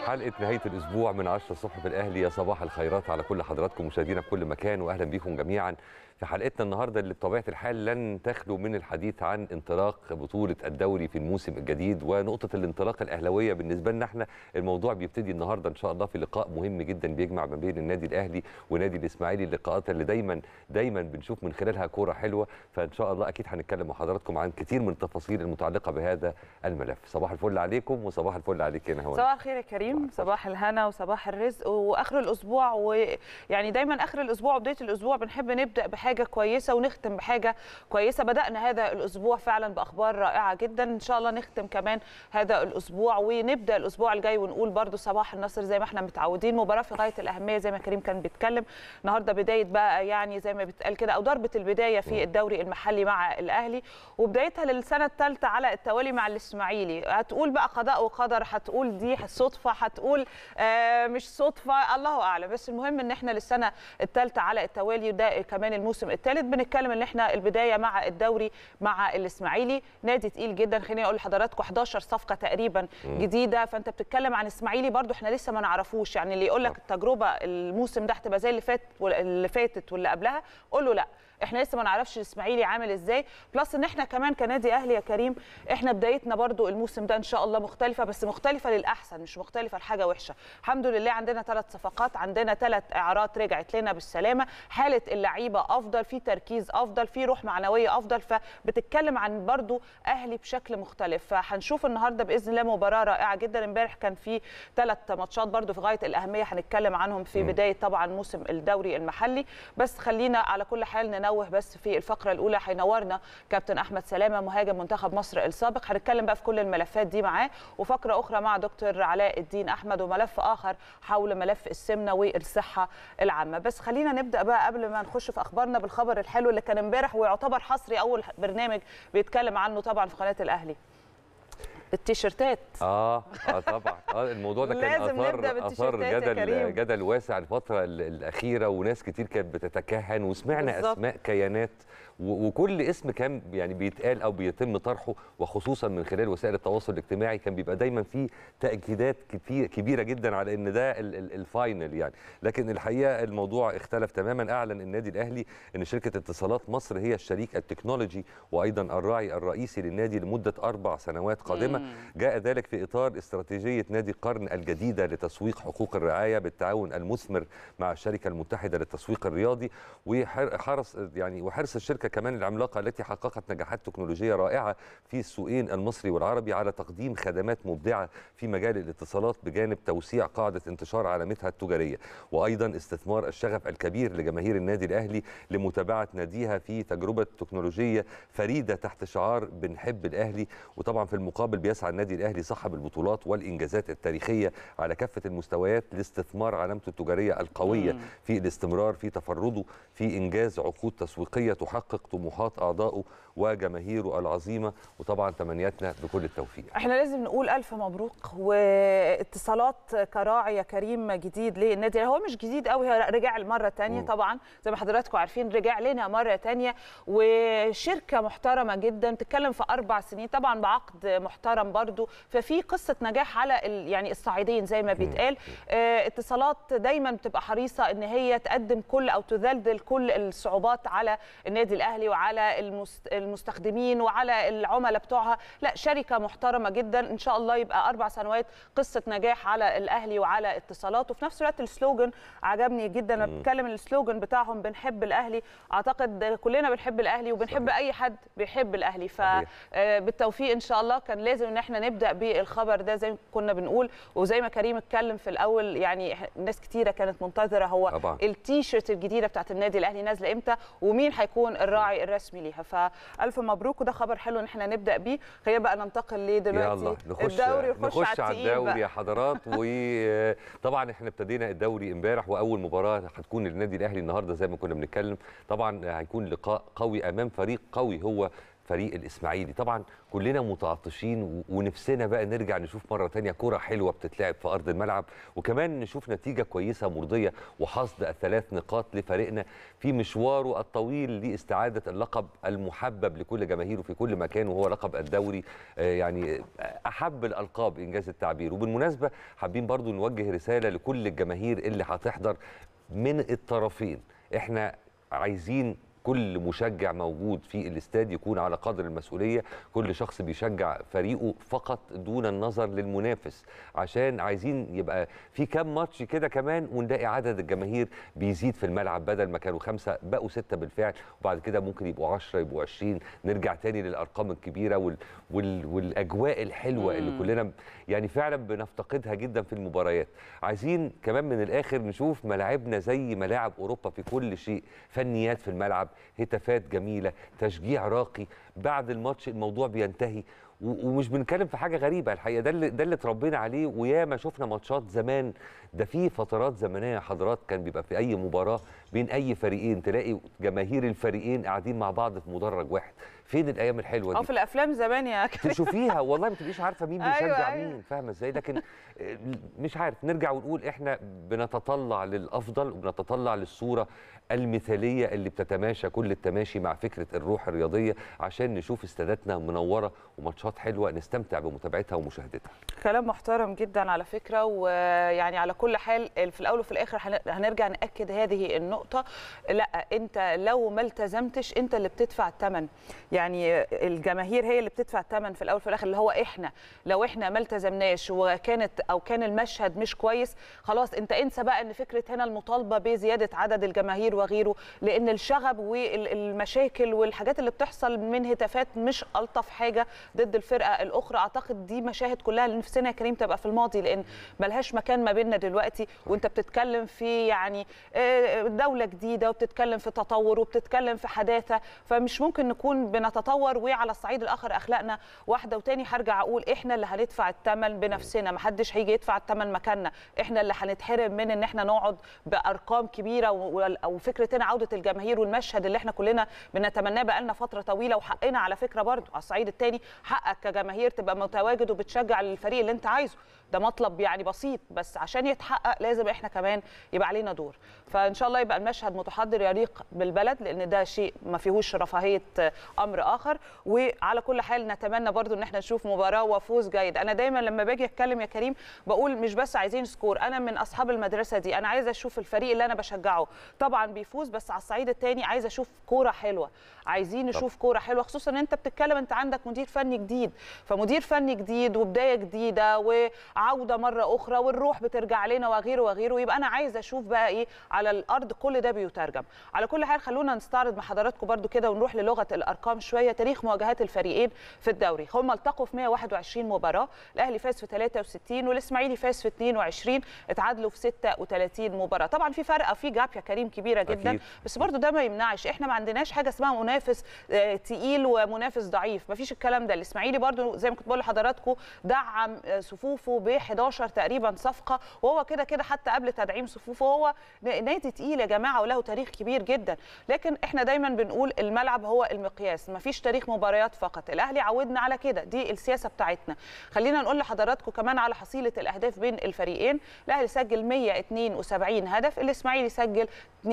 حلقه نهايه الاسبوع من 10 الصبح في الاهلي يا صباح الخيرات على كل حضراتكم مشاهدينا في كل مكان واهلا بيكم جميعا في حلقتنا النهارده اللي بطبيعه الحال لن تخلو من الحديث عن انطلاق بطوله الدوري في الموسم الجديد ونقطه الانطلاق الاهلاويه بالنسبه لنا احنا الموضوع بيبتدي النهارده ان شاء الله في لقاء مهم جدا بيجمع ما بين النادي الاهلي ونادي الاسماعيلي اللقاءات اللي دايما دايما بنشوف من خلالها كوره حلوه فان شاء الله اكيد هنتكلم مع حضراتكم عن كثير من التفاصيل المتعلقه بهذا الملف صباح الفل عليكم وصباح الفل عليك يا نهوان صباح الخير يا كريم صباح الهنا وصباح الرزق واخر الاسبوع ويعني دايما اخر الاسبوع وبدايه الاسبوع بنحب نبدا بحاجه كويسه ونختم بحاجه كويسه بدانا هذا الاسبوع فعلا باخبار رائعه جدا ان شاء الله نختم كمان هذا الاسبوع ونبدا الاسبوع الجاي ونقول برده صباح النصر زي ما احنا متعودين مباراه في غايه الاهميه زي ما كريم كان بيتكلم النهارده بدايه بقى يعني زي ما بيتقال كده او ضربه البدايه في الدوري المحلي مع الاهلي وبدايتها للسنه الثالثه على التوالي مع الاسماعيلي هتقول بقى قضاء وقدر هتقول دي صدفه هتقول آه مش صدفه الله اعلم بس المهم ان احنا للسنه الثالثه على التوالي وده كمان الموسم الثالث بنتكلم ان احنا البدايه مع الدوري مع الاسماعيلي نادي تقيل جدا خليني اقول لحضراتكم 11 صفقه تقريبا جديده فانت بتتكلم عن اسماعيلي برده احنا لسه ما نعرفوش يعني اللي يقول لك التجربه الموسم ده هتبقى زي اللي فات اللي فاتت واللي قبلها قول له لا احنا لسه ما نعرفش الاسماعيلي عامل ازاي بلس ان احنا كمان كنادي اهلي يا كريم احنا بدايتنا برضو الموسم ده ان شاء الله مختلفه بس مختلفه للاحسن مش مختلفه لحاجه وحشه الحمد لله عندنا ثلاث صفقات عندنا ثلاث اعارات رجعت لنا بالسلامه حاله اللعيبه افضل في تركيز افضل في روح معنويه افضل فبتتكلم عن برضو اهلي بشكل مختلف فهنشوف النهارده باذن الله مباراه رائعه جدا امبارح كان في ثلاث ماتشات برضو في غايه الاهميه هنتكلم عنهم في بدايه طبعا موسم الدوري المحلي بس خلينا على كل حال ننوه بس في الفقره الاولى هينورنا كابتن احمد سلامه مهاجم منتخب مصر السابق هنتكلم بقى في كل الملفات دي معاه وفقره اخرى مع دكتور علاء الدين احمد وملف اخر حول ملف السمنه والصحه العامه بس خلينا نبدا بقى قبل ما نخش في اخبارنا بالخبر الحلو اللي كان امبارح ويعتبر حصري اول برنامج بيتكلم عنه طبعا في قناه الاهلي التيشيرتات اه اه طبعا اه الموضوع ده كان لازم نبدأ اثار بالتيشيرتات اثار يا جدل كريم. جدل واسع الفتره ال- الاخيره وناس كتير كانت بتتكهن وسمعنا بالظبط. اسماء كيانات و- وكل اسم كان يعني بيتقال او بيتم طرحه وخصوصا من خلال وسائل التواصل الاجتماعي كان بيبقى دايما في تاكيدات كتير كبيره جدا على ان ده ال- ال- الفاينل يعني لكن الحقيقه الموضوع اختلف تماما اعلن النادي الاهلي ان شركه اتصالات مصر هي الشريك التكنولوجي وايضا الراعي الرئيسي للنادي لمده اربع سنوات قادمه جاء ذلك في اطار استراتيجيه نادي القرن الجديده لتسويق حقوق الرعايه بالتعاون المثمر مع الشركه المتحده للتسويق الرياضي وحرص يعني وحرص الشركه كمان العملاقه التي حققت نجاحات تكنولوجيه رائعه في السوقين المصري والعربي على تقديم خدمات مبدعه في مجال الاتصالات بجانب توسيع قاعده انتشار علامتها التجاريه وايضا استثمار الشغف الكبير لجماهير النادي الاهلي لمتابعه ناديها في تجربه تكنولوجيه فريده تحت شعار بنحب الاهلي وطبعا في المقابل بيسعى النادي الاهلي صاحب البطولات والانجازات التاريخيه على كافه المستويات لاستثمار علامته التجاريه القويه مم. في الاستمرار في تفرده في انجاز عقود تسويقيه تحقق طموحات اعضائه وجماهيره العظيمه وطبعا تمنياتنا بكل التوفيق احنا لازم نقول الف مبروك واتصالات كراعي يا كريم جديد للنادي هو مش جديد قوي هو رجع المره تانية مم. طبعا زي ما حضراتكم عارفين رجع لنا مره تانية وشركه محترمه جدا تتكلم في اربع سنين طبعا بعقد محترم برضو ففي قصه نجاح على ال- يعني الصعيدين زي ما بيتقال آه، اتصالات دايما بتبقى حريصه ان هي تقدم كل او تذلل كل الصعوبات على النادي الاهلي وعلى المست- المستخدمين وعلى العملاء بتوعها لا شركه محترمه جدا ان شاء الله يبقى اربع سنوات قصه نجاح على الاهلي وعلى اتصالات وفي نفس الوقت السلوجن عجبني جدا انا بتكلم السلوجن بتاعهم بنحب الاهلي اعتقد كلنا بنحب الاهلي وبنحب صحيح. اي حد بيحب الاهلي صحيح. فبالتوفيق ان شاء الله كان لازم ان احنا نبدا بالخبر ده زي ما كنا بنقول وزي ما كريم اتكلم في الاول يعني إح- ناس كتيره كانت منتظره هو طبعاً. التيشيرت الجديده بتاعت النادي الاهلي نازله امتى ومين هيكون الراعي الرسمي ليها فالف مبروك وده خبر حلو ان احنا نبدا بيه خلينا بقى ننتقل ليه دلوقتي يلا نخش الدوري ونخش نخش على التقيل الدوري بقى. يا حضرات وطبعا احنا ابتدينا الدوري امبارح واول مباراه هتكون للنادي الاهلي النهارده زي ما كنا بنتكلم طبعا هيكون لقاء قوي امام فريق قوي هو فريق الاسماعيلي طبعا كلنا متعطشين و- ونفسنا بقى نرجع نشوف مره تانية كره حلوه بتتلعب في ارض الملعب وكمان نشوف نتيجه كويسه مرضيه وحصد الثلاث نقاط لفريقنا في مشواره الطويل لاستعاده اللقب المحبب لكل جماهيره في كل مكان وهو لقب الدوري آه، يعني احب الالقاب انجاز التعبير وبالمناسبه حابين برضو نوجه رساله لكل الجماهير اللي هتحضر من الطرفين احنا عايزين كل مشجع موجود في الاستاد يكون على قدر المسؤوليه كل شخص بيشجع فريقه فقط دون النظر للمنافس عشان عايزين يبقى في كام ماتش كده كمان ونلاقي عدد الجماهير بيزيد في الملعب بدل ما كانوا خمسه بقوا سته بالفعل وبعد كده ممكن يبقوا 10 يبقوا 20 نرجع تاني للارقام الكبيره وال وال والاجواء الحلوه اللي مم. كلنا يعني فعلا بنفتقدها جدا في المباريات عايزين كمان من الاخر نشوف ملاعبنا زي ملاعب اوروبا في كل شيء فنيات في الملعب هتافات جميله تشجيع راقي بعد الماتش الموضوع بينتهي و- ومش بنتكلم في حاجه غريبه الحقيقه ده اللي ده اللي اتربينا عليه وياما شفنا ماتشات زمان ده في فترات زمنيه حضرات كان بيبقى في اي مباراه بين اي فريقين تلاقي جماهير الفريقين قاعدين مع بعض في مدرج واحد فين الايام الحلوه اه دي في الافلام زمان يا كريم تشوفيها والله ما تبقيش عارفه مين أيوة، بيشجع أيوة. مين فاهمه ازاي لكن آه، مش عارف نرجع ونقول احنا بنتطلع للافضل وبنتطلع للصوره المثاليه اللي بتتماشى كل التماشي مع فكره الروح الرياضيه عشان نشوف استاداتنا منوره وماتشات حلوه نستمتع بمتابعتها ومشاهدتها كلام محترم جدا على فكره ويعني على كل حال في الاول وفي الاخر هن- هنرجع ناكد هذه النقطه لا انت لو ما التزمتش انت اللي بتدفع الثمن يعني الجماهير هي اللي بتدفع الثمن في الاول وفي الاخر اللي هو احنا لو احنا ما التزمناش وكانت او كان المشهد مش كويس خلاص انت انسى بقى ان فكره هنا المطالبه بزياده عدد الجماهير وغيره لان الشغب والمشاكل والحاجات اللي بتحصل من هتافات مش الطف حاجه ضد الفرقه الاخرى اعتقد دي مشاهد كلها اللي نفسنا يا كريم تبقى في الماضي لان ملهاش مكان ما بيننا دلوقتي وانت بتتكلم في يعني آه، دوله جديده وبتتكلم في تطور وبتتكلم في حداثه فمش ممكن نكون بنتطور وعلى الصعيد الاخر اخلاقنا واحده وتاني هرجع اقول احنا اللي هندفع الثمن بنفسنا محدش هيجي يدفع الثمن مكاننا احنا اللي هنتحرم من ان احنا نقعد بارقام كبيره و- وفكره هنا عوده الجماهير والمشهد اللي احنا كلنا بنتمناه بقالنا فتره طويله وحقنا على فكره برضو على الصعيد الثاني حقك كجماهير تبقى متواجد وبتشجع الفريق اللي انت عايزه ده مطلب يعني بسيط بس عشان يتحقق لازم احنا كمان يبقى علينا دور فان شاء الله يبقى المشهد متحضر يليق بالبلد لان ده شيء ما فيهوش رفاهيه امر اخر وعلى كل حال نتمنى برضو ان احنا نشوف مباراه وفوز جيد انا دايما لما باجي اتكلم يا كريم بقول مش بس عايزين سكور انا من اصحاب المدرسه دي انا عايزه اشوف الفريق اللي انا بشجعه طبعا بيفوز بس على الصعيد الثاني عايزه اشوف كوره حلوه عايزين نشوف كوره حلوه خصوصا ان انت بتتكلم انت عندك مدير فني جديد فمدير فني جديد وبدايه جديده وعوده مره اخرى والروح بترجع لنا وغيره وغيره يبقى انا عايزه اشوف بقى ايه على الارض كل ده بيترجم على كل حال خلونا نستعرض مع حضراتكم برده كده ونروح للغه الارقام شويه تاريخ مواجهات الفريقين في الدوري هم التقوا في 121 مباراه الاهلي فاز في 63 والاسماعيلي فاز في 22 اتعادلوا في 36 مباراه طبعا في فرقه في جاب يا كريم كبيره جدا أكيد. بس برضو ده ما يمنعش احنا ما عندناش حاجه اسمها منافس آه، تقيل ومنافس ضعيف ما فيش الكلام ده الاسماعيلي برضو زي ما كنت بقول لحضراتكم دعم آه، صفوفه ب 11 تقريبا صفقه وهو كده كده حتى قبل تدعيم صفوفه هو ن- نادي تقيل يا جماعه وله تاريخ كبير جدا لكن احنا دايما بنقول الملعب هو المقياس ما فيش تاريخ مباريات فقط الاهلي عودنا على كده دي السياسه بتاعتنا خلينا نقول لحضراتكم كمان على حصيله الاهداف بين الفريقين الاهلي سجل 172 هدف الاسماعيلي سجل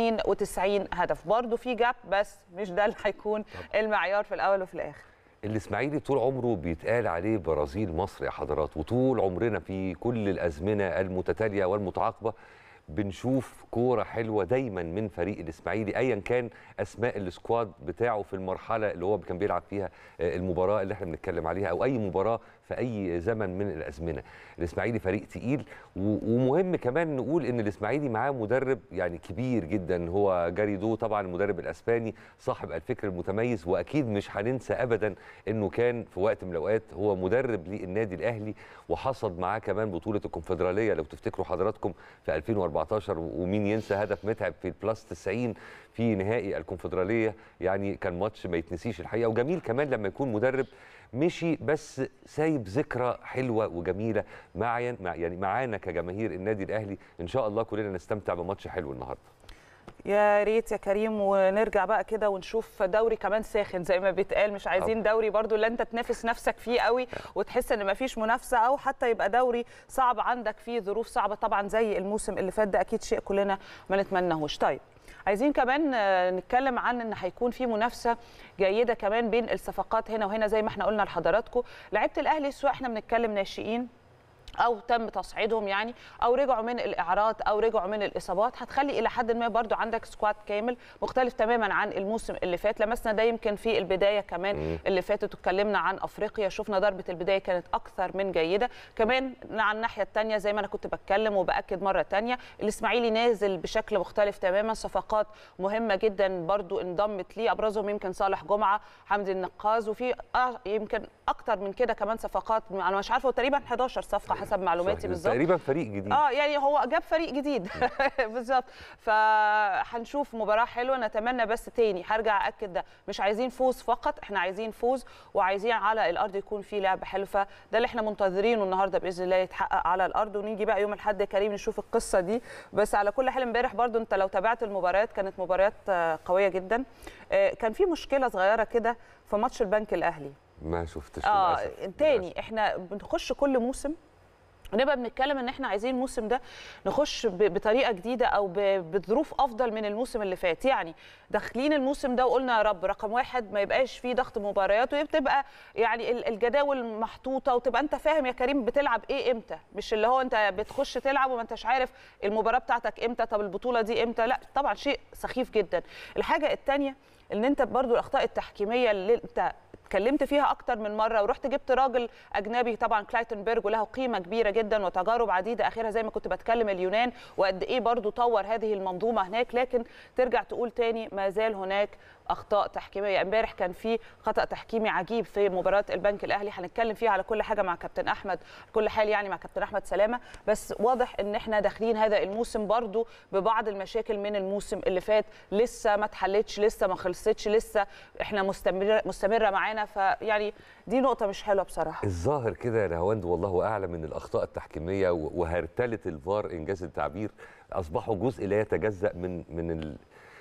92 هدف برضو في جاب بس مش ده اللي هيكون المعيار في الاول وفي الاخر الاسماعيلي طول عمره بيتقال عليه برازيل مصر يا حضرات وطول عمرنا في كل الازمنه المتتاليه والمتعاقبه بنشوف كوره حلوه دايما من فريق الاسماعيلي ايا كان اسماء السكواد بتاعه في المرحله اللي هو كان بيلعب فيها آه، المباراه اللي احنا بنتكلم عليها او اي مباراه في اي زمن من الازمنه الاسماعيلي فريق تقيل و- ومهم كمان نقول ان الاسماعيلي معاه مدرب يعني كبير جدا هو جاريدو طبعا المدرب الاسباني صاحب الفكر المتميز واكيد مش هننسى ابدا انه كان في وقت من الاوقات هو مدرب للنادي الاهلي وحصد معاه كمان بطوله الكونفدراليه لو تفتكروا حضراتكم في 2014 ومين ينسى هدف متعب في البلاس 90 في نهائي الكونفدراليه يعني كان ماتش ما يتنسيش الحقيقه وجميل كمان لما يكون مدرب مشي بس سايب ذكرى حلوه وجميله معايا مع يعني معانا كجماهير النادي الاهلي ان شاء الله كلنا نستمتع بماتش حلو النهارده يا ريت يا كريم ونرجع بقى كده ونشوف دوري كمان ساخن زي ما بيتقال مش عايزين دوري برضو اللي انت تنافس نفسك فيه قوي وتحس ان مفيش منافسه او حتى يبقى دوري صعب عندك فيه ظروف صعبه طبعا زي الموسم اللي فات ده اكيد شيء كلنا ما نتمناهوش طيب عايزين كمان آه، نتكلم عن ان هيكون في منافسه جيده كمان بين الصفقات هنا وهنا زي ما احنا قلنا لحضراتكم لعيبه الاهلي سواء احنا بنتكلم ناشئين او تم تصعيدهم يعني او رجعوا من الاعارات او رجعوا من الاصابات هتخلي الى حد ما برضو عندك سكواد كامل مختلف تماما عن الموسم اللي فات لمسنا ده يمكن في البدايه كمان اللي فاتت اتكلمنا عن افريقيا شفنا ضربه البدايه كانت اكثر من جيده كمان على الناحيه الثانيه زي ما انا كنت بتكلم وباكد مره ثانيه الاسماعيلي نازل بشكل مختلف تماما صفقات مهمه جدا برضو انضمت ليه ابرزهم يمكن صالح جمعه حمدي النقاز وفي آه يمكن اكتر من كده كمان صفقات انا مش عارفه هو تقريبا 11 صفقه حسب معلوماتي صحيح. بالظبط تقريبا فريق جديد اه يعني هو جاب فريق جديد بالظبط فهنشوف مباراه حلوه نتمنى بس تاني هرجع اكد ده مش عايزين فوز فقط احنا عايزين فوز وعايزين على الارض يكون في لعب حلو فده اللي احنا منتظرينه النهارده باذن الله يتحقق على الارض ونيجي بقى يوم الاحد يا كريم نشوف القصه دي بس على كل حال امبارح برضو انت لو تابعت المباريات كانت مباريات آه، قويه جدا آه، كان في مشكله صغيره كده في ماتش البنك الاهلي ما شفتش اه للأسف. تاني احنا بنخش كل موسم ونبقى بنتكلم ان احنا عايزين الموسم ده نخش ب- بطريقه جديده او ب- بظروف افضل من الموسم اللي فات يعني داخلين الموسم ده وقلنا يا رب رقم واحد ما يبقاش فيه ضغط مباريات وتبقى يعني ال- الجداول محطوطه وتبقى انت فاهم يا كريم بتلعب ايه امتى مش اللي هو انت بتخش تلعب وما انتش عارف المباراه بتاعتك امتى طب البطوله دي امتى لا طبعا شيء سخيف جدا الحاجه الثانيه ان انت برضو الاخطاء التحكيميه اللي انت اتكلمت فيها اكتر من مره ورحت جبت راجل اجنبي طبعا كلايتنبرج وله قيمه كبيره جدا وتجارب عديده اخرها زي ما كنت بتكلم اليونان وقد ايه برضو طور هذه المنظومه هناك لكن ترجع تقول تاني ما زال هناك اخطاء تحكيميه امبارح كان في خطا تحكيمي عجيب في مباراه البنك الاهلي هنتكلم فيها على كل حاجه مع كابتن احمد كل حال يعني مع كابتن احمد سلامه بس واضح ان احنا داخلين هذا الموسم برضو ببعض المشاكل من الموسم اللي فات لسه ما اتحلتش لسه ما خلصتش لسه احنا مستمره مستمره معانا فيعني دي نقطه مش حلوه بصراحه الظاهر كده يا نهاوند والله اعلم ان الاخطاء التحكيميه و- وهرتله الفار انجاز التعبير اصبحوا جزء لا يتجزا من من ال-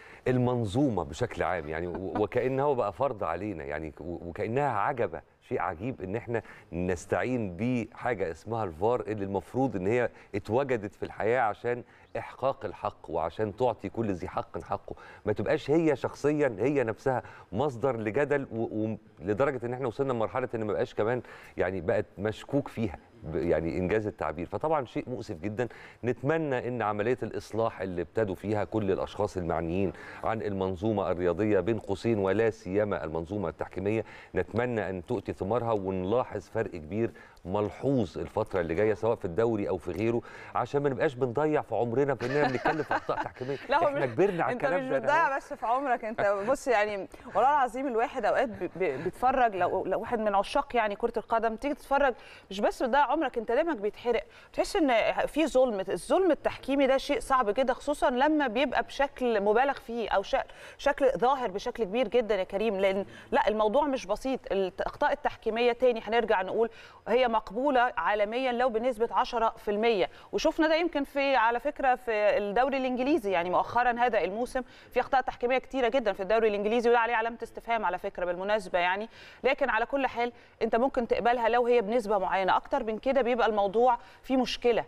المنظومه بشكل عام يعني و- وكانه بقى فرض علينا يعني و- وكانها عجبه شيء عجيب ان احنا نستعين بحاجه اسمها الفار اللي المفروض ان هي اتوجدت في الحياه عشان احقاق الحق وعشان تعطي كل ذي حق حقه ما تبقاش هي شخصيا هي نفسها مصدر لجدل و- ولدرجه ان احنا وصلنا لمرحله ان ما بقاش كمان يعني بقت مشكوك فيها ب- يعني انجاز التعبير فطبعا شيء مؤسف جدا نتمنى ان عمليه الاصلاح اللي ابتدوا فيها كل الاشخاص المعنيين عن المنظومه الرياضيه بين قوسين ولا سيما المنظومه التحكيميه نتمنى ان تؤتي ثمارها ونلاحظ فرق كبير ملحوظ الفتره اللي جايه سواء في الدوري او في غيره عشان ما نبقاش بنضيع في عمرنا باننا بنتكلم في اخطاء تحكيميه لا هو احنا مش- كبرنا على انت الكلام مش ده بتضيع بس في عمرك انت بص يعني والله العظيم الواحد اوقات بي- بي- بيتفرج لو لو واحد من عشاق يعني كره القدم تيجي تتفرج مش بس بتضيع عمرك انت دمك بيتحرق تحس ان في ظلم الظلم التحكيمي ده شيء صعب جدا خصوصا لما بيبقى بشكل مبالغ فيه او شك- شكل ظاهر بشكل كبير جدا يا كريم لان لا الموضوع مش بسيط الاخطاء التحكيميه تاني هنرجع نقول هي مقبوله عالميا لو بنسبه 10% وشفنا ده يمكن في على فكره في الدوري الانجليزي يعني مؤخرا هذا الموسم في اخطاء تحكيميه كتيره جدا في الدوري الانجليزي وده عليه علامه استفهام على فكره بالمناسبه يعني لكن على كل حال انت ممكن تقبلها لو هي بنسبه معينه اكتر من كده بيبقى الموضوع فيه مشكله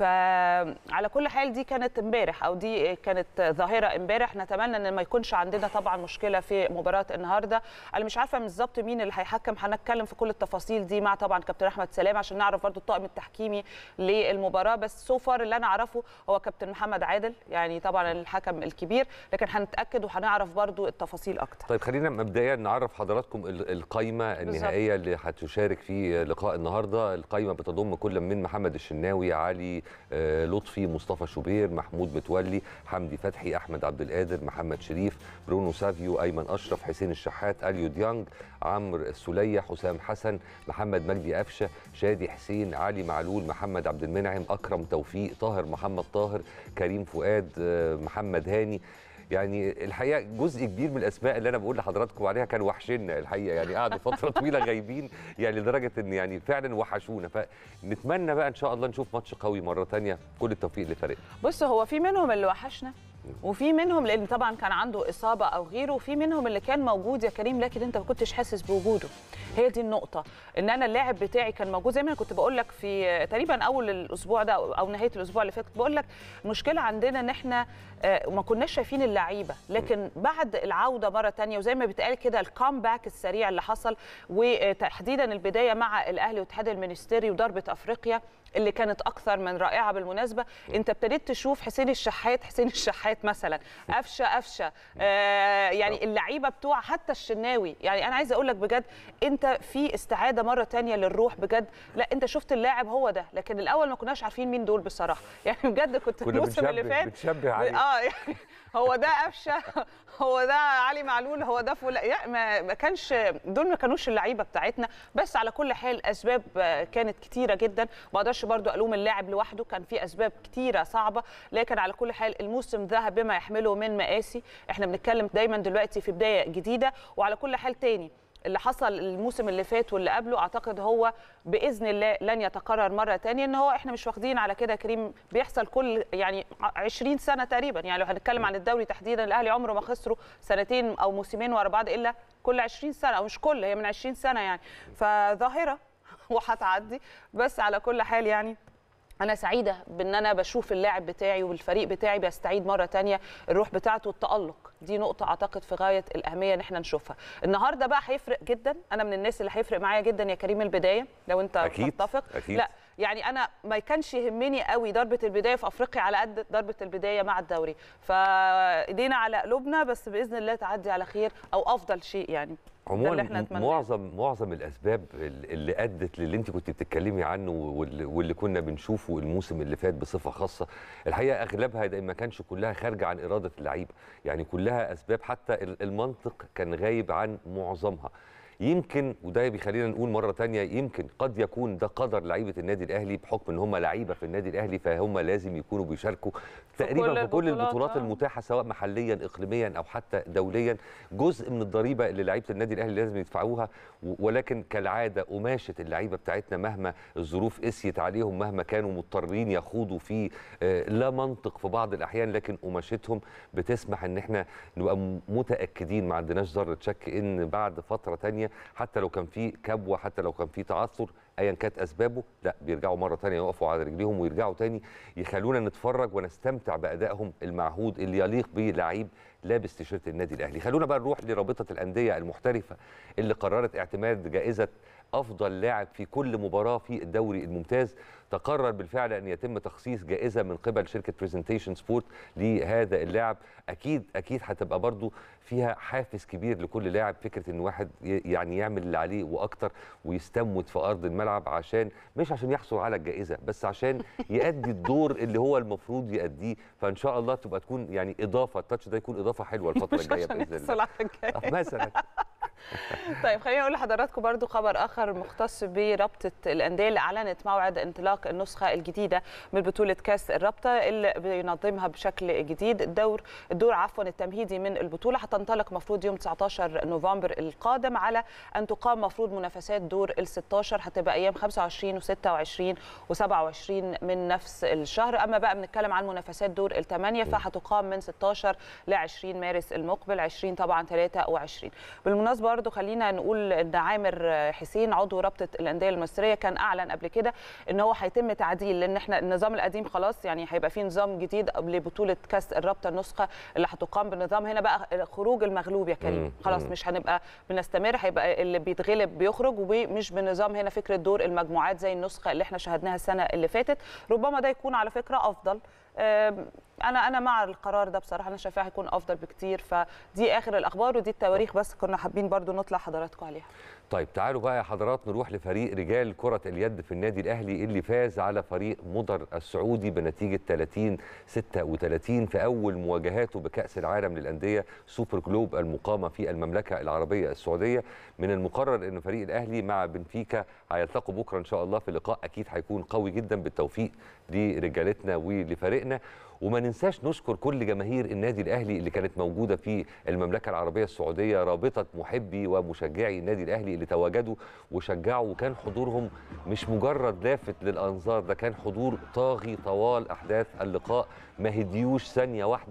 فعلى كل حال دي كانت امبارح او دي كانت ظاهره امبارح نتمنى ان ما يكونش عندنا طبعا مشكله في مباراه النهارده انا مش عارفه بالظبط مين اللي هيحكم هنتكلم في كل التفاصيل دي مع طبعا كابتن احمد سلام عشان نعرف برضو الطاقم التحكيمي للمباراه بس سو فار اللي انا اعرفه هو كابتن محمد عادل يعني طبعا الحكم الكبير لكن هنتاكد وهنعرف برضو التفاصيل اكتر طيب خلينا مبدئيا نعرف حضراتكم ال- القائمه النهائيه اللي هتشارك في لقاء النهارده القائمه بتضم كل من محمد الشناوي علي آه، لطفي مصطفى شوبير محمود متولي حمدي فتحي احمد عبد القادر محمد شريف برونو سافيو ايمن اشرف حسين الشحات اليو ديانج عمرو السليه حسام حسن محمد مجدي قفشه شادي حسين علي معلول محمد عبد المنعم اكرم توفيق طاهر محمد طاهر كريم فؤاد آه، محمد هاني يعني الحقيقه جزء كبير من الاسماء اللي انا بقول لحضراتكم عليها كانوا وحشنا الحقيقه يعني قعدوا فتره طويله غايبين يعني لدرجه ان يعني فعلا وحشونا فنتمنى بقى ان شاء الله نشوف ماتش قوي مره تانية كل التوفيق لفريقنا بص هو في منهم اللي وحشنا وفي منهم لان طبعا كان عنده اصابه او غيره وفي منهم اللي كان موجود يا كريم لكن انت ما كنتش حاسس بوجوده هي دي النقطه ان انا اللاعب بتاعي كان موجود زي ما انا كنت بقول لك في تقريبا اول الاسبوع ده او نهايه الاسبوع اللي فات كنت بقول لك المشكله عندنا ان احنا آه، ما كناش شايفين اللعيبه لكن بعد العوده مره تانية وزي ما بيتقال كده الكامباك السريع اللي حصل وتحديدا البدايه مع الاهلي والاتحاد المنستيري وضربه افريقيا اللي كانت اكثر من رائعه بالمناسبه انت ابتديت تشوف حسين الشحات حسين الشحات مثلا قفشه قفشه آه يعني اللعيبه بتوع حتى الشناوي يعني انا عايزه اقول لك بجد انت في استعاده مره تانية للروح بجد لا انت شفت اللاعب هو ده لكن الاول ما كناش عارفين مين دول بصراحه يعني بجد كنت كنا الموسم اللي بنشبه فات بنشبه عليه اه يعني هو ده قفشه هو ده علي معلول هو ده فلان لا ما ما كانش دول ما كانوش اللعيبه بتاعتنا بس على كل حال اسباب آه، كانت كتيره جدا ما اقدرش برضو الوم اللاعب لوحده كان في اسباب كتيره صعبه لكن على كل حال الموسم ذهب بما يحمله من مآسي احنا بنتكلم دايما دلوقتي في بدايه جديده وعلى كل حال تاني اللي حصل الموسم اللي فات واللي قبله اعتقد هو باذن الله لن يتكرر مره تانية ان هو احنا مش واخدين على كده يا كريم بيحصل كل يعني 20 سنه تقريبا يعني لو هنتكلم عن الدوري تحديدا الاهلي عمره ما خسره سنتين او موسمين ورا بعض الا كل 20 سنه او مش كل هي من 20 سنه يعني فظاهره وهتعدي بس على كل حال يعني انا سعيده بان انا بشوف اللاعب بتاعي والفريق بتاعي بيستعيد مره تانية الروح بتاعته والتالق دي نقطه اعتقد في غايه الاهميه ان احنا نشوفها النهارده بقى هيفرق جدا انا من الناس اللي هيفرق معايا جدا يا كريم البدايه لو انت أكيد، متفق أكيد. لا يعني انا ما كانش يهمني قوي ضربه البدايه في افريقيا على قد ضربه البدايه مع الدوري فايدينا على قلوبنا بس باذن الله تعدي على خير او افضل شيء يعني ده اللي عموما احنا نتمناه. معظم معظم الاسباب اللي ادت للي انت كنت بتتكلمي عنه واللي, واللي كنا بنشوفه الموسم اللي فات بصفه خاصه الحقيقه اغلبها ده ما كانش كلها خارجه عن اراده اللعيبه يعني كلها اسباب حتى ال- المنطق كان غايب عن معظمها يمكن وده بيخلينا نقول مره تانية يمكن قد يكون ده قدر لعيبه النادي الاهلي بحكم ان هم لعيبه في النادي الاهلي فهم لازم يكونوا بيشاركوا تقريبا في كل البطولات، البطولات آه. المتاحه سواء محليا اقليميا او حتى دوليا جزء من الضريبه اللي لعيبه النادي الاهلي لازم يدفعوها و- ولكن كالعاده قماشه اللعيبه بتاعتنا مهما الظروف قسيت عليهم مهما كانوا مضطرين يخوضوا في آه، لا منطق في بعض الاحيان لكن قماشتهم بتسمح ان احنا نبقى م- متاكدين ما عندناش ذره شك ان بعد فتره تانية حتى لو كان في كبوه حتى لو كان في تعثر ايا كانت اسبابه لا بيرجعوا مره تانية يقفوا على رجليهم ويرجعوا تاني يخلونا نتفرج ونستمتع بادائهم المعهود اللي يليق بلعيب لابس تيشيرت النادي الاهلي خلونا بقى نروح لرابطه الانديه المحترفه اللي قررت اعتماد جائزه افضل لاعب في كل مباراه في الدوري الممتاز تقرر بالفعل ان يتم تخصيص جائزه من قبل شركه برزنتيشن سبورت لهذا اللاعب اكيد اكيد هتبقى برضو فيها حافز كبير لكل لاعب فكره ان واحد ي- يعني يعمل اللي عليه واكتر ويستموت في ارض الملعب عشان مش عشان يحصل على الجائزه بس عشان يؤدي الدور اللي هو المفروض يؤديه فان شاء الله تبقى تكون يعني اضافه التاتش ده يكون اضافه حلوه الفتره مش الجايه عشان باذن يحصل الله على الجاي. آه، مثلا طيب خليني اقول لحضراتكم برضو خبر اخر مختص برابطه الانديه اللي اعلنت موعد انطلاق النسخه الجديده من بطوله كاس الرابطه اللي بينظمها بشكل جديد الدور الدور عفوا التمهيدي من البطوله هتنطلق مفروض يوم 19 نوفمبر القادم على ان تقام مفروض منافسات دور ال 16 هتبقى ايام 25 و26 و27 من نفس الشهر اما بقى بنتكلم عن منافسات دور الثمانيه فهتقام من 16 ل 20 مارس المقبل 20 طبعا 23 بالمناسبه برضه خلينا نقول ان عامر حسين عضو رابطه الانديه المصريه كان اعلن قبل كده ان هو هيتم تعديل لان احنا النظام القديم خلاص يعني هيبقى فيه نظام جديد لبطوله كاس الرابطه النسخه اللي هتقام بالنظام هنا بقى خروج المغلوب يا كريم مم. خلاص مم. مش هنبقى بنستمر هيبقى اللي بيتغلب بيخرج ومش بنظام هنا فكره دور المجموعات زي النسخه اللي احنا شاهدناها السنه اللي فاتت ربما ده يكون على فكره افضل آم، انا انا مع القرار ده بصراحه انا شايفاه هيكون افضل بكتير فدي اخر الاخبار ودي التواريخ بس كنا حابين برضو نطلع حضراتكم عليها طيب تعالوا بقى يا حضرات نروح لفريق رجال كرة اليد في النادي الأهلي اللي فاز على فريق مضر السعودي بنتيجة 30 36 في أول مواجهاته بكأس العالم للأندية سوبر جلوب المقامة في المملكة العربية السعودية من المقرر أن فريق الأهلي مع بنفيكا هيلتقوا بكرة إن شاء الله في لقاء أكيد هيكون قوي جدا بالتوفيق لرجالتنا ولفريقنا وما ننساش نشكر كل جماهير النادي الاهلي اللي كانت موجوده في المملكه العربيه السعوديه رابطه محبي ومشجعي النادي الاهلي اللي تواجدوا وشجعوا وكان حضورهم مش مجرد لافت للانظار ده كان حضور طاغي طوال احداث اللقاء ما هديوش ثانيه واحده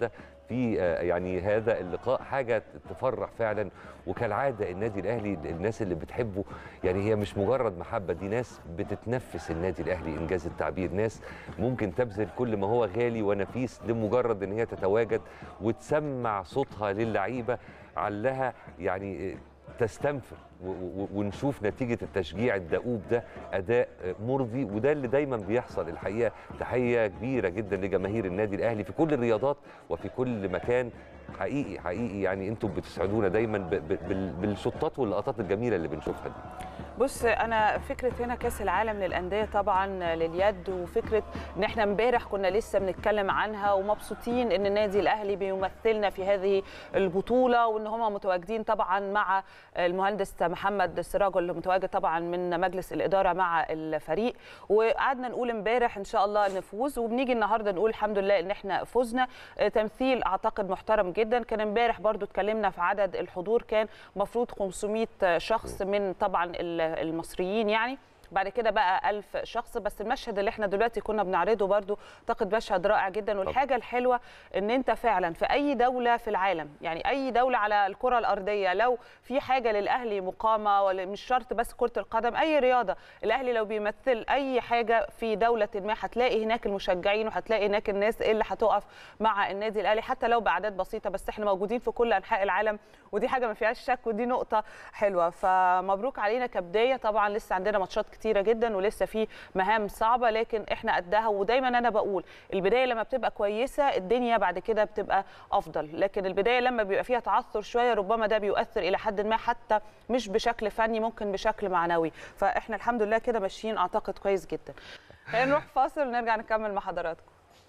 في آه، يعني هذا اللقاء حاجه تفرح فعلا وكالعاده النادي الاهلي الناس اللي بتحبه يعني هي مش مجرد محبه دي ناس بتتنفس النادي الاهلي انجاز التعبير ناس ممكن تبذل كل ما هو غالي ونفيس لمجرد ان هي تتواجد وتسمع صوتها للعيبه علها يعني تستنفر و- و- ونشوف نتيجه التشجيع الدؤوب ده اداء مرضي وده اللي دايما بيحصل الحقيقه تحيه كبيره جدا لجماهير النادي الاهلي في كل الرياضات وفي كل مكان حقيقي حقيقي يعني انتم بتسعدونا دايما ب- ب- بال- بالشطات واللقطات الجميله اللي بنشوفها دي بص انا فكره هنا كاس العالم للانديه طبعا لليد وفكره ان احنا امبارح كنا لسه بنتكلم عنها ومبسوطين ان النادي الاهلي بيمثلنا في هذه البطوله وان هم متواجدين طبعا مع المهندس محمد سراج اللي متواجد طبعا من مجلس الاداره مع الفريق وقعدنا نقول امبارح ان شاء الله نفوز وبنيجي النهارده نقول الحمد لله ان احنا فزنا آه، تمثيل اعتقد محترم جدا كان امبارح برضو اتكلمنا في عدد الحضور كان مفروض 500 شخص من طبعا ال- المصريين يعني بعد كده بقى ألف شخص بس المشهد اللي احنا دلوقتي كنا بنعرضه برضو اعتقد مشهد رائع جدا والحاجه الحلوه ان انت فعلا في اي دوله في العالم يعني اي دوله على الكره الارضيه لو في حاجه للاهلي مقامه ولا مش شرط بس كره القدم اي رياضه الاهلي لو بيمثل اي حاجه في دوله ما هتلاقي هناك المشجعين وهتلاقي هناك الناس اللي هتقف مع النادي الاهلي حتى لو باعداد بسيطه بس احنا موجودين في كل انحاء العالم ودي حاجه ما فيهاش شك ودي نقطه حلوه فمبروك علينا كبدايه طبعا لسه عندنا ماتشات كتيره جدا ولسه في مهام صعبه لكن احنا قدها ودايما انا بقول البدايه لما بتبقى كويسه الدنيا بعد كده بتبقى افضل لكن البدايه لما بيبقى فيها تعثر شويه ربما ده بيؤثر الى حد ما حتى مش بشكل فني ممكن بشكل معنوي فاحنا الحمد لله كده ماشيين اعتقد كويس جدا خلينا نروح فاصل ونرجع نكمل مع حضراتكم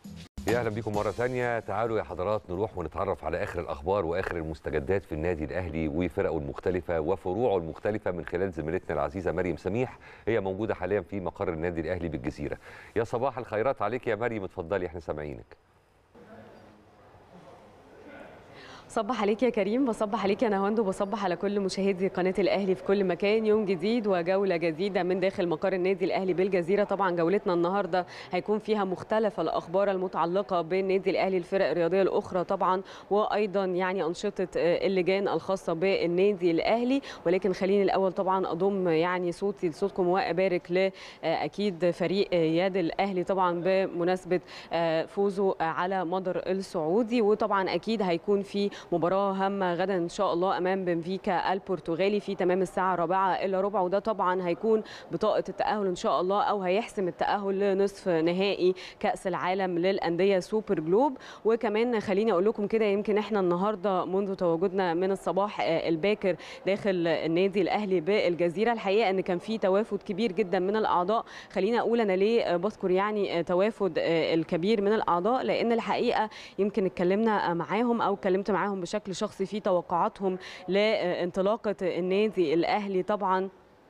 يا اهلا بيكم مره ثانيه تعالوا يا حضرات نروح ونتعرف على اخر الاخبار واخر المستجدات في النادي الاهلي وفرقه المختلفه وفروعه المختلفه من خلال زميلتنا العزيزه مريم سميح هي موجوده حاليا في مقر النادي الاهلي بالجزيره يا صباح الخيرات عليك يا مريم اتفضلي احنا سامعينك صبح عليك يا كريم بصبح عليك يا نهاوند وبصبح على كل مشاهدي قناه الاهلي في كل مكان يوم جديد وجوله جديده من داخل مقر النادي الاهلي بالجزيره طبعا جولتنا النهارده هيكون فيها مختلف الاخبار المتعلقه بالنادي الاهلي الفرق الرياضيه الاخرى طبعا وايضا يعني انشطه آه، اللجان الخاصه بالنادي الاهلي ولكن خليني الاول طبعا اضم يعني صوتي لصوتكم وابارك ل آه، اكيد فريق آه، ياد الاهلي طبعا بمناسبه آه، فوزه آه، على مدر السعودي وطبعا اكيد هيكون في مباراه هامه غدا ان شاء الله امام بنفيكا البرتغالي في تمام الساعه الرابعه الا ربع وده طبعا هيكون بطاقه التاهل ان شاء الله او هيحسم التاهل لنصف نهائي كاس العالم للانديه سوبر جلوب وكمان خليني اقول لكم كده يمكن احنا النهارده منذ تواجدنا من الصباح آه، الباكر داخل النادي الاهلي بالجزيره الحقيقه ان كان في توافد كبير جدا من الاعضاء خليني اقول انا ليه آه، بذكر يعني آه، توافد آه، الكبير من الاعضاء لان الحقيقه يمكن اتكلمنا معاهم او اتكلمت معاهم بشكل شخصي في توقعاتهم لانطلاقه النادي الاهلي طبعا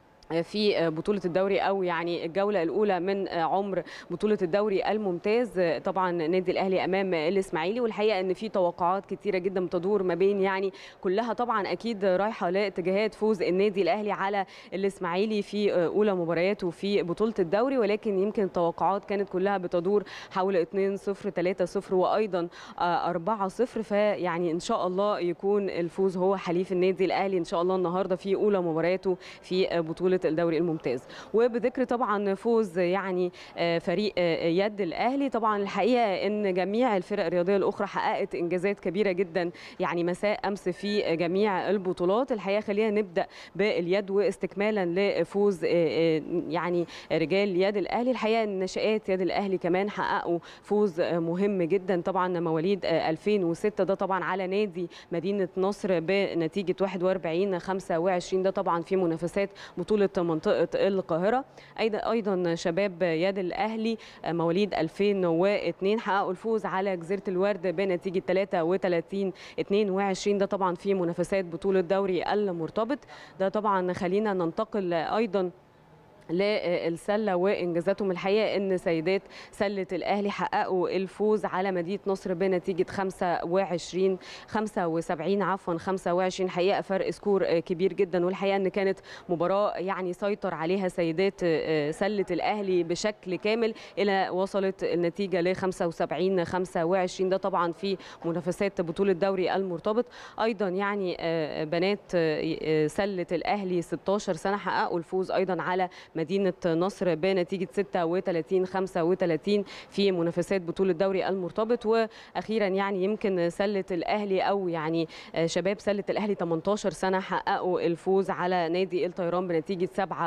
في بطولة الدوري أو يعني الجولة الأولى من عمر بطولة الدوري الممتاز طبعا نادي الأهلي أمام الإسماعيلي والحقيقة أن في توقعات كتيرة جدا بتدور ما بين يعني كلها طبعا أكيد رايحة لاتجاهات فوز النادي الأهلي على الإسماعيلي في أولى مبارياته في بطولة الدوري ولكن يمكن التوقعات كانت كلها بتدور حول 2-0 3-0 وأيضا 4-0 فيعني إن شاء الله يكون الفوز هو حليف النادي الأهلي إن شاء الله النهاردة في أولى مبارياته في بطولة الدوري الممتاز وبذكر طبعا فوز يعني آه، فريق آه، يد الاهلي طبعا الحقيقه ان جميع الفرق الرياضيه الاخرى حققت انجازات كبيره جدا يعني مساء امس في جميع البطولات الحقيقه خلينا نبدا باليد واستكمالا لفوز آه، آه، يعني رجال يد الاهلي الحقيقه ان ناشئات يد الاهلي كمان حققوا فوز آه، مهم جدا طبعا مواليد آه، 2006 ده طبعا على نادي مدينه نصر بنتيجه 41 25 ده طبعا في منافسات بطوله منطقه القاهره ايضا ايضا شباب يد الاهلي آه، مواليد 2002 حققوا الفوز على جزيره الورد بنتيجه 33 22 ده طبعا في منافسات بطوله دوري المرتبط ده طبعا خلينا ننتقل ايضا للسله وانجازاتهم الحقيقه ان سيدات سله الاهلي حققوا الفوز على مدينه نصر بنتيجه 25 75 عفوا 25 حقيقه فرق سكور كبير جدا والحقيقه ان كانت مباراه يعني سيطر عليها سيدات سله الاهلي بشكل كامل الى وصلت النتيجه ل 75 25 ده طبعا في منافسات بطوله دوري المرتبط ايضا يعني بنات سله الاهلي 16 سنه حققوا الفوز ايضا على مدينه نصر بنتيجه 36 35 في منافسات بطوله دوري المرتبط واخيرا يعني يمكن سله الاهلي او يعني شباب سله الاهلي 18 سنه حققوا الفوز على نادي الطيران بنتيجه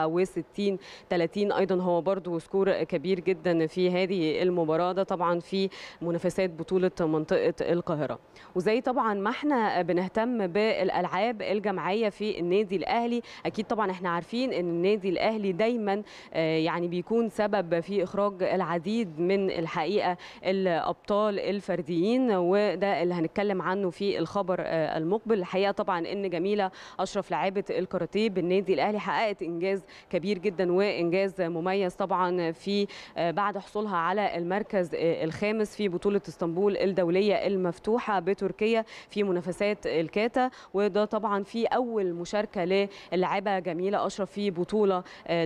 67 30 ايضا هو برضو سكور كبير جدا في هذه المباراه ده طبعا في منافسات بطوله منطقه القاهره وزي طبعا ما احنا بنهتم بالالعاب الجماعيه في النادي الاهلي اكيد طبعا احنا عارفين ان النادي الاهلي دايما يعني بيكون سبب في اخراج العديد من الحقيقه الابطال الفرديين وده اللي هنتكلم عنه في الخبر المقبل الحقيقه طبعا ان جميله اشرف لاعبه الكاراتيه بالنادي الاهلي حققت انجاز كبير جدا وانجاز مميز طبعا في بعد حصولها على المركز الخامس في بطوله اسطنبول الدوليه المفتوحه بتركيا في منافسات الكاتا وده طبعا في اول مشاركه للاعبه جميله اشرف في بطوله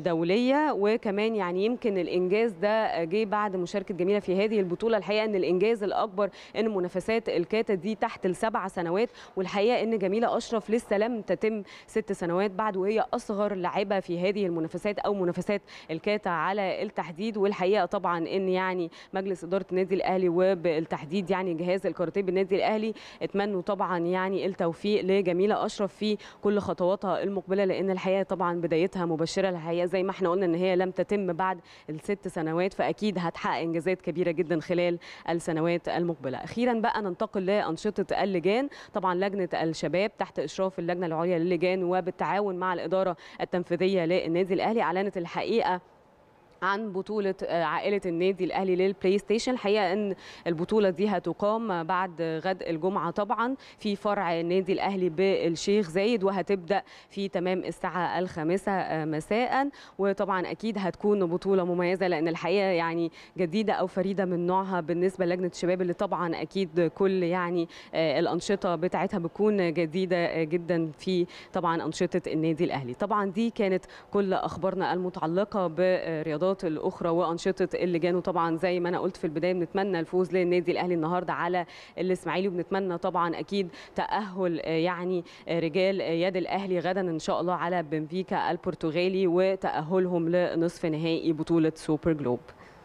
دوليه وكمان يعني يمكن الانجاز ده جه بعد مشاركه جميله في هذه البطوله الحقيقه ان الانجاز الاكبر ان منافسات الكاتا دي تحت السبع سنوات والحقيقه ان جميله اشرف لسه لم تتم ست سنوات بعد وهي اصغر لاعبه في هذه المنافسات او منافسات الكاتا على التحديد والحقيقه طبعا ان يعني مجلس اداره النادي الاهلي وبالتحديد يعني جهاز الكاراتيه بالنادي الاهلي اتمنوا طبعا يعني التوفيق لجميله اشرف في كل خطواتها المقبله لان الحقيقه طبعا بدايتها مبشره الحقيقه زي ما احنا قلنا ان هي لم تتم بعد الست سنوات فاكيد هتحقق انجازات كبيره جدا خلال السنوات المقبله اخيرا بقى ننتقل لانشطه اللجان طبعا لجنه الشباب تحت اشراف اللجنه العليا للجان وبالتعاون مع الاداره التنفيذيه للنادي الاهلي اعلنت الحقيقه عن بطولة عائلة النادي الأهلي للبلاي ستيشن الحقيقة أن البطولة دي هتقام بعد غد الجمعة طبعا في فرع النادي الأهلي بالشيخ زايد وهتبدأ في تمام الساعة الخامسة مساء وطبعا أكيد هتكون بطولة مميزة لأن الحقيقة يعني جديدة أو فريدة من نوعها بالنسبة للجنة الشباب اللي طبعا أكيد كل يعني الأنشطة بتاعتها بتكون جديدة جدا في طبعا أنشطة النادي الأهلي طبعا دي كانت كل أخبارنا المتعلقة برياضات الرياضات الاخرى وانشطه اللجان وطبعا زي ما انا قلت في البدايه بنتمنى الفوز للنادي الاهلي النهارده على الاسماعيلي وبنتمنى طبعا اكيد تاهل يعني رجال يد الاهلي غدا ان شاء الله على بنفيكا البرتغالي وتاهلهم لنصف نهائي بطوله سوبر جلوب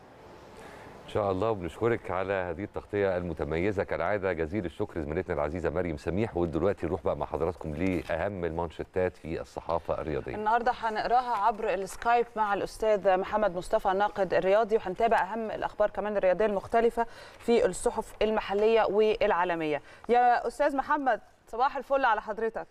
ان شاء الله وبنشكرك على هذه التغطيه المتميزه كالعاده جزيل الشكر زميلتنا العزيزه مريم سميح ودلوقتي نروح بقى مع حضراتكم لاهم المانشيتات في الصحافه الرياضيه النهارده هنقراها عبر السكايب مع الاستاذ محمد مصطفى الناقد الرياضي وهنتابع اهم الاخبار كمان الرياضيه المختلفه في الصحف المحليه والعالميه يا استاذ محمد صباح الفل على حضرتك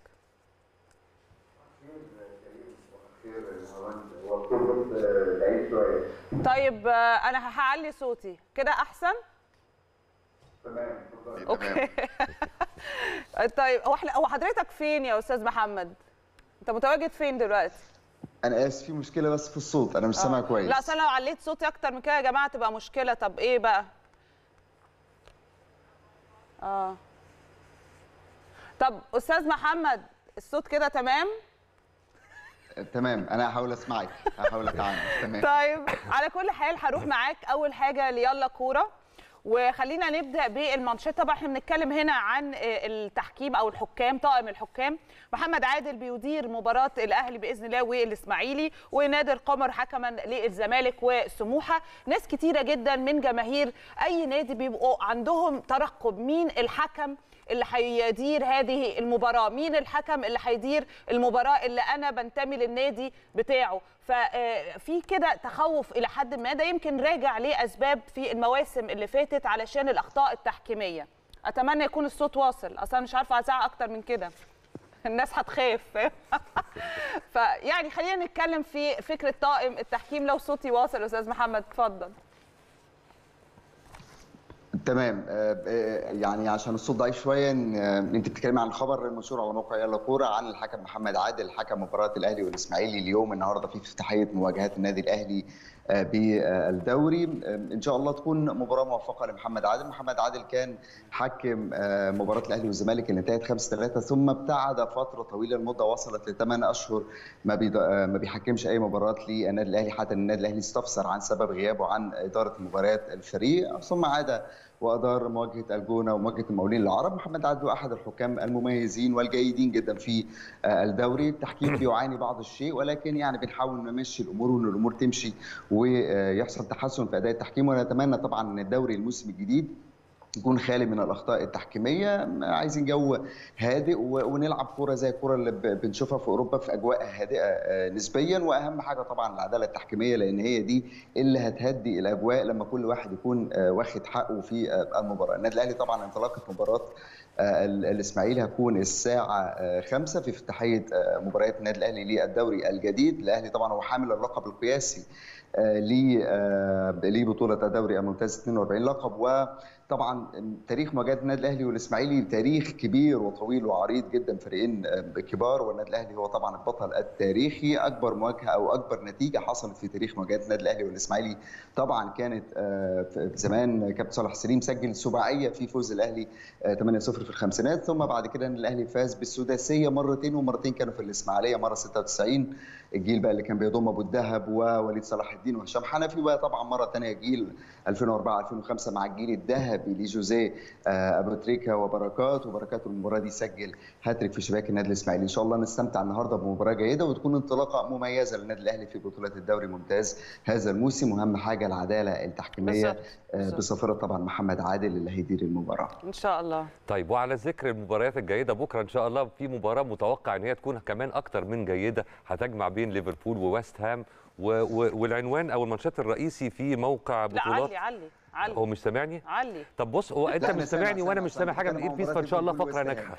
طيب انا هعلي صوتي كده احسن تمام اوكي طيب هو احنا هو حضرتك فين يا استاذ محمد انت متواجد فين دلوقتي انا اسف في مشكله بس في الصوت انا مش سامع كويس لا اصل لو عليت صوتي اكتر من كده يا جماعه تبقى مشكله طب ايه بقى اه طب استاذ محمد الصوت كده تمام تمام انا هحاول اسمعك هحاول اتعامل تمام طيب على كل حال هروح معاك اول حاجه ليلا كوره وخلينا نبدا بالمانشيت طبعا احنا بنتكلم هنا عن التحكيم او الحكام طاقم الحكام محمد عادل بيدير مباراه الاهلي باذن الله والاسماعيلي ونادر قمر حكما للزمالك وسموحه ناس كتيره جدا من جماهير اي نادي بيبقوا عندهم ترقب مين الحكم اللي هيدير هذه المباراه مين الحكم اللي هيدير المباراه اللي انا بنتمي للنادي بتاعه ففي كده تخوف الى حد ما ده يمكن راجع لاسباب في المواسم اللي فاتت علشان الاخطاء التحكيميه اتمنى يكون الصوت واصل اصلا مش عارفه ازعق اكتر من كده الناس هتخاف فيعني خلينا نتكلم في فكره طاقم التحكيم لو صوتي واصل استاذ محمد اتفضل تمام آه، آه، يعني عشان الصوت ضعيف شويه إن، آه، انت بتتكلمي عن الخبر المنشور على موقع يلا كوره عن الحكم محمد عادل حكم مباراه الاهلي والاسماعيلي اليوم النهارده في افتتاحيه مواجهات النادي الاهلي آه، بالدوري آه، ان شاء الله تكون مباراه موفقه لمحمد عادل محمد عادل كان حكم آه، مباراه الاهلي والزمالك اللي انتهت 5 3 ثم ابتعد فتره طويله المده وصلت ل 8 اشهر ما بيض... آه، ما بيحكمش اي مباراه للنادي الاهلي حتى النادي الاهلي استفسر عن سبب غيابه عن اداره مباريات الفريق ثم عاد وادار مواجهه الجونه ومواجهه المقاولين العرب محمد عادل احد الحكام المميزين والجيدين جدا في آه، الدوري التحكيم بيعاني بعض الشيء ولكن يعني بنحاول نمشي الامور وان الامور تمشي ويحصل تحسن في اداء التحكيم ونتمنى طبعا ان الدوري الموسم الجديد يكون خالي من الاخطاء التحكيميه عايزين جو هادئ و- ونلعب كوره زي الكوره اللي ب- بنشوفها في اوروبا في اجواء هادئه آه، نسبيا واهم حاجه طبعا العداله التحكيميه لان هي دي اللي هتهدي الاجواء لما كل واحد يكون آه، واخد حقه في آه، المباراه النادي الاهلي طبعا انطلاقه مباراه آه، ال- الاسماعيلي هتكون الساعه 5 في افتتاحيه آه، مباريات النادي الاهلي للدوري الجديد الاهلي طبعا هو حامل اللقب القياسي آه، ل- آه، لبطوله الدوري الممتاز 42 لقب وطبعا تاريخ مواجهات النادي الاهلي والاسماعيلي تاريخ كبير وطويل وعريض جدا فريقين آه، كبار والنادي الاهلي هو طبعا البطل التاريخي اكبر مواجهه او اكبر نتيجه حصلت في تاريخ مواجهات النادي الاهلي والاسماعيلي طبعا كانت آه، في زمان كابتن صالح سليم سجل سباعيه في فوز الاهلي آه، 8-0 في الخمسينات ثم بعد كده النادي الاهلي فاز بالسداسيه مرتين ومرتين كانوا في الاسماعيليه مره 96 الجيل بقى اللي كان بيضم ابو الدهب ووليد صلاح الدين وهشام حنفي وطبعا مره ثانيه جيل 2004 2005 مع الجيل الذهبي لجوزيه آه، ابو تريكه وبركات وبركات المباراه دي سجل هاتريك في شباك النادي الاسماعيلي ان شاء الله نستمتع النهارده بمباراه جيده وتكون انطلاقه مميزه للنادي الاهلي في بطوله الدوري الممتاز هذا الموسم واهم حاجه العداله التحكيميه بالظبط، آه، بالظبط. بصفره طبعا محمد عادل اللي هيدير المباراه ان شاء الله طيب وعلى ذكر المباريات الجيده بكره ان شاء الله في مباراه متوقع ان هي تكون كمان اكتر من جيده هتجمع بين ليفربول وويست هام و... و... والعنوان او المنشط الرئيسي في موقع لا بطولات علي علي علي هو مش سامعني علي طب بص هو انت لا، مش أنا سامع- سامعني وانا سامع- مش سامع سامع. حاجه من بتكلم عن الايربيس مباراة فان شاء الله ليفربول فقره وويست ناجحه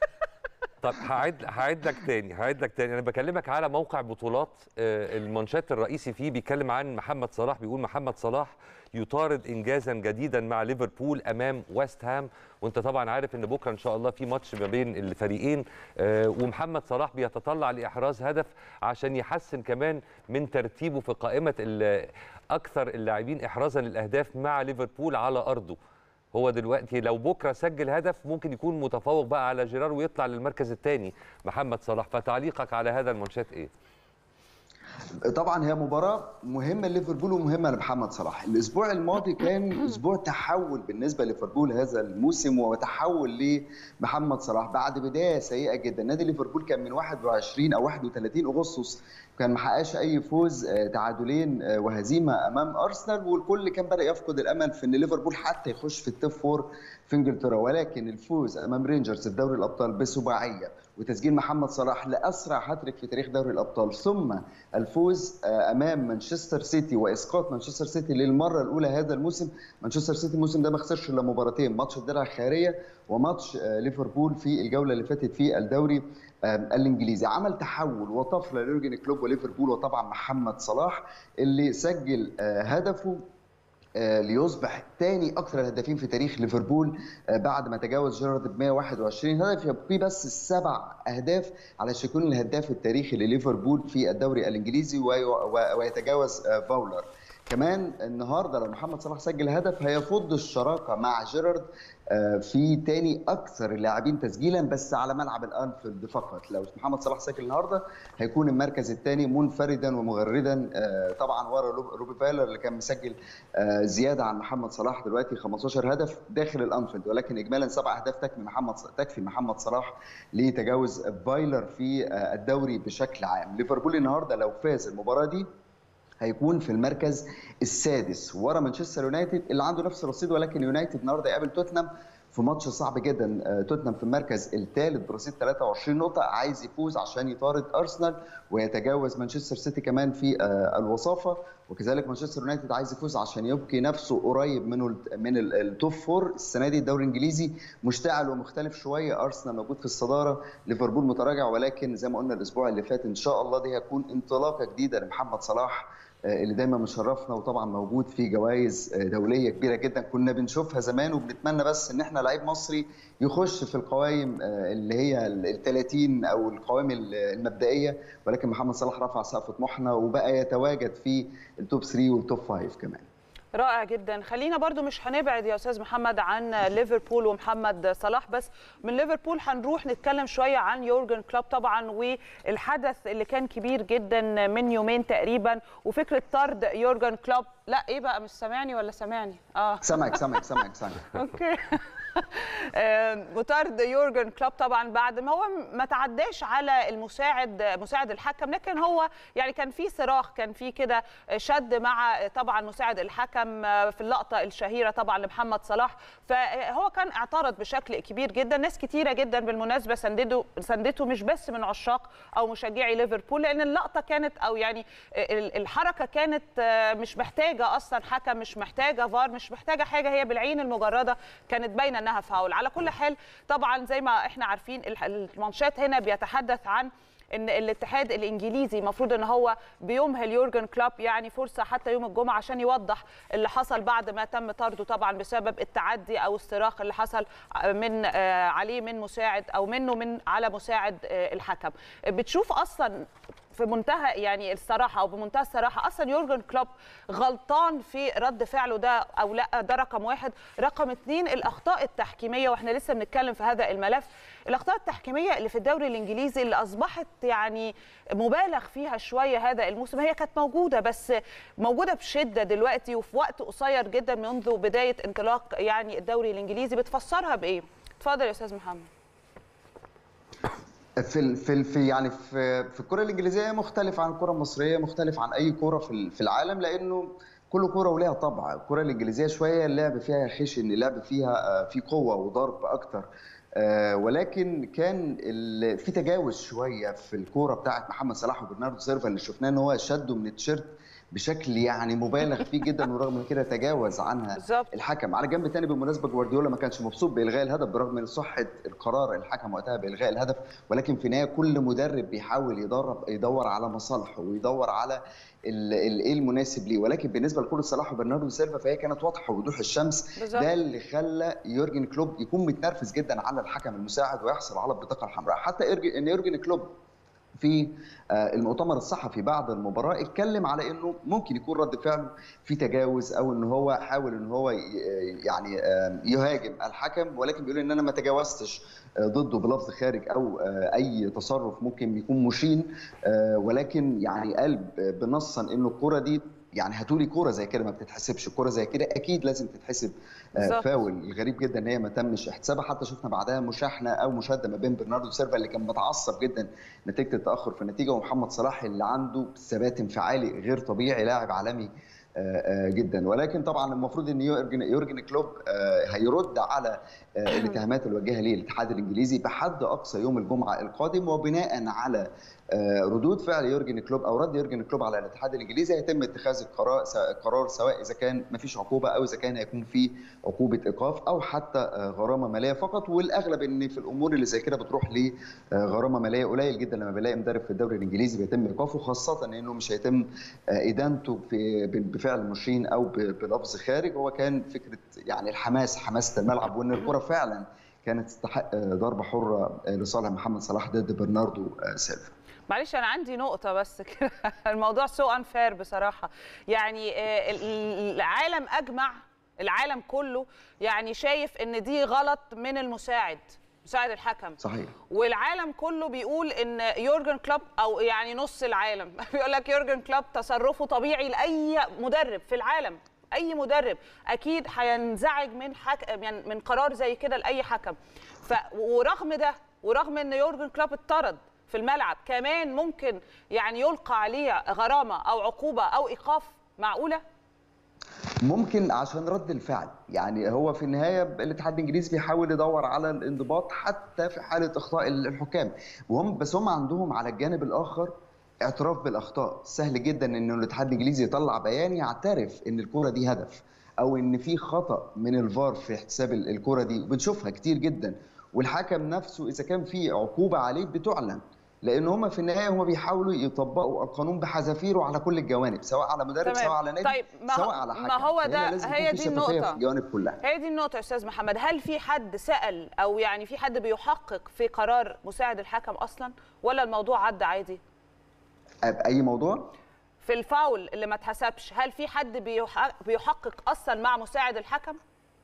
طب هعد هعد لك تاني هعد لك تاني انا بكلمك على موقع بطولات آه، المانشات الرئيسي فيه بيتكلم عن محمد صلاح بيقول محمد صلاح يطارد انجازا جديدا مع ليفربول امام ويست هام وانت طبعا عارف ان بكره ان شاء الله في ماتش ما بين الفريقين آه، ومحمد صلاح بيتطلع لاحراز هدف عشان يحسن كمان من ترتيبه في قائمه ال- اكثر اللاعبين احرازا للاهداف مع ليفربول على ارضه هو دلوقتي لو بكره سجل هدف ممكن يكون متفوق بقى على جيرار ويطلع للمركز الثاني محمد صلاح فتعليقك على هذا المانشات ايه طبعا هي مباراه مهمه لليفربول ومهمه لمحمد صلاح الاسبوع الماضي كان اسبوع تحول بالنسبه لليفربول هذا الموسم وتحول لمحمد صلاح بعد بدايه سيئه جدا نادي ليفربول كان من 21 او 31 اغسطس كان ما حققش اي فوز آه، تعادلين آه، وهزيمه امام ارسنال والكل كان بدا يفقد الامل في ان ليفربول حتى يخش في التوب فور في انجلترا ولكن الفوز امام رينجرز في دوري الابطال بسباعيه وتسجيل محمد صلاح لاسرع هاتريك في تاريخ دوري الابطال ثم الفوز آه، امام مانشستر سيتي واسقاط مانشستر سيتي للمره الاولى هذا الموسم مانشستر سيتي الموسم ده ما خسرش الا مباراتين ماتش الدرع الخيريه وماتش آه، ليفربول في الجوله اللي فاتت في الدوري آه، الانجليزي عمل تحول وطفره ليورجن كلوب وليفربول وطبعا محمد صلاح اللي سجل آه، هدفه آه، ليصبح ثاني اكثر الهدافين في تاريخ ليفربول آه، بعد ما تجاوز جيرارد ب 121 هدف يبقي بس السبع اهداف علشان يكون الهداف التاريخي لليفربول في الدوري الانجليزي وي- و- ويتجاوز آه، فاولر كمان النهارده لو محمد صلاح سجل هدف هيفض الشراكه مع جيرارد آه، في تاني اكثر اللاعبين تسجيلا بس على ملعب الانفيلد فقط لو محمد صلاح سجل النهارده هيكون المركز الثاني منفردا ومغردا آه، طبعا ورا لوب- روبي فايلر اللي كان مسجل آه، زياده عن محمد صلاح دلوقتي 15 هدف داخل الانفيلد ولكن اجمالا سبع اهداف تكفي محمد تكفي محمد صلاح لتجاوز فايلر في آه، الدوري بشكل عام ليفربول النهارده لو فاز المباراه دي هيكون في المركز السادس ورا مانشستر يونايتد اللي عنده نفس الرصيد ولكن يونايتد النهارده يقابل توتنهام في ماتش صعب جدا آه، توتنهام في المركز الثالث برصيد 23 نقطه عايز يفوز عشان يطارد ارسنال ويتجاوز مانشستر سيتي كمان في آه، الوصافه وكذلك مانشستر يونايتد عايز يفوز عشان يبقي نفسه قريب منه من ال- التوب فور السنه دي الدوري الانجليزي مشتعل ومختلف شويه ارسنال موجود في الصداره ليفربول متراجع ولكن زي ما قلنا الاسبوع اللي فات ان شاء الله دي هتكون انطلاقه جديده لمحمد صلاح اللي دايما مشرفنا وطبعا موجود في جوائز دوليه كبيره جدا كنا بنشوفها زمان وبنتمنى بس ان احنا لعيب مصري يخش في القوائم اللي هي ال 30 او القوائم المبدئيه ولكن محمد صلاح رفع سقف طموحنا وبقى يتواجد في التوب 3 والتوب 5 كمان رائع جدا خلينا برضو مش هنبعد يا استاذ محمد عن ليفربول ومحمد صلاح بس من ليفربول هنروح نتكلم شويه عن يورجن كلوب طبعا والحدث اللي كان كبير جدا من يومين تقريبا وفكره طرد يورجن كلوب لا ايه بقى مش سامعني ولا سامعني اه سامعك سامعك سامعك سامعك اوكي وطرد يورجن كلوب طبعا بعد ما هو ما تعداش على المساعد مساعد الحكم لكن هو يعني كان في صراخ كان في كده شد مع طبعا مساعد الحكم في اللقطه الشهيره طبعا لمحمد صلاح فهو كان اعترض بشكل كبير جدا ناس كتيره جدا بالمناسبه سندته سندته مش بس من عشاق او مشجعي ليفربول لان اللقطه كانت او يعني الحركه كانت مش محتاجه اصلا حكم مش محتاجه فار مش محتاجه حاجه هي بالعين المجرده كانت باينه انها فاول على كل حال طبعا زي ما احنا عارفين المانشات هنا بيتحدث عن ان الاتحاد الانجليزي المفروض ان هو بيمهل يورجن كلوب يعني فرصه حتى يوم الجمعه عشان يوضح اللي حصل بعد ما تم طرده طبعا بسبب التعدي او الصراخ اللي حصل من عليه من مساعد او منه من على مساعد الحكم بتشوف اصلا في منتهى يعني الصراحه او بمنتهى الصراحه اصلا يورجن كلوب غلطان في رد فعله ده او لا ده رقم واحد رقم اثنين الاخطاء التحكيميه واحنا لسه بنتكلم في هذا الملف الاخطاء التحكيميه اللي في الدوري الانجليزي اللي اصبحت يعني مبالغ فيها شويه هذا الموسم هي كانت موجوده بس موجوده بشده دلوقتي وفي وقت قصير جدا منذ بدايه انطلاق يعني الدوري الانجليزي بتفسرها بايه اتفضل يا استاذ محمد في في في يعني في في الكره الانجليزيه مختلف عن الكره المصريه مختلف عن اي كره في في العالم لانه كل كره ولها طبع الكره الانجليزيه شويه اللعب فيها خشن اللعب فيها في قوه وضرب اكتر ولكن كان في تجاوز شويه في الكوره بتاعه محمد صلاح وبرناردو سيلفا اللي شفناه ان هو شده من التيشيرت بشكل يعني مبالغ فيه جدا ورغم من كده تجاوز عنها بالزبط. الحكم على جنب تاني بالمناسبه جوارديولا ما كانش مبسوط بالغاء الهدف برغم من صحه القرار الحكم وقتها بالغاء الهدف ولكن في النهايه كل مدرب بيحاول يدرب يدور على مصالحه ويدور على ايه المناسب ليه ولكن بالنسبه لكره صلاح وبرناردو سيلفا فهي كانت واضحه وضوح الشمس بالزبط. ده اللي خلى يورجن كلوب يكون متنرفز جدا على الحكم المساعد ويحصل على البطاقه الحمراء حتى ان يورجن كلوب في المؤتمر الصحفي بعد المباراه اتكلم على انه ممكن يكون رد فعله في تجاوز او ان هو حاول ان هو يعني يهاجم الحكم ولكن بيقول ان انا ما تجاوزتش ضده بلفظ خارج او اي تصرف ممكن يكون مشين ولكن يعني قال بنصا انه الكره دي يعني هاتولي كوره زي كده ما بتتحسبش كوره زي كده اكيد لازم تتحسب بالزبط. فاول الغريب جدا ان هي ما تمش احتسابها حتى شفنا بعدها مشاحنه او مشاده ما بين برناردو سيلفا اللي كان متعصب جدا نتيجه التاخر في النتيجه ومحمد صلاح اللي عنده ثبات انفعالي غير طبيعي لاعب عالمي جدا ولكن طبعا المفروض ان يورجن يورجن كلوب هيرد على الاتهامات اللي وجهها ليه الاتحاد الانجليزي بحد اقصى يوم الجمعه القادم وبناء على ردود فعل يورجن كلوب او رد يورجن كلوب على الاتحاد الانجليزي هيتم اتخاذ القرار قرار سواء اذا كان ما فيش عقوبه او اذا كان هيكون في عقوبه ايقاف او حتى غرامه ماليه فقط والاغلب ان في الامور اللي زي كده بتروح لغرامه ماليه قليل جدا لما بلاقي مدرب في الدوري الانجليزي بيتم ايقافه خاصه انه مش هيتم ادانته في بفعل مشين او بلفظ خارج هو كان فكره يعني الحماس حماسه الملعب وان الكره فعلا كانت تستحق ضربه حره لصالح محمد صلاح ضد برناردو سيلفا معلش انا عندي نقطه بس كده الموضوع سو انفير بصراحه يعني العالم اجمع العالم كله يعني شايف ان دي غلط من المساعد مساعد الحكم صحيح والعالم كله بيقول ان يورجن كلوب او يعني نص العالم بيقول لك يورجن كلوب تصرفه طبيعي لاي مدرب في العالم اي مدرب اكيد هينزعج من حك... يعني من قرار زي كده لاي حكم ف... ورغم ده ورغم ان يورجن كلوب اتطرد في الملعب كمان ممكن يعني يلقى عليه غرامه او عقوبه او ايقاف معقوله ممكن عشان رد الفعل يعني هو في النهايه الاتحاد الانجليزي بيحاول يدور على الانضباط حتى في حاله اخطاء الحكام وهم بس هم عندهم على الجانب الاخر اعتراف بالاخطاء سهل جدا ان الاتحاد الانجليزي يطلع بيان يعترف ان الكره دي هدف او ان في خطا من الفار في احتساب الكره دي وبنشوفها كتير جدا والحكم نفسه اذا كان في عقوبه عليه بتعلن لان هم في النهايه هم بيحاولوا يطبقوا القانون بحذافيره على كل الجوانب سواء على مدرب تمام. سواء على نادي طيب، ما هو- سواء على حكم ما هو فهنا ده- لازم هي يكون دي في شفافية النقطة. في الجوانب كلها هي دي النقطة يا أستاذ محمد هل في حد سأل أو يعني في حد بيحقق في قرار مساعد الحكم أصلا ولا الموضوع عدى عادي؟ اي موضوع في الفاول اللي ما اتحسبش هل في حد بيحقق, بيحقق أصلا مع مساعد الحكم؟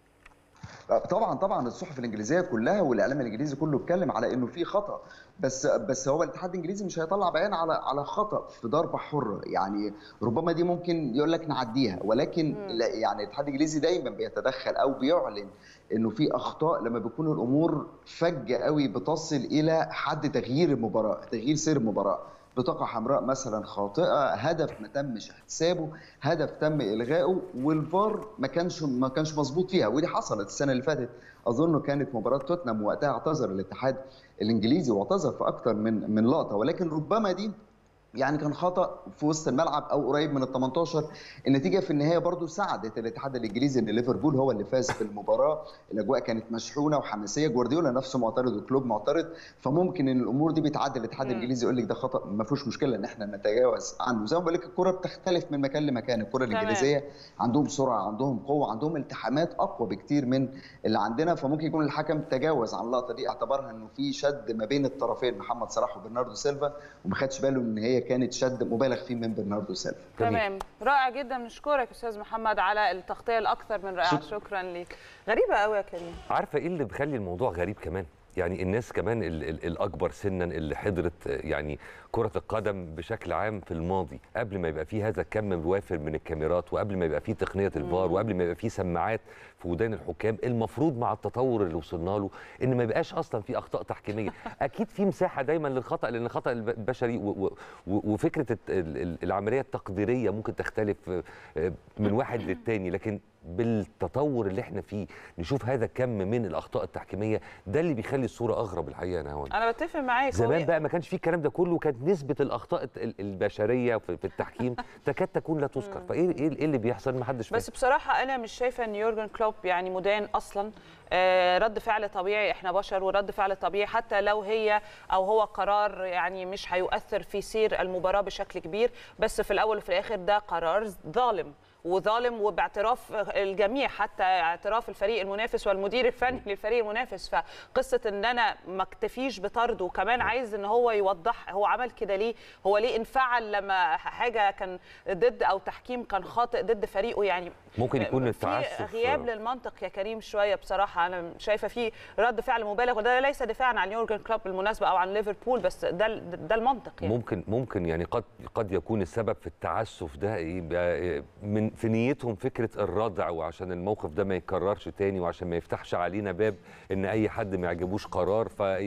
طبعا طبعا الصحف الانجليزيه كلها والاعلام الانجليزي كله اتكلم على انه في خطا بس بس هو الاتحاد الانجليزي مش هيطلع بيان على على خطا في ضربه حره يعني ربما دي ممكن يقول لك نعديها ولكن لا يعني الاتحاد الانجليزي دايما بيتدخل او بيعلن انه في اخطاء لما بيكون الامور فجه قوي بتصل الى حد تغيير المباراه تغيير سير المباراه بطاقه حمراء مثلا خاطئه هدف ما تمش احتسابه هدف تم الغائه والفار ما كانش ما كانش مظبوط فيها ودي حصلت السنه اللي فاتت اظن كانت مباراه توتنهام وقتها اعتذر الاتحاد الانجليزي واعتذر في اكثر من من لقطه ولكن ربما دي يعني كان خطا في وسط الملعب او قريب من ال 18 النتيجه في النهايه برضو ساعدت الاتحاد الانجليزي ان ليفربول هو اللي فاز في المباراه الاجواء كانت مشحونه وحماسيه جوارديولا نفسه معترض والكلوب معترض فممكن ان الامور دي بتعدي الاتحاد الانجليزي يقول لك ده خطا ما فيهوش مشكله ان احنا نتجاوز عنه زي ما بقول لك الكره بتختلف من مكان لمكان الكره تمام. الانجليزيه عندهم سرعه عندهم قوه عندهم التحامات اقوى بكتير من اللي عندنا فممكن يكون الحكم تجاوز عن اللقطه دي اعتبرها انه في شد ما بين الطرفين محمد صلاح وبرناردو سيلفا وما خدش باله ان هي كانت شد مبالغ فيه من برناردو سيلفا جميل. تمام رائع جدا نشكرك استاذ محمد على التغطيه الاكثر من رائعه شكرا. شكرا ليك غريبه قوي يا كريم عارفه ايه اللي بيخلي الموضوع غريب كمان يعني الناس كمان ال ال الاكبر سنا اللي حضرت يعني كره القدم بشكل عام في الماضي قبل ما يبقى فيه هذا الكم الوافر من الكاميرات وقبل ما يبقى فيه تقنيه الفار وقبل ما يبقى فيه سماعات في ودان الحكام المفروض مع التطور اللي وصلنا له ان ما يبقاش اصلا في اخطاء تحكيميه اكيد في مساحه دايما للخطا لان الخطا الب- البشري و- و- و- وفكره الت- ال- ال- العمليه التقديريه ممكن تختلف آه، من واحد للتاني لكن بالتطور اللي احنا فيه نشوف هذا الكم من الاخطاء التحكيميه ده اللي بيخلي الصوره اغرب الحقيقه انا هون انا بتفق معاك زمان هو- بقى ما كانش فيه الكلام ده كله كانت نسبه الاخطاء ال- البشريه في في التحكيم تكاد تكون لا تذكر فايه ايه إيه اللي بيحصل ما حدش بس بصراحة أنا مش شايفة إن يورجن كلوب يعني مدان أصلا آه، رد فعل طبيعي إحنا بشر ورد فعل طبيعي حتى لو هي أو هو قرار يعني مش هيؤثر في سير المباراة بشكل كبير بس في الأول وفي الآخر ده قرار ظالم وظالم وباعتراف الجميع حتى اعتراف الفريق المنافس والمدير الفني للفريق المنافس فقصه ان انا ما اكتفيش بطرده وكمان عايز ان هو يوضح هو عمل كده ليه هو ليه انفعل لما حاجه كان ضد او تحكيم كان خاطئ ضد فريقه يعني ممكن يكون في التعسف غياب للمنطق يا كريم شويه بصراحه انا شايفه في رد فعل مبالغ وده ليس دفاعا عن يورجن كلوب بالمناسبه او عن ليفربول بس ده ده المنطق يعني ممكن ممكن يعني قد قد يكون السبب في التعسف ده يبقى من في نيتهم فكره الردع وعشان الموقف ده ما يتكررش تاني وعشان ما يفتحش علينا باب ان اي حد ما يعجبوش قرار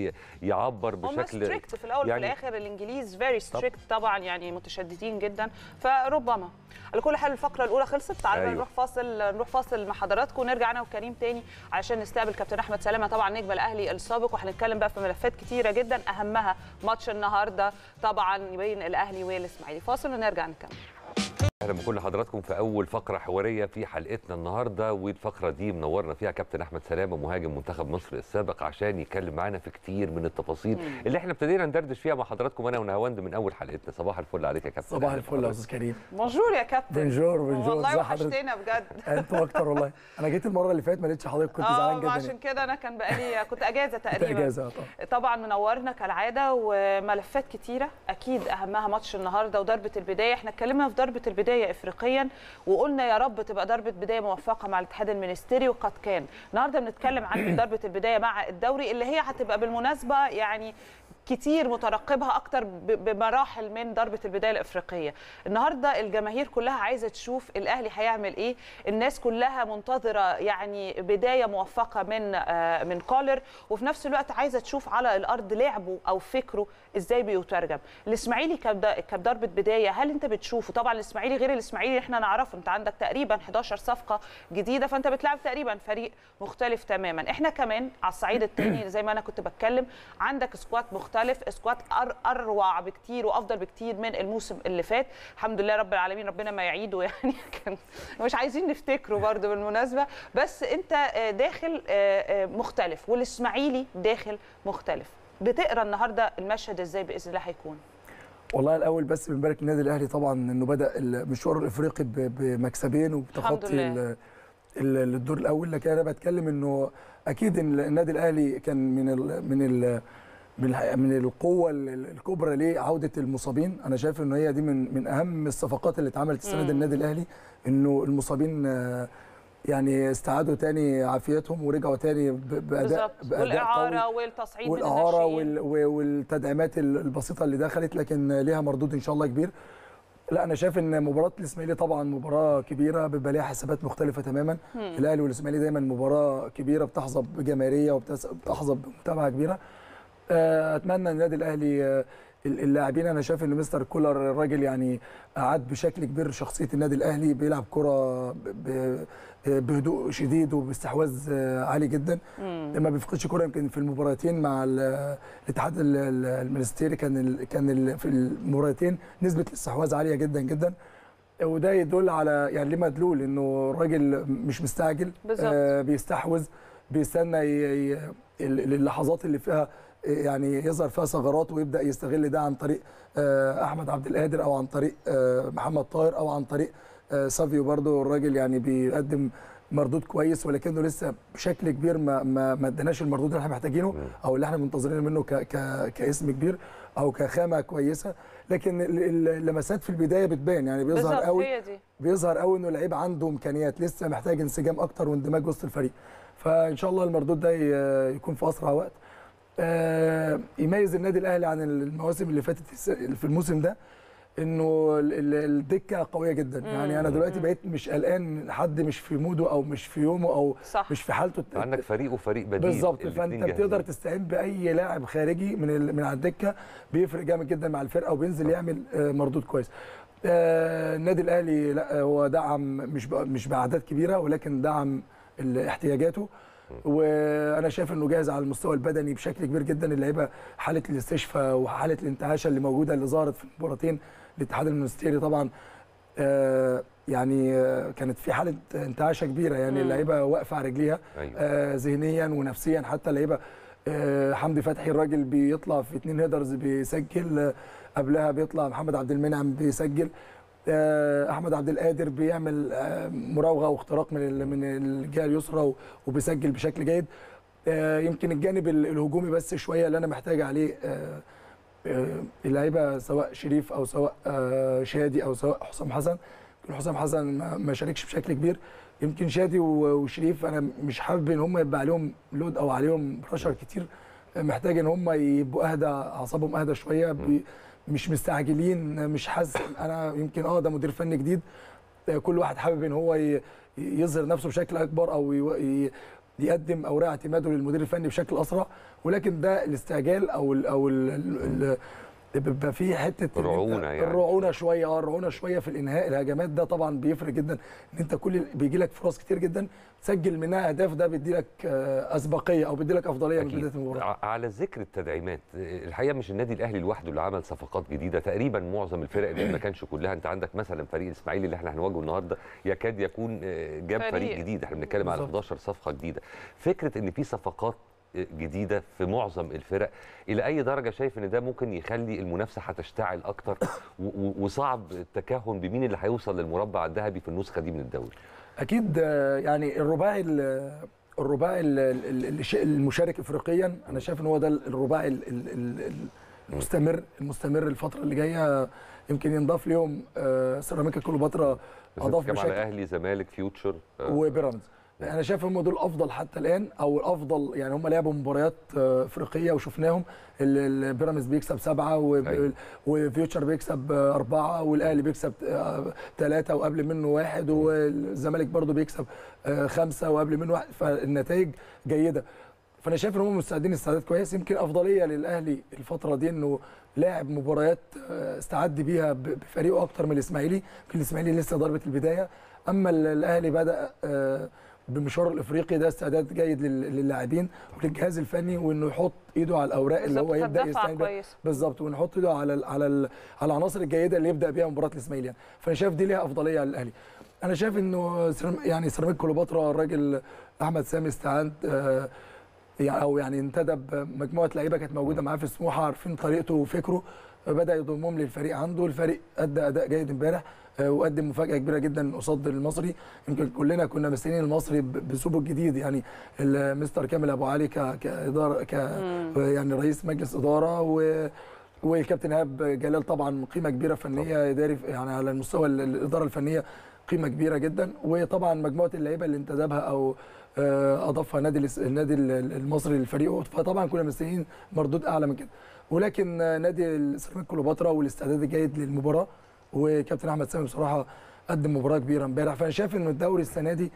فيعبر هم بشكل ستريكت في الاول يعني- وفي الاخر الانجليز فيري ستريكت طبعا يعني متشددين جدا فربما على كل حال الفقره الاولى خلصت تعالوا أيوة. أيوه. نروح فاصل نروح فاصل مع حضراتكم ونرجع انا وكريم تاني عشان نستقبل كابتن احمد سلامه طبعا نجم الاهلي السابق وهنتكلم بقى في ملفات كتيره جدا اهمها ماتش النهارده طبعا بين الاهلي والاسماعيلي فاصل ونرجع نكمل اهلا بكل حضراتكم في اول فقره حواريه في حلقتنا النهارده والفقره دي منورنا فيها كابتن احمد سلامه مهاجم منتخب مصر السابق عشان يتكلم معانا في كتير من التفاصيل اللي احنا ابتدينا ندردش فيها مع حضراتكم انا ونهاوند من اول حلقتنا صباح الفل عليك يا كابتن صباح أهلا الفل يا بحضرتك. استاذ كريم بونجور يا كابتن بونجور بونجور والله ازي حضرتك وحشتنا بجد انتوا اكتر والله انا جيت المره اللي فاتت ما لقيتش حضرتك كنت اه زعلان ما جدا عشان كده انا كان بقالي كنت اجازه كنت تقريبا اجازه طبعا طبعا منورنا كالعاده وملفات كتيره اكيد اهمها ماتش النهارده وضربه البدايه احنا اتكلمنا في ضربه البدايه افريقيا وقلنا يا رب تبقى ضربه بدايه موفقه مع الاتحاد المنستيري وقد كان النهارده بنتكلم عن ضربه البدايه مع الدوري اللي هي هتبقى بالمناسبه يعني كتير مترقبها اكتر ب- بمراحل من ضربه البدايه الافريقيه النهارده الجماهير كلها عايزه تشوف الاهلي هيعمل ايه الناس كلها منتظره يعني بدايه موفقه من آه، من كولر وفي نفس الوقت عايزه تشوف على الارض لعبه او فكره ازاي بيترجم الاسماعيلي كبد- كضربه بدايه هل انت بتشوفه طبعا الاسماعيلي غير الاسماعيلي اللي احنا نعرفه انت عندك تقريبا 11 صفقه جديده فانت بتلعب تقريبا فريق مختلف تماما احنا كمان على الصعيد الثاني زي ما انا كنت بتكلم عندك سكواد مختلف سكواد أر اروع بكتير وافضل بكتير من الموسم اللي فات الحمد لله رب العالمين ربنا ما يعيده يعني كان مش عايزين نفتكره برضه بالمناسبه بس انت آه، داخل آه، آه، مختلف والاسماعيلي داخل مختلف بتقرا النهارده المشهد ازاي باذن الله هيكون والله الاول بس بنبارك للنادي الاهلي طبعا انه بدا المشوار الافريقي ب- بمكسبين وبتخطي لله. ال- ال- الدور الاول لكن انا بتكلم انه اكيد إن النادي الاهلي كان من ال من ال من الح- من القوه ال- ال- الكبرى لعوده المصابين انا شايف ان هي دي من من اهم الصفقات اللي اتعملت السنه دي مم. النادي الاهلي انه المصابين آه، يعني استعادوا تاني عافيتهم ورجعوا تاني ب- باداء بالظبط باداء قوي والاعاره والتصعيد من والاعاره الناشئين. وال- و- والتدعيمات ال- البسيطه اللي دخلت لكن ليها مردود ان شاء الله كبير لا انا شايف ان مباراه الاسماعيلي طبعا مباراه كبيره بيبقى ليها حسابات مختلفه تماما الاهلي والاسماعيلي دايما مباراه كبيره بتحظى بجماهيريه وبتحظى بمتابعه كبيره آه، اتمنى ان النادي الاهلي آه، اللاعبين انا شايف ان مستر كولر الراجل يعني اعاد بشكل كبير شخصيه النادي الاهلي بيلعب كره ب- ب- بهدوء شديد وباستحواذ آه، عالي جدا ما بيفقدش كره يمكن في المباراتين مع ال- الاتحاد ال- ال- المنستيري كان ال كان ال في المباراتين نسبه الاستحواذ عاليه جدا جدا وده يدل على يعني ليه مدلول انه الراجل مش مستعجل بالظبط. آه بيستحوذ بيستنى ي- ي- ال- اللحظات اللي فيها يعني يظهر فيها ثغرات ويبدا يستغل ده عن طريق آه، احمد عبد القادر او عن طريق آه، محمد طاهر او عن طريق آه، سافيو برضو الراجل يعني بيقدم مردود كويس ولكنه لسه بشكل كبير ما ما ما اداناش المردود اللي احنا محتاجينه او اللي احنا منتظرين منه ك ك كاسم كبير او كخامه كويسه لكن ال- ال- اللمسات في البدايه بتبان يعني بيظهر بالظبط قوي هي دي بيظهر قوي انه لعيب عنده امكانيات لسه محتاج انسجام اكتر واندماج وسط الفريق فان شاء الله المردود ده ي- يكون في اسرع وقت آه، يميز النادي الاهلي عن المواسم اللي فاتت الس- في الموسم ده انه ال- ال- الدكه قويه جدا يعني انا دلوقتي بقيت مش قلقان من حد مش في موده او مش في يومه او صح. مش في حالته عندك فريق وفريق بديل بالظبط الاتنين فانت جاهزين. بتقدر تستعين باي لاعب خارجي من ال- من على الدكه بيفرق جامد جدا مع الفرقه وبينزل يعمل آه، مردود كويس آه، النادي الاهلي لا هو دعم مش ب- مش باعداد كبيره ولكن دعم ال- احتياجاته وانا شايف انه جاهز على المستوى البدني بشكل كبير جدا اللعيبه حاله الاستشفاء وحاله الانتعاشه اللي موجوده اللي ظهرت في المباراتين الاتحاد المنستيري طبعا آه، يعني آه، كانت في حاله انتعاشه كبيره يعني اللعيبه واقفه على رجليها أيوة. آه، ذهنيا ونفسيا حتى اللعيبه آه، حمدي فتحي الراجل بيطلع في اتنين هيدرز بيسجل آه، قبلها بيطلع محمد عبد المنعم بيسجل آه، احمد عبد القادر بيعمل آه، مراوغه واختراق من ال- من الجهه اليسرى و- وبيسجل بشكل جيد آه، يمكن الجانب ال- الهجومي بس شويه اللي انا محتاج عليه آه، آه، اللعيبه سواء شريف او سواء آه، شادي او سواء حسام حسن يمكن حسام حسن ما- ما شاركش بشكل كبير يمكن شادي و- وشريف انا مش حابب ان هم يبقى عليهم لود او عليهم بريشر كتير محتاج ان هم يبقوا اهدى اعصابهم اهدى شويه بي- مش مستعجلين مش حاسس انا يمكن اه ده مدير فني جديد آه، كل واحد حابب ان هو ي- يظهر نفسه بشكل اكبر او يو- ي- يقدم اوراق اعتماده للمدير الفني بشكل اسرع ولكن ده الاستعجال او ال او ال ال بيبقى فيه حته إن أنت- الرعونة يعني. الرعونه شويه اه الرعونه شويه في الانهاء الهجمات ده طبعا بيفرق جدا ان انت كل بيجي لك فرص كتير جدا تسجل منها اهداف ده بيدي لك آه، اسبقيه او بيدي لك افضليه من بدايه أكيد. المباراه ع- على ذكر التدعيمات الحقيقه مش النادي الاهلي لوحده اللي عمل صفقات جديده تقريبا معظم الفرق اللي ما كانش كلها انت عندك مثلا فريق الاسماعيلي اللي احنا هنواجهه النهارده يكاد يكون آه، جاب فريق, فريق. فريق جديد احنا بنتكلم على بالظبط. 11 صفقه جديده فكره ان في صفقات آه، جديده في معظم الفرق الى اي درجه شايف ان ده ممكن يخلي المنافسه هتشتعل اكتر و- و- وصعب التكهن بمين اللي هيوصل للمربع الذهبي في النسخه دي من الدوري اكيد آه، يعني الرباعي ال- الرباعي ال- ال- ال- الش- المشارك افريقيا انا شايف ان هو ده الرباعي ال- ال- ال- ال- المستمر المستمر الفتره اللي جايه يمكن ينضاف ليهم آه، سيراميكا كليوباترا بس انت اضاف بتتكلم بشكل على اهلي زمالك فيوتشر آه، وبيراميدز انا شايف هم دول افضل حتى الان او الافضل يعني هم لعبوا مباريات آه، افريقيه وشفناهم ال- ال- بيراميدز بيكسب سبعه وب- أيوة. وفيوتشر بيكسب آه، اربعه والاهلي بيكسب ثلاثه وقبل منه واحد والزمالك برضو بيكسب آه، خمسه وقبل منه واحد فالنتائج جيده فانا شايف ان هم مستعدين استعداد كويس يمكن افضليه للاهلي الفتره دي انه لاعب مباريات آه، استعد بيها ب- بفريقه اكتر من الاسماعيلي يمكن الاسماعيلي لسه ضربه البدايه اما ال- الاهلي بدا آه، بالمشوار الافريقي ده استعداد جيد لل- للاعبين وللجهاز الفني وانه يحط ايده على الاوراق اللي هو بالظبط، يبدا كانت دفعة يستعين بيها كويسة. بالظبط ونحط ايده على ال على ال على العناصر الجيده اللي يبدا بيها مباراه الاسماعيلي يعني فانا شايف دي ليها افضليه على الاهلي انا شايف انه سيرام- يعني سيراميك كليوباترا الراجل احمد سامي استعان آه، يعني او يعني انتدب مجموعه لعيبه كانت موجوده معاه في سموحه عارفين طريقته وفكره بدا يضمهم للفريق عنده الفريق ادى اداء جيد امبارح آه، وقدم مفاجاه كبيره جدا قصاد المصري يمكن كلنا كنا مستنيين المصري ب- باسلوبه الجديد يعني ال- مستر كامل ابو علي ك- كاداره ك يعني رئيس مجلس اداره و والكابتن ايهاب جلال طبعا قيمه كبيره فنيه اداري يعني على المستوى ال- الاداره الفنيه قيمه كبيره جدا وطبعا مجموعه اللعيبه اللي انتدبها او آه، اضافها نادي الاس- النادي ال- المصري للفريق فطبعا كنا مستنيين مردود اعلى من كده ولكن آه، نادي سيراميك كليوباترا والاستعداد الجيد للمباراه وكابتن احمد سامي بصراحه قدم مباراه كبيره امبارح فانا شايف انه الدوري السنه دي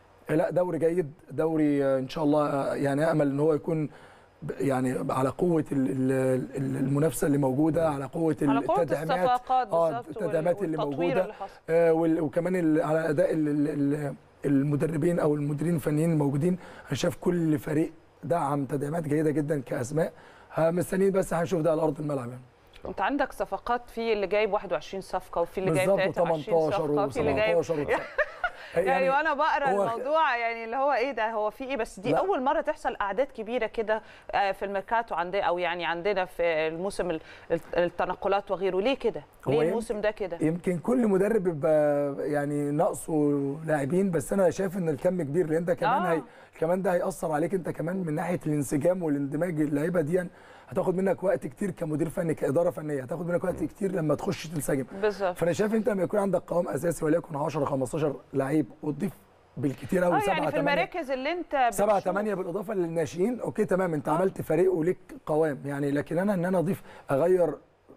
لا دوري جيد دوري آه، ان شاء الله آه، يعني امل ان هو يكون ب- يعني على قوه ال- ال- ال- المنافسه اللي موجوده على قوه على قوه التدعيمات الصفقات اه بالظبط التدعيمات اللي والتطوير موجوده اللي حصل. آه، وال- وكمان ال- على اداء ال- ال- ال- المدربين او المديرين الفنيين الموجودين انا شايف كل فريق دعم تدعيمات جيده جدا كاسماء ها، مستنيين بس هنشوف ده على ارض الملعب يعني انت عندك صفقات في اللي جايب 21 صفقه وفي اللي جايب بالظبط 23 صفقه و18 وفي اللي جايب و17 يعني, وانا بقرا هو- الموضوع يعني اللي هو ايه ده هو في ايه بس دي لا. اول مره تحصل اعداد كبيره كده آه، في الميركاتو عندنا او يعني عندنا في الموسم ال- التنقلات وغيره ليه كده هو ليه يم- الموسم ده كده يمكن كل مدرب بيبقى يعني ناقصه لاعبين بس انا شايف ان الكم كبير لان ده كمان آه. هي كمان ده هيأثر عليك انت كمان من ناحيه الانسجام والاندماج اللعيبه دي هتاخد منك وقت كتير كمدير فني كاداره فنيه هتاخد منك وقت كتير لما تخش تنسجم بالظبط فانا شايف انت لما يكون عندك قوام اساسي وليكن 10 15 لعيب وتضيف بالكتير قوي اه 7 يعني في 8 المراكز اللي انت 7 بتشوف- 8 بالاضافه للناشئين اوكي تمام انت عملت فريق وليك قوام يعني لكن انا ان انا اضيف اغير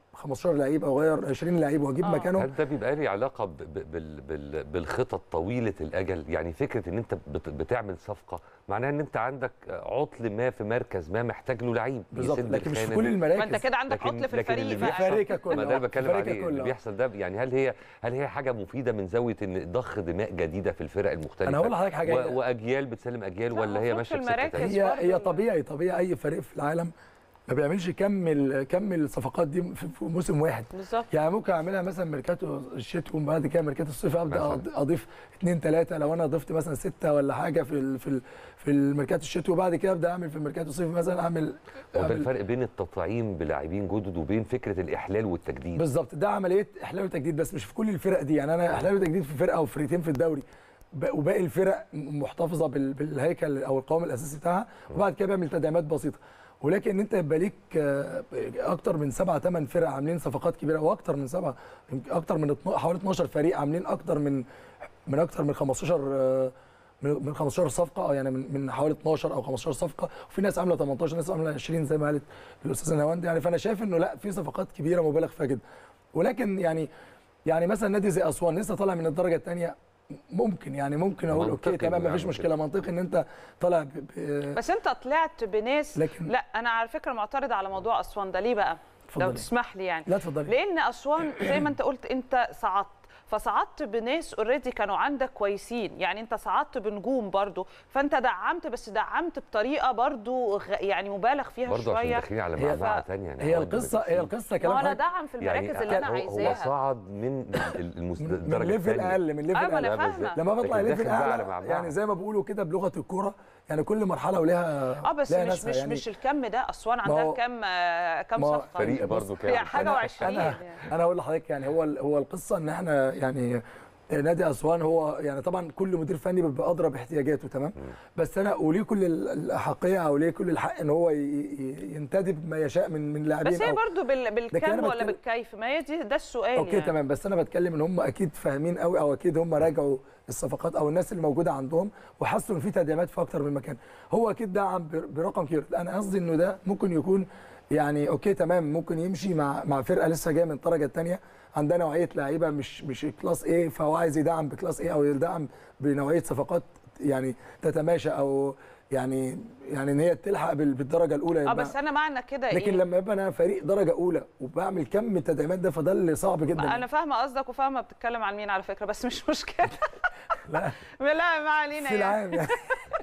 15 لعيب او اغير 20 لعيب واجيب آه. مكانهم هل ده بيبقى لي علاقه ب- ب- بال- بال- بالخطط طويله الاجل يعني فكره ان انت بت- بتعمل صفقه معناها ان انت عندك عطل ما في مركز ما محتاج له لعيب بالظبط يسد لكن مش في الخانة كل دي. المراكز ما انت كده عندك عطل في لكن الفريق اللي بقى بيحصل فريقك كله. ما ده اللي بتكلم فريقك عليه اللي كله. بيحصل ده يعني هل هي هل هي حاجه مفيده من زاويه ان ضخ دماء جديده في الفرق المختلفه أنا هقول لحضرتك حاجة. و- واجيال بتسلم اجيال لا، ولا هي المفروض ماشيه في بسكه المراكز تانية؟ هي برضه هي ال- طبيعي طبيعي اي فريق في العالم ما بيعملش كم ال- كم الصفقات دي في في موسم واحد بالظبط يعني ممكن اعملها مثلا ميركاتو الشتوي وبعد كده ميركاتو الصيف ابدا مثلاً. أض- اضيف اثنين ثلاثه لو انا ضفت مثلا سته ولا حاجه في ال في ال في الميركاتو الشتوي وبعد كده ابدا اعمل في الميركاتو الصيفي مثلا اعمل وده أعمل- الفرق بين التطعيم بلاعبين جدد وبين فكره الاحلال والتجديد بالظبط ده عمليه احلال وتجديد بس مش في كل الفرق دي يعني انا احلال وتجديد في فرقه او فرقتين في الدوري ب- وباقي الفرق محتفظه بال- بالهيكل او القوام الاساسي بتاعها وبعد كده بعمل تدعيمات بسيطه ولكن انت يبقى ليك آه، اكتر من سبعة ثمان فرق عاملين صفقات كبيره واكتر من سبعه يمكن اكتر من اتنا- حوالي 12 فريق عاملين اكتر من من اكتر من 15 آه، من من 15 صفقه أو يعني من من حوالي 12 او 15 صفقه وفي ناس عامله 18 ناس عامله 20 زي ما قالت الاستاذه نواند يعني فانا شايف انه لا في صفقات كبيره مبالغ فيها جدا ولكن يعني يعني مثلا نادي زي اسوان لسه طالع من الدرجه الثانيه ممكن يعني ممكن اقول اوكي منطقي تمام إنه مفيش يعمل مشكله منطقي ان انت طالع ب... ب... بس انت طلعت بناس لكن- لا انا على فكره معترضه على موضوع اسوان ده ليه بقى لو اتفضلي. تسمح لي يعني لا اتفضلي لان اسوان زي ما انت قلت انت صعدت فصعدت بناس اوريدي كانوا عندك كويسين يعني انت صعدت بنجوم برضو فانت دعمت بس دعمت بطريقه برضو غ- يعني مبالغ فيها برضه عشان شويه داخلين على هي- معمعه ثانيه هي القصه هي القصه كلام ما انا حضرتك دعم في المراكز اللي انا هو- هو عايزاها صعد من ال- المس- من الدرجه ليفل الثانيه اقل من ليفل أيوة، أنا اقل فاهمة. لما بطلع لكن ليفل داخل بقى على اعلى معمعة. يعني زي ما بيقولوا كده بلغه الكوره يعني كل مرحله ولها اه بس لها مش ناسها مش يعني مش الكم ده اسوان ما عندها هو- كم آه، كم ما هو صفقه فريق بص، برضه هي كام حاجه أنا- و20 انا انا هقول لحضرتك يعني هو ال- هو القصه ان احنا يعني نادي اسوان هو يعني طبعا كل مدير فني بيبقى ادرى باحتياجاته تمام بس انا وليه كل ال- الاحقيه او ليه كل الحق ان هو ي- ي- ينتدب ما يشاء من من لاعبين بس هي أو برضو بال... لكن بالكم أنا ولا بتكلم- بالكيف ما هي دي ده السؤال اوكي يعني. تمام بس انا بتكلم ان هم اكيد فاهمين قوي او اكيد هم راجعوا الصفقات او الناس اللي موجوده عندهم وحسوا ان في تدعيمات في اكتر من مكان هو اكيد دعم بر- برقم كبير انا قصدي انه ده ممكن يكون يعني اوكي تمام ممكن يمشي مع مع فرقه لسه جايه من الدرجه الثانيه عندها نوعيه لعيبه مش مش كلاس ايه فهو عايز يدعم بكلاس ايه او يدعم بنوعيه صفقات يعني تتماشى او يعني يعني ان هي تلحق بال- بالدرجه الاولى اه يبقى- بس انا معنى كده لكن ايه لما يبقى انا فريق درجه اولى وبعمل كم التدعيمات ده فده اللي صعب جدا انا فاهمه قصدك وفاهمه بتتكلم عن مين على فكره بس مش مشكله لا لا ما علينا في يعني العام يعني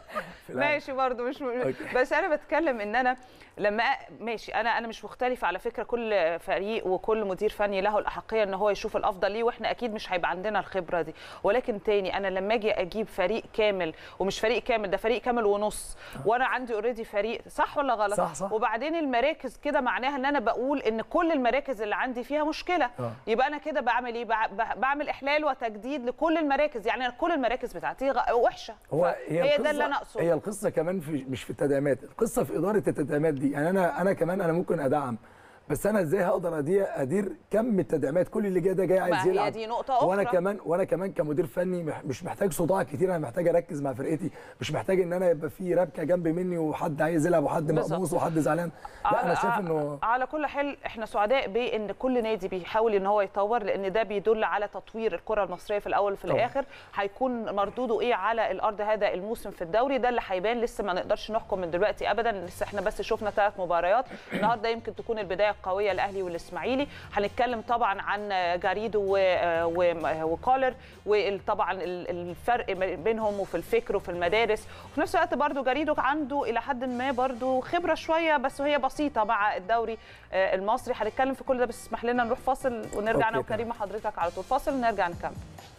العالم. ماشي برضه مش م... أوكي. بس انا بتكلم ان انا لما ماشي انا انا مش مختلفه على فكره كل فريق وكل مدير فني له الاحقيه ان هو يشوف الافضل ليه واحنا اكيد مش هيبقى عندنا الخبره دي ولكن تاني انا لما اجي اجيب فريق كامل ومش فريق كامل ده فريق كامل ونص وانا عندي اوريدي فريق صح ولا غلط صح، صح. وبعدين المراكز كده معناها ان انا بقول ان كل المراكز اللي عندي فيها مشكله آه. يبقى انا كده بعمل ايه بع- بع- بعمل احلال وتجديد لكل المراكز يعني أنا كل المراكز بتاعتي غ- وحشه هو هي, هي القصة ده اللي انا اقصده هي القصه كمان في مش في التدعيمات القصه في اداره التدعيمات دي يعني انا انا كمان انا ممكن ادعم بس انا ازاي هقدر ادير ادير كم التدعيمات كل اللي جاي ده جاي ما عايز هي يلعب دي نقطة أخرى. وانا كمان وانا كمان كمدير فني مح- مش محتاج صداع كتير انا محتاج اركز مع فرقتي مش محتاج ان انا يبقى في ربكه جنب مني وحد عايز يلعب وحد بالظبط. مقموص وحد زعلان لا انا شايف انه على كل حال احنا سعداء بان كل نادي بيحاول ان هو يطور لان ده بيدل على تطوير الكره المصريه في الاول وفي طبعا. الاخر هيكون مردوده ايه على الارض هذا الموسم في الدوري ده اللي هيبان لسه ما نقدرش نحكم من دلوقتي ابدا لسه احنا بس شفنا ثلاث مباريات النهارده يمكن تكون البدايه القويه الاهلي والاسماعيلي هنتكلم طبعا عن جاريدو و- و- وكولر وطبعا ال- الفرق بينهم وفي الفكر وفي المدارس وفي نفس الوقت برضو جاريدو عنده الى حد ما برضو خبره شويه بس هي بسيطه مع الدوري آه، المصري هنتكلم في كل ده بس اسمح لنا نروح فاصل ونرجع انا أوكي، وكريم حضرتك على طول فاصل ونرجع نكمل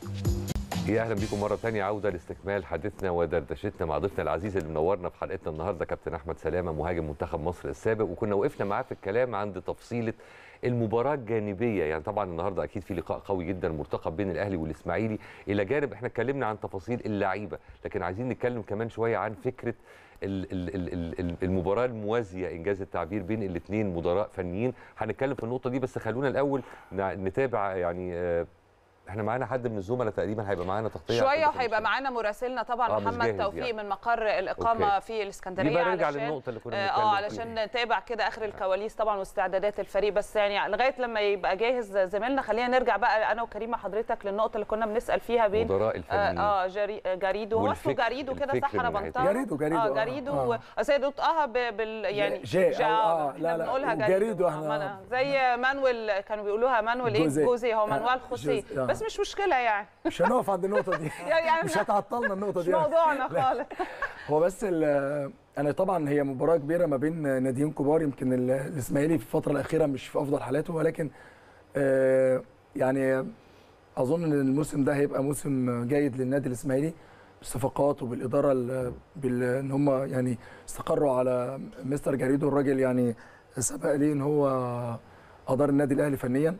يا اهلا بيكم مره ثانيه عوده لاستكمال حديثنا ودردشتنا مع ضيفنا العزيز اللي منورنا في حلقتنا النهارده كابتن احمد سلامه مهاجم منتخب مصر السابق وكنا وقفنا معاه في الكلام عند تفصيله المباراه الجانبيه يعني طبعا النهارده اكيد في لقاء قوي جدا مرتقب بين الاهلي والاسماعيلي الى جانب احنا اتكلمنا عن تفاصيل اللعيبه لكن عايزين نتكلم كمان شويه عن فكره ال- ال- ال- ال- ال- المباراه الموازيه انجاز التعبير بين الاثنين مدراء فنيين هنتكلم في النقطه دي بس خلونا الاول نع- نتابع يعني آه، احنا معانا حد من الزملاء تقريبا هيبقى معانا تغطيه شويه عشان وهيبقى تفهم. معانا مراسلنا طبعا آه، مش محمد جاهز توفيق يعني. من مقر الاقامه أوكي. في الاسكندريه يبقى نرجع علشان للنقطه اللي كنا اه بنتكلم آه، فيها. علشان نتابع كده اخر الكواليس طبعا واستعدادات الفريق بس يعني لغايه لما يبقى جاهز زميلنا خلينا نرجع بقى انا وكريمه حضرتك للنقطه اللي كنا بنسال فيها بين مدراء اه, الفنيين آه جري جاريدو هو اسمه والفكر- جاريدو كده صح الفكر انا من ناحية بنطقها جاريدو- جاريدو، اه آه، جاريدو آه. اصل هي نطقها ب- بال يعني جاء أو- آه، إحنا لا، لا، بنقولها وجاريدو آه، إحنا- ما أنا زي مانويل كانوا بيقولوها مانويل ايه جوزيه. جوزي هو آه، مانويل خوسيه جوز- آه. بس مش مشكله يعني مش هنقف عند النقطه دي يعني مش هتعطلنا النقطه مش دي موضوعنا لا. خالص هو بس ال- انا طبعا هي مباراه كبيره ما بين ناديين كبار يمكن ال- الاسماعيلي في الفتره الاخيره مش في افضل حالاته ولكن آه، يعني اظن ان الموسم ده هيبقى موسم جيد للنادي الاسماعيلي بالصفقات وبالاداره ال- بال ان هم يعني استقروا على مستر جاريدو الراجل يعني سبق ليه ان هو ادار النادي الاهلي فنيا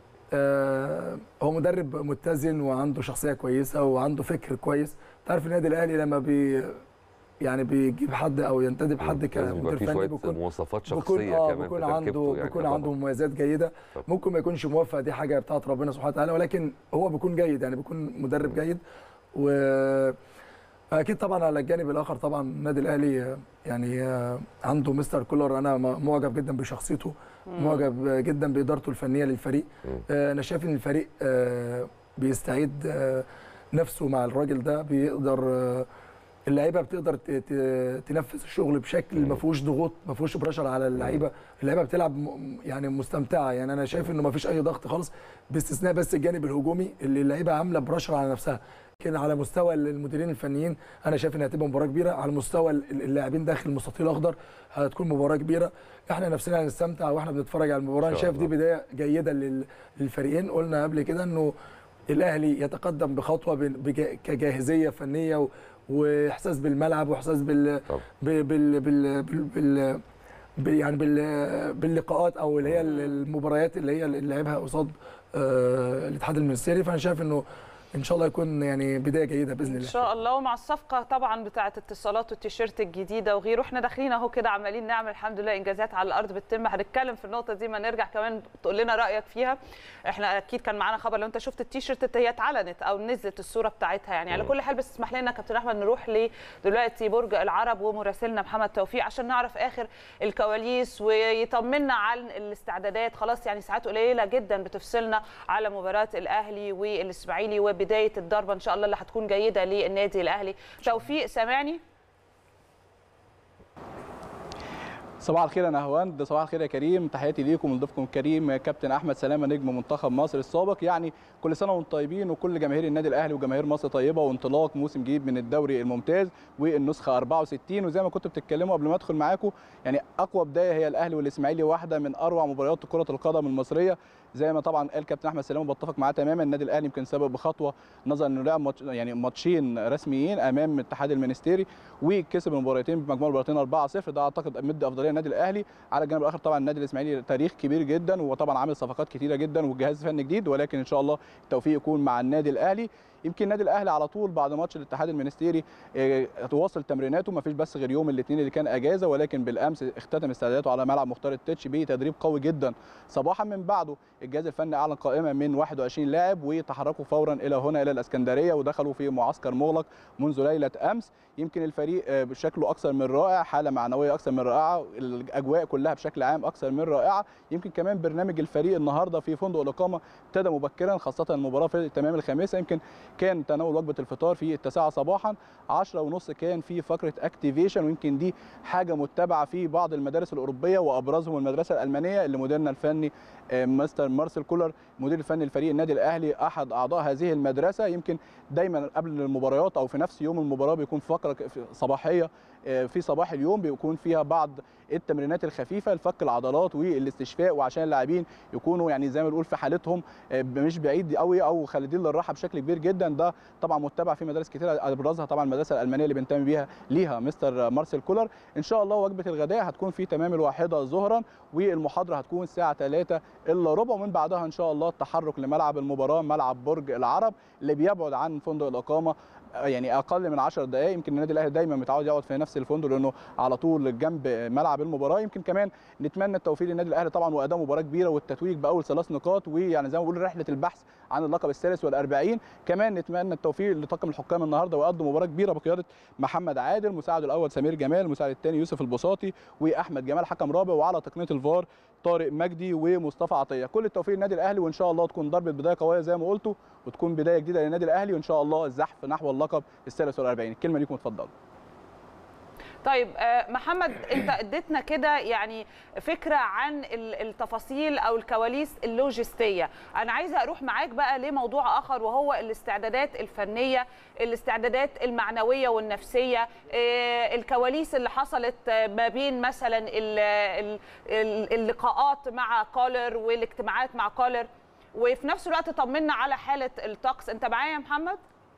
آه، هو مدرب متزن وعنده شخصيه كويسه وعنده فكر كويس تعرف النادي الاهلي لما بي يعني بيجيب حد او ينتدب حد لازم يبقى كمدير في فني شويه بيكون مواصفات بيكون شخصيه اه كمان بيكون في عنده تركيبته يعني بيكون طبعاً. عنده مميزات جيده طبعاً. ممكن ما يكونش موفق دي حاجه بتاعت ربنا سبحانه وتعالى ولكن هو بيكون جيد يعني بيكون مدرب جيد و اكيد طبعا على الجانب الاخر طبعا النادي الاهلي آه، يعني آه، عنده مستر كولر انا م- معجب جدا بشخصيته معجب جدا بادارته الفنيه للفريق مم. آه، انا شايف ان الفريق آه، بيستعيد آه، نفسه مع الراجل ده بيقدر آه، اللعيبه بتقدر ت- ت- تنفذ الشغل بشكل ما فيهوش ضغوط ما فيهوش بريشر على اللعيبه اللعيبه بتلعب م- يعني مستمتعه يعني انا شايف انه ما فيش اي ضغط خالص باستثناء بس الجانب الهجومي اللي اللعيبه عامله بريشر على نفسها لكن على مستوى المديرين الفنيين انا شايف انها هتبقى مباراه كبيره على مستوى اللاعبين داخل المستطيل الاخضر هتكون مباراه كبيره احنا نفسنا هنستمتع واحنا بنتفرج على المباراه إن انا شاء شايف دي الله. بدايه جيده لل- للفريقين قلنا قبل كده انه الاهلي يتقدم بخطوه ب- بجا- كجاهزيه فنيه و- واحساس بالملعب واحساس بال طبعاً. بال بال بال, بال, بال بال- يعني بال باللقاءات او اللي هي المباريات اللي هي اللي لعبها قصاد آه، الاتحاد المنستيري فانا شايف انه ان شاء الله يكون يعني بدايه جيده باذن ان الله شاء الله ومع الصفقه طبعا بتاعه اتصالات والتيشيرت الجديده وغيره احنا داخلين اهو كده عمالين نعمل الحمد لله انجازات على الارض بتتم هنتكلم في النقطه دي ما نرجع كمان تقول لنا رايك فيها احنا اكيد كان معانا خبر لو انت شفت التيشيرت هي اتعلنت او نزلت الصوره بتاعتها يعني على كل حال بس اسمح لنا كابتن احمد نروح ل دلوقتي برج العرب ومراسلنا محمد توفيق عشان نعرف اخر الكواليس ويطمنا عن الاستعدادات خلاص يعني ساعات قليله جدا بتفصلنا على مباراه الاهلي والاسماعيلي وبدايه الضربه ان شاء الله اللي هتكون جيده للنادي الاهلي توفيق سامعني صباح الخير يا نهواند صباح الخير يا كريم تحياتي ليكم ولضيفكم الكريم كابتن احمد سلامه نجم منتخب مصر السابق يعني كل سنه وانتم طيبين وكل جماهير النادي الاهلي وجماهير مصر طيبه وانطلاق موسم جديد من الدوري الممتاز والنسخه 64 وزي ما كنتوا بتتكلموا قبل ما ادخل معاكم يعني اقوى بدايه هي الاهلي والاسماعيلي واحده من اروع مباريات كره القدم المصريه زي ما طبعا قال كابتن احمد سلامه بتفق معاه تماما النادي الاهلي يمكن سابق بخطوه نظرا انه لعب ماتش يعني ماتشين رسميين امام الاتحاد المنستيري وكسب المباراتين بمجموع المباراتين 4-0 ده اعتقد مدي افضليه للنادي الاهلي على الجانب الاخر طبعا النادي الاسماعيلي تاريخ كبير جدا وطبعا عامل صفقات كتيره جدا وجهاز فني جديد ولكن ان شاء الله التوفيق يكون مع النادي الاهلي يمكن النادي الاهلي على طول بعد ماتش الاتحاد المنستيري اه تواصل تمريناته ما فيش بس غير يوم الاثنين اللي كان اجازه ولكن بالامس اختتم استعداداته على ملعب مختار التتش بتدريب قوي جدا صباحا من بعده الجهاز الفني اعلن قائمه من 21 لاعب وتحركوا فورا الى هنا الى الاسكندريه ودخلوا في معسكر مغلق منذ ليله امس يمكن الفريق اه بشكله اكثر من رائع حاله معنويه اكثر من رائعه الاجواء كلها بشكل عام اكثر من رائعه يمكن كمان برنامج الفريق النهارده في فندق الاقامه ابتدى مبكرا خاصه المباراه في تمام الخامسه يمكن كان تناول وجبه الفطار في التاسعه صباحا 10 ونص كان في فقره اكتيفيشن ويمكن دي حاجه متبعه في بعض المدارس الاوروبيه وابرزهم المدرسه الالمانيه اللي مديرنا الفني مستر مارسيل كولر مدير الفني لفريق النادي الاهلي احد اعضاء هذه المدرسه يمكن دايما قبل المباريات او في نفس يوم المباراه بيكون فقره صباحيه في صباح اليوم بيكون فيها بعض التمرينات الخفيفه لفك العضلات والاستشفاء وعشان اللاعبين يكونوا يعني زي ما بنقول في حالتهم مش بعيد قوي او خالدين للراحه بشكل كبير جدا ده طبعا متبع في مدارس كتيره ابرزها طبعا المدرسه الالمانيه اللي بينتمي بيها ليها مستر مارسيل كولر ان شاء الله وجبه الغداء هتكون في تمام الواحده ظهرا والمحاضره هتكون الساعه 3 الا ربع ومن بعدها ان شاء الله التحرك لملعب المباراه ملعب برج العرب اللي بيبعد عن فندق الاقامه يعني اقل من 10 دقائق يمكن النادي الاهلي دايما متعود يقعد في نفس الفندق لانه على طول جنب ملعب المباراه يمكن كمان نتمنى التوفيق للنادي الاهلي طبعا واداء مباراه كبيره والتتويج باول ثلاث نقاط ويعني زي ما بقول رحله البحث عن اللقب الثالث والأربعين كمان نتمنى التوفيق لطاقم الحكام النهارده وقدموا مباراه كبيره بقياده محمد عادل مساعد الاول سمير جمال المساعد الثاني يوسف البساطي واحمد جمال حكم رابع وعلى تقنيه الفار طارق مجدي ومصطفى عطيه كل التوفيق للنادي الاهلي وان شاء الله تكون ضربه بدايه قويه زي ما قلتوا وتكون بدايه جديده للنادي الاهلي وان شاء الله الزحف نحو اللقب الثالث والأربعين الكلمه ليكم اتفضلوا طيب محمد انت اديتنا كده يعني فكره عن التفاصيل او الكواليس اللوجستيه انا عايزه اروح معاك بقى لموضوع اخر وهو الاستعدادات الفنيه الاستعدادات المعنويه والنفسيه الكواليس اللي حصلت ما بين مثلا اللقاءات مع كولر والاجتماعات مع كولر وفي نفس الوقت طمنا على حاله الطقس انت معايا يا محمد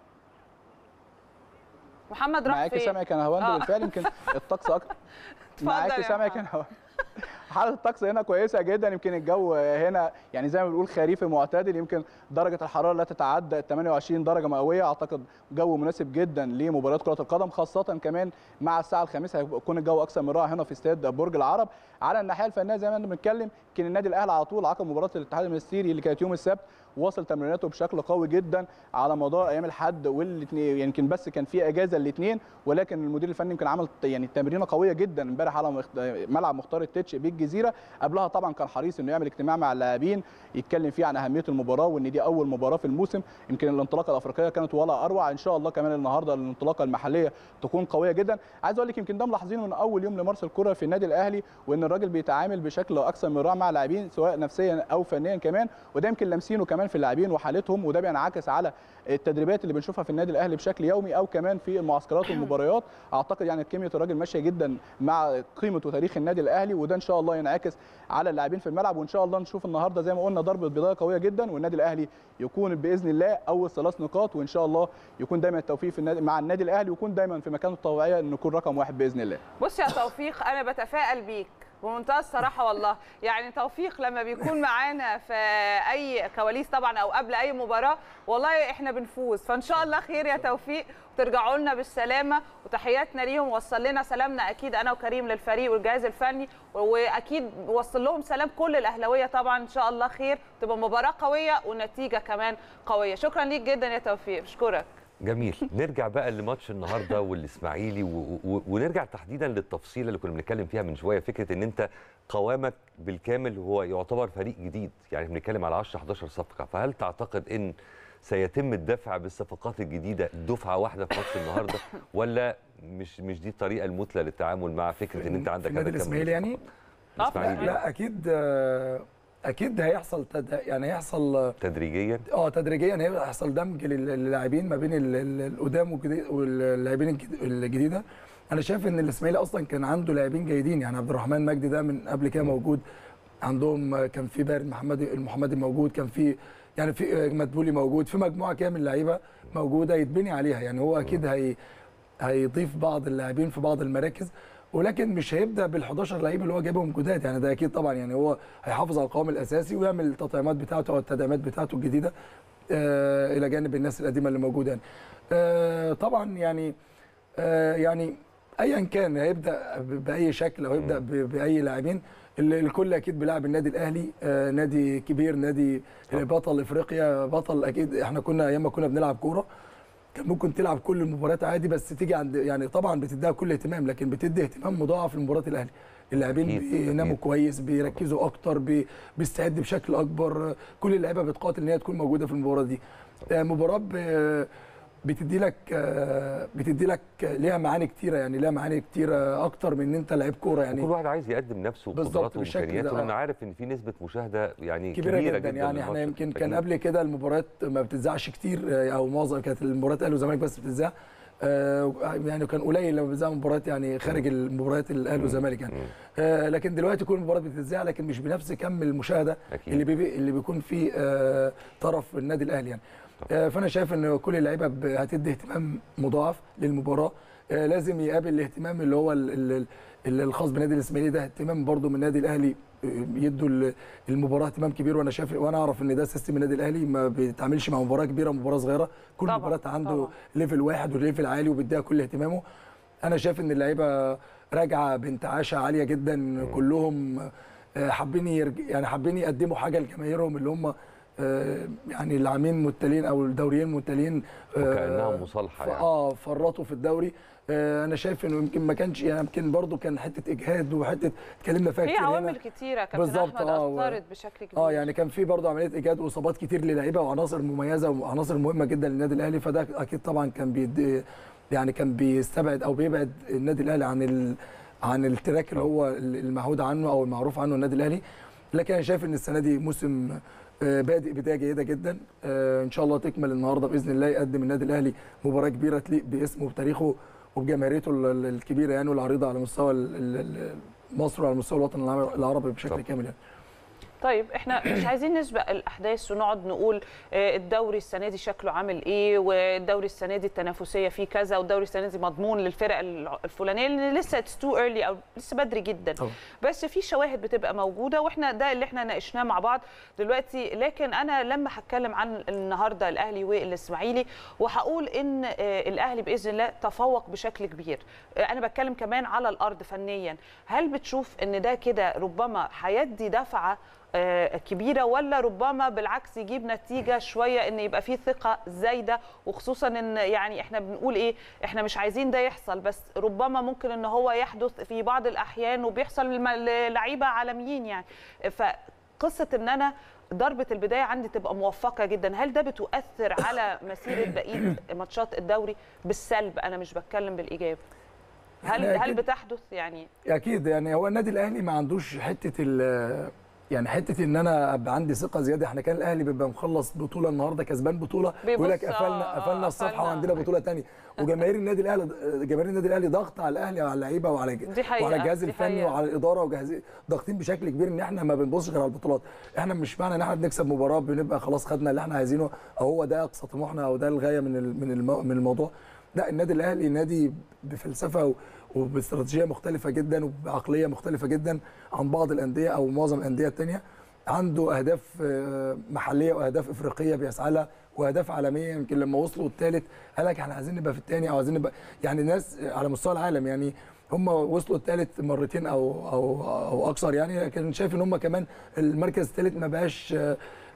محمد راح معاكي سامعك انا هوند بالفعل يمكن الطقس اكتر معاكي سامعك انا هوند حاله الطقس هنا كويسه جدا يمكن الجو هنا يعني زي ما بنقول خريفي معتدل يمكن درجه الحراره لا تتعدى 28 درجه مئويه اعتقد جو مناسب جدا لمباريات كره القدم خاصه كمان مع الساعه الخامسه هيكون الجو اكثر من رائع هنا في استاد برج العرب على الناحيه الفنيه زي ما احنا بنتكلم يمكن النادي الاهلي على طول عقب مباراه الاتحاد المنستيري اللي كانت يوم السبت واصل تمريناته بشكل قوي جدا على مدار ايام الاحد والاثنين يمكن بس كان في اجازه الاثنين ولكن المدير الفني يمكن عمل يعني تمرينه قويه جدا امبارح على ملعب مختار التتش بالجزيره قبلها طبعا كان حريص انه يعمل اجتماع مع اللاعبين يتكلم فيه عن اهميه المباراه وان دي اول مباراه في الموسم يمكن الانطلاقه الافريقيه كانت ولا اروع ان شاء الله كمان النهارده الانطلاقه المحليه تكون قويه جدا عايز اقول لك يمكن ده ملاحظينه من اول يوم لمارس الكره في النادي الاهلي وان الراجل بيتعامل بشكل اكثر من رائع مع اللاعبين سواء نفسيا او فنيا كمان وده يمكن لامسينه كمان في اللاعبين وحالتهم وده بينعكس على التدريبات اللي بنشوفها في النادي الاهلي بشكل يومي او كمان في المعسكرات والمباريات اعتقد يعني كيمياء الراجل ماشيه جدا مع قيمه وتاريخ النادي الاهلي وده ان شاء الله ينعكس على اللاعبين في الملعب وان شاء الله نشوف النهارده زي ما قلنا ضربه بدايه قويه جدا والنادي الاهلي يكون باذن الله اول ثلاث نقاط وان شاء الله يكون دايما التوفيق في النادي مع النادي الاهلي ويكون دايما في مكانه الطبيعيه انه يكون رقم واحد باذن الله. بص يا توفيق انا بتفائل بيك بمنتهى الصراحه والله يعني توفيق لما بيكون معانا في اي كواليس طبعا او قبل اي مباراه والله احنا بنفوز فان شاء الله خير يا توفيق وترجعوا لنا بالسلامه وتحياتنا ليهم وصل لنا سلامنا اكيد انا وكريم للفريق والجهاز الفني واكيد وصل لهم سلام كل الاهلاويه طبعا ان شاء الله خير تبقى مباراه قويه ونتيجه كمان قويه شكرا ليك جدا يا توفيق بشكرك جميل نرجع بقى لماتش النهارده والاسماعيلي و... و... ونرجع تحديدا للتفصيله اللي كنا بنتكلم فيها من شويه فكره ان انت قوامك بالكامل هو يعتبر فريق جديد يعني بنتكلم على 10 11 صفقه فهل تعتقد ان سيتم الدفع بالصفقات الجديده دفعه واحده في ماتش النهارده ولا مش مش دي الطريقه المثلى للتعامل مع فكره ان انت عندك في النادي هذا الكم من الاسماعيلي يعني الصفقات؟ آه، لا, الإسماعيلي لا اكيد آه، اكيد هيحصل تد... يعني هيحصل آه، تدريجيا اه تدريجيا هيحصل دمج لل- للاعبين ما بين ال- ال- القدام والجديد- واللاعبين الجد- الجديده انا شايف ان الاسماعيلي اصلا كان عنده لاعبين جيدين يعني عبد الرحمن مجدي ده من قبل كده موجود عندهم آه، كان في بارد محمد المحمدي موجود كان في يعني في آه، مدبولي موجود في مجموعه كامل من لعيبه موجوده يتبني عليها يعني هو اكيد هي هيضيف بعض اللاعبين في بعض المراكز ولكن مش هيبدا بال 11 لعيب اللي هو جايبهم جداد يعني ده اكيد طبعا يعني هو هيحافظ على القوام الاساسي ويعمل التطعيمات بتاعته او التدعيمات بتاعته الجديده آه الى جانب الناس القديمه اللي موجوده يعني آه طبعا يعني آه يعني ايا كان هيبدا ب- باي شكل او هيبدا ب- باي لاعبين ال- الكل اكيد بيلعب النادي الاهلي آه نادي كبير نادي بطل افريقيا بطل اكيد احنا كنا ايام ما كنا بنلعب كوره كان ممكن تلعب كل المباريات عادي بس تيجي عند يعني طبعا بتديها كل اهتمام لكن بتدي اهتمام مضاعف لمباراه الاهلي اللاعبين أكيد، بيناموا أكيد. كويس بيركزوا اكتر بي- بيستعد بشكل اكبر كل اللعيبه بتقاتل ان هي تكون موجوده في المباراه دي آه، مباراه ب- بتدي لك آه، بتدي لك ليها معاني كتيره يعني ليها معاني كتيره اكتر من ان انت لعيب كوره يعني وكل واحد عايز يقدم نفسه بالظبط بقدراته بالشكل وامكانياته ده، لان آه. عارف ان في نسبه مشاهده يعني كبيره, كبيره, جدا, يعني احنا للماتش. يمكن كان أكيد. قبل كده المباريات ما بتتذاعش كتير آه، او معظم كانت المباريات اهلي وزمالك بس بتتذاع آه، يعني كان قليل لما بيذاعوا مباريات يعني خارج المباريات الاهلي والزمالك يعني آه، لكن دلوقتي كل المباريات بتتذاع لكن مش بنفس كم المشاهده أكيد. اللي بيبي اللي بيكون فيه آه، طرف النادي الاهلي يعني آه، فانا شايف ان كل اللعيبه ب- هتدي اهتمام مضاعف للمباراه آه، لازم يقابل الاهتمام اللي هو ال- ال- ال- الخاص بالنادي الاسماعيلي ده اهتمام برضو من النادي الاهلي آه، يدوا ال- المباراه اهتمام كبير وانا شايف وانا اعرف ان ده سيستم النادي الاهلي ما بيتعاملش مع مباراه كبيره ومباراه صغيره كل طبعاً، مباراه عنده طبعاً. ليفل واحد وليفل عالي وبيديها كل اهتمامه انا شايف ان اللعيبه راجعه بانتعاشه عاليه جدا كلهم آه، حابين يرج... يعني حابين يقدموا حاجه لجماهيرهم اللي هم آه، يعني العامين متلين او الدوريين متلين آه، وكأنها مصالحة ف- يعني. اه فرطوا في الدوري آه، انا شايف انه يمكن ما كانش يعني يمكن برضو كان حته اجهاد وحته اتكلمنا فيها في كتير عوامل هنا. كتيره كابتن بالظبط، احمد آه، و- اثرت بشكل كبير اه يعني كان في برضه عمليه ايجاد واصابات كتير للعيبه وعناصر مميزه وعناصر مهمه جدا للنادي الاهلي فده اكيد طبعا كان بيد يعني كان بيستبعد او بيبعد النادي الاهلي عن ال... عن التراك اللي هو المعهود عنه او المعروف عنه النادي الاهلي لكن انا شايف ان السنه دي موسم آه، بادئ بدايه جيده جدا آه، ان شاء الله تكمل النهارده باذن الله يقدم النادي الاهلي مباراه كبيره تليق باسمه وبتاريخه وبجماهيريته ال- ال- الكبيره يعني والعريضه على مستوى ال- ال- ال- مصر وعلى مستوى الوطن العربي- العربي بشكل طبعا. كامل يعني. طيب احنا مش عايزين نسبق الاحداث ونقعد نقول آه، الدوري السنه دي شكله عامل ايه والدوري السنه دي التنافسيه فيه كذا والدوري السنه دي مضمون للفرق الع- الفلانيه لان لسه اتس تو ايرلي او لسه بدري جدا طبعا. بس في شواهد بتبقى موجوده واحنا ده اللي احنا ناقشناه مع بعض دلوقتي لكن انا لما هتكلم عن النهارده الاهلي والاسماعيلي وهقول ان آه، الاهلي باذن الله تفوق بشكل كبير آه، انا بتكلم كمان على الارض فنيا هل بتشوف ان ده كده ربما هيدي دفعه آه، كبيره ولا ربما بالعكس يجيب نتيجه شويه ان يبقى فيه ثقه زايده وخصوصا ان يعني احنا بنقول ايه احنا مش عايزين ده يحصل بس ربما ممكن ان هو يحدث في بعض الاحيان وبيحصل للم- للعيبه عالميين يعني فقصه ان انا ضربة البداية عندي تبقى موفقة جدا هل ده بتؤثر على مسيرة بقية ماتشات الدوري بالسلب أنا مش بتكلم بالإيجاب هل يعني هل أكيد- بتحدث يعني اكيد يعني هو النادي الاهلي ما عندوش حته ال يعني حته ان انا ابقى عندي ثقه زياده احنا كان الاهلي بيبقى مخلص بطوله النهارده كسبان بطوله يقول لك بيبص، قفلنا آه، قفلنا الصفحه قفلنا. وعندنا بطوله ثانيه وجماهير النادي الاهلي جماهير النادي الاهلي ضغط على الاهلي وعلى اللعيبه وعلى دي حقيقة، وعلى الجهاز دي الفني حقيقة. وعلى الاداره وجهاز ضاغطين بشكل كبير ان احنا ما بنبصش غير على البطولات احنا مش معنى ان احنا بنكسب مباراه بنبقى خلاص خدنا اللي احنا عايزينه او هو ده اقصى طموحنا او ده الغايه من ال- من المو- من الموضوع لا النادي الاهلي نادي بفلسفه و- وباستراتيجيه مختلفه جدا وبعقليه مختلفه جدا عن بعض الانديه او معظم الانديه الثانيه عنده اهداف آه، محليه واهداف افريقيه بيسعى لها واهداف عالميه يمكن لما وصلوا الثالث قال لك احنا عايزين نبقى في الثاني او عايزين نبقى يعني ناس على مستوى العالم يعني هم وصلوا الثالث مرتين او او او اكثر يعني لكن شايف ان هم كمان المركز الثالث ما بقاش آه،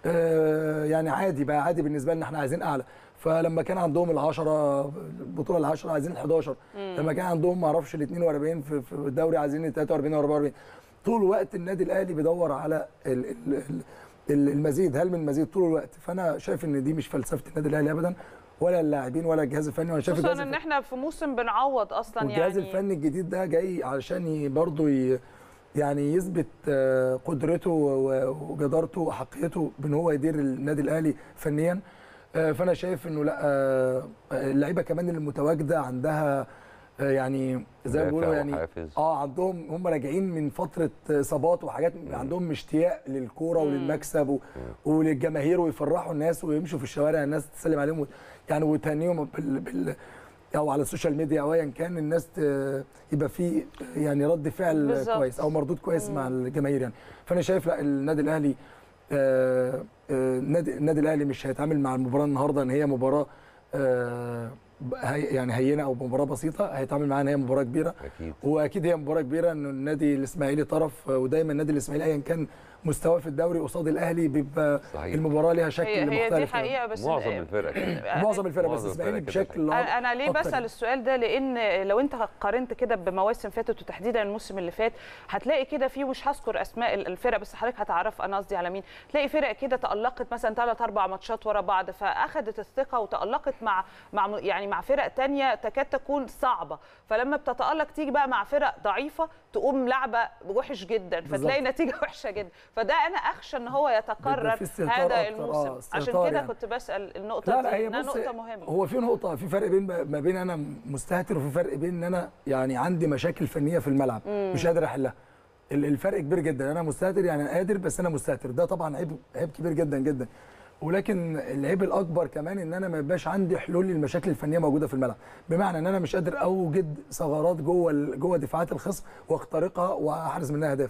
آه، يعني عادي بقى عادي بالنسبه لنا احنا عايزين اعلى فلما كان عندهم العشرة البطوله العشرة عايزين ال 11 لما كان عندهم ما اعرفش ال 42 في في الدوري عايزين ال 43 و 44 طول الوقت النادي الاهلي بيدور على ال ال ال ال- المزيد هل من مزيد طول الوقت فانا شايف ان دي مش فلسفه النادي الاهلي ابدا ولا اللاعبين ولا الجهاز الفني وانا شايف خصوصا الجهاز ان الفني احنا في موسم بنعوض اصلا والجهاز يعني الفني الجديد ده جاي علشان ي- برضه ي- يعني يثبت آه، قدرته و- وجدارته واحقيته بان هو يدير النادي الاهلي فنيا آه، فانا شايف انه لا آه، اللعيبه كمان المتواجده عندها آه، يعني زي ما دافع بيقولوا يعني وحافز. اه عندهم هم راجعين من فتره اصابات وحاجات عندهم اشتياق للكوره وللمكسب و- وللجماهير ويفرحوا الناس ويمشوا في الشوارع الناس تسلم عليهم وت- يعني وتهنيهم بال, بال او على السوشيال ميديا او ايا كان الناس ت- يبقى في يعني رد فعل بالظبط. كويس او مردود كويس مع الجماهير يعني فانا شايف لا النادي الاهلي آه، آه، النادي النادي الاهلي مش هيتعامل مع المباراه النهارده ان هي مباراه آه، هي يعني هينه او مباراه بسيطه هيتعامل معاها ان هي مباراه كبيره اكيد واكيد هي مباراه كبيره انه النادي الاسماعيلي طرف ودايما النادي الاسماعيلي ايا كان مستواه في الدوري قصاد الاهلي بيبقى صحيح. المباراه ليها شكل هي, هي مختلف دي حقيقه بس معظم الفرق كده. معظم الفرق بس معظم الاسماعيلي الفرق كده بشكل انا أنا ليه أكتر بسال يعني. السؤال ده لان لو انت قارنت كده بمواسم فاتت وتحديدا الموسم اللي فات هتلاقي كده في مش هذكر اسماء الفرق بس حضرتك هتعرف انا قصدي على مين تلاقي فرق كده تالقت مثلا ثلاث اربع ماتشات ورا بعض فاخذت الثقه وتالقت مع مع يعني مع فرق تانية تكاد تكون صعبه فلما بتتالق تيجي بقى مع فرق ضعيفه تقوم لعبه وحش جدا فتلاقي نتيجه وحشه جدا فده انا اخشى ان هو يتكرر بيبقى في استهتار هذا أكتر. الموسم آه، عشان استهتار كده يعني. كنت بسال النقطه لا دي لا هي إنها بص نقطه مهمه هو في نقطة في فرق بين ما بين أنا مستهتر وفي فرق بين إن أنا يعني عندي مشاكل فنية في الملعب مش قادر أحلها ال- الفرق كبير جدا أنا مستهتر يعني قادر بس أنا مستهتر ده طبعا عيب عيب كبير جدا جدا ولكن العيب الأكبر كمان إن أنا ما يبقاش عندي حلول للمشاكل الفنية موجودة في الملعب بمعنى إن أنا مش قادر أوجد ثغرات جوه ال- جوه دفاعات الخصم واخترقها وأحرز منها أهداف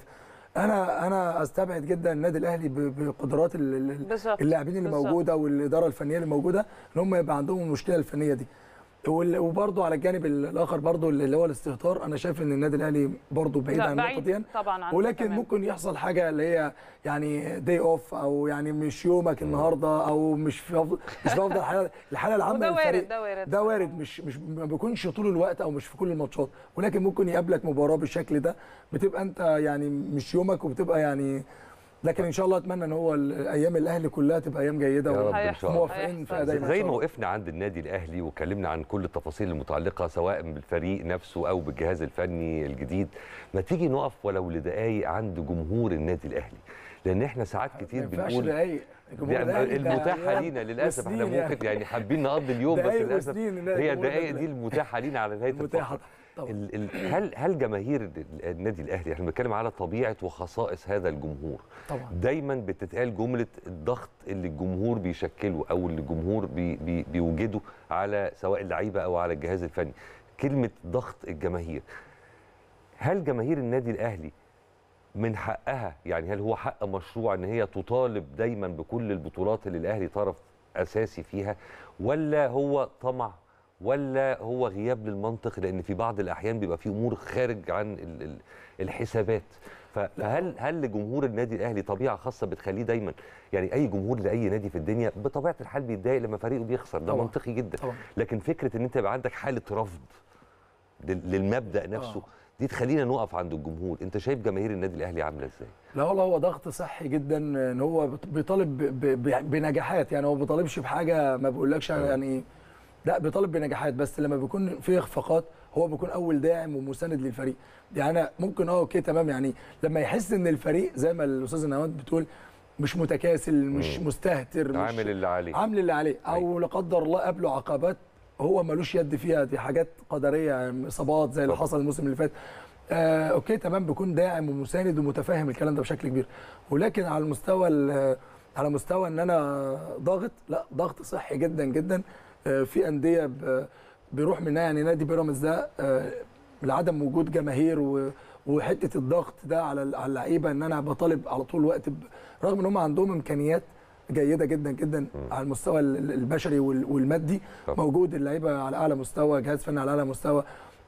انا انا استبعد جدا النادي الاهلي ب- بقدرات ال- ال- بالظبط. اللاعبين اللي بالظبط. موجوده والاداره الفنيه اللي موجوده ان هم يبقى عندهم المشكله الفنيه دي وال- وبرضه على الجانب الاخر برضه اللي هو الاستهتار انا شايف ان النادي الاهلي برضه بعيد لا، عن النقطه بعيد دي طبعاً عن ده ولكن كمان. ممكن يحصل حاجه اللي هي يعني داي اوف او يعني مش يومك النهارده او مش في أفضل مش في افضل حاله الحاله العامه وده وارد، للفريق ده وارد. ده وارد مش مش ما بيكونش طول الوقت او مش في كل الماتشات ولكن ممكن يقابلك مباراه بالشكل ده بتبقى انت يعني مش يومك وبتبقى يعني لكن ان شاء الله اتمنى ان هو ال- ايام الاهلي كلها تبقى ايام جيده يا رب إن هيحصل- شاء الله. موافقين في اداء زي ما وقفنا عند النادي الاهلي واتكلمنا عن كل التفاصيل المتعلقه سواء بالفريق نفسه او بالجهاز الفني الجديد ما تيجي نقف ولو لدقائق عند جمهور النادي الاهلي لان احنا ساعات ما كتير ينفعش بنقول دقايق الجمهور يعني الأهلي ده المتاحه أيام لينا للاسف احنا وسنين ممكن يعني حابين نقضي اليوم بس دقايق للاسف وسنين إن هي الجمهور الدقائق ده- دي المتاحه لينا على نهايه متاحة الفقرة. طبعا. ال- ال- هل هل جماهير ال- النادي الاهلي احنا بنتكلم على طبيعه وخصائص هذا الجمهور طبعا دايما بتتقال جمله الضغط اللي الجمهور بيشكله او اللي الجمهور بي بي بيوجده على سواء اللعيبه او على الجهاز الفني كلمه ضغط الجماهير هل جماهير النادي الاهلي من حقها يعني هل هو حق مشروع ان هي تطالب دايما بكل البطولات اللي الاهلي طرف اساسي فيها ولا هو طمع ولا هو غياب للمنطق لان في بعض الاحيان بيبقى في امور خارج عن ال- ال- الحسابات ف- فهل هل لجمهور النادي الاهلي طبيعه خاصه بتخليه دايما يعني اي جمهور لاي نادي في الدنيا بطبيعه الحال بيتضايق لما فريقه بيخسر ده طبعاً. منطقي جدا طبعاً. لكن فكره ان انت يبقى عندك حاله رفض لل- للمبدا نفسه آه. دي تخلينا نقف عند الجمهور انت شايف جماهير النادي الاهلي عامله ازاي لا والله هو ضغط صحي جدا ان هو بت- بيطالب ب- ب- بنجاحات يعني هو ما بيطالبش بحاجه ما بيقولكش يعني لا بيطالب بنجاحات بس لما بيكون في اخفاقات هو بيكون اول داعم ومساند للفريق يعني انا ممكن اه اوكي تمام يعني لما يحس ان الفريق زي ما الاستاذ نواد بتقول مش متكاسل مش مم. مستهتر مش عامل اللي عليه عامل اللي عليه او لا قدر الله قابله عقبات هو ملوش يد فيها دي حاجات قدريه يعني اصابات زي اللي طبعا. حصل الموسم اللي فات آه اوكي تمام بيكون داعم ومساند ومتفاهم الكلام ده بشكل كبير ولكن على المستوى ال- على مستوى ان انا ضاغط لا ضغط صحي جدا جدا آه في انديه ب- بيروح منها يعني نادي بيراميدز ده آه لعدم وجود جماهير و وحته الضغط ده على ال- على اللعيبه ان انا بطالب على طول الوقت ب- رغم ان هم عندهم امكانيات جيده جدا جدا على المستوى ال- ال- البشري وال- والمادي طبعا. موجود اللعيبه على اعلى مستوى جهاز فني على اعلى مستوى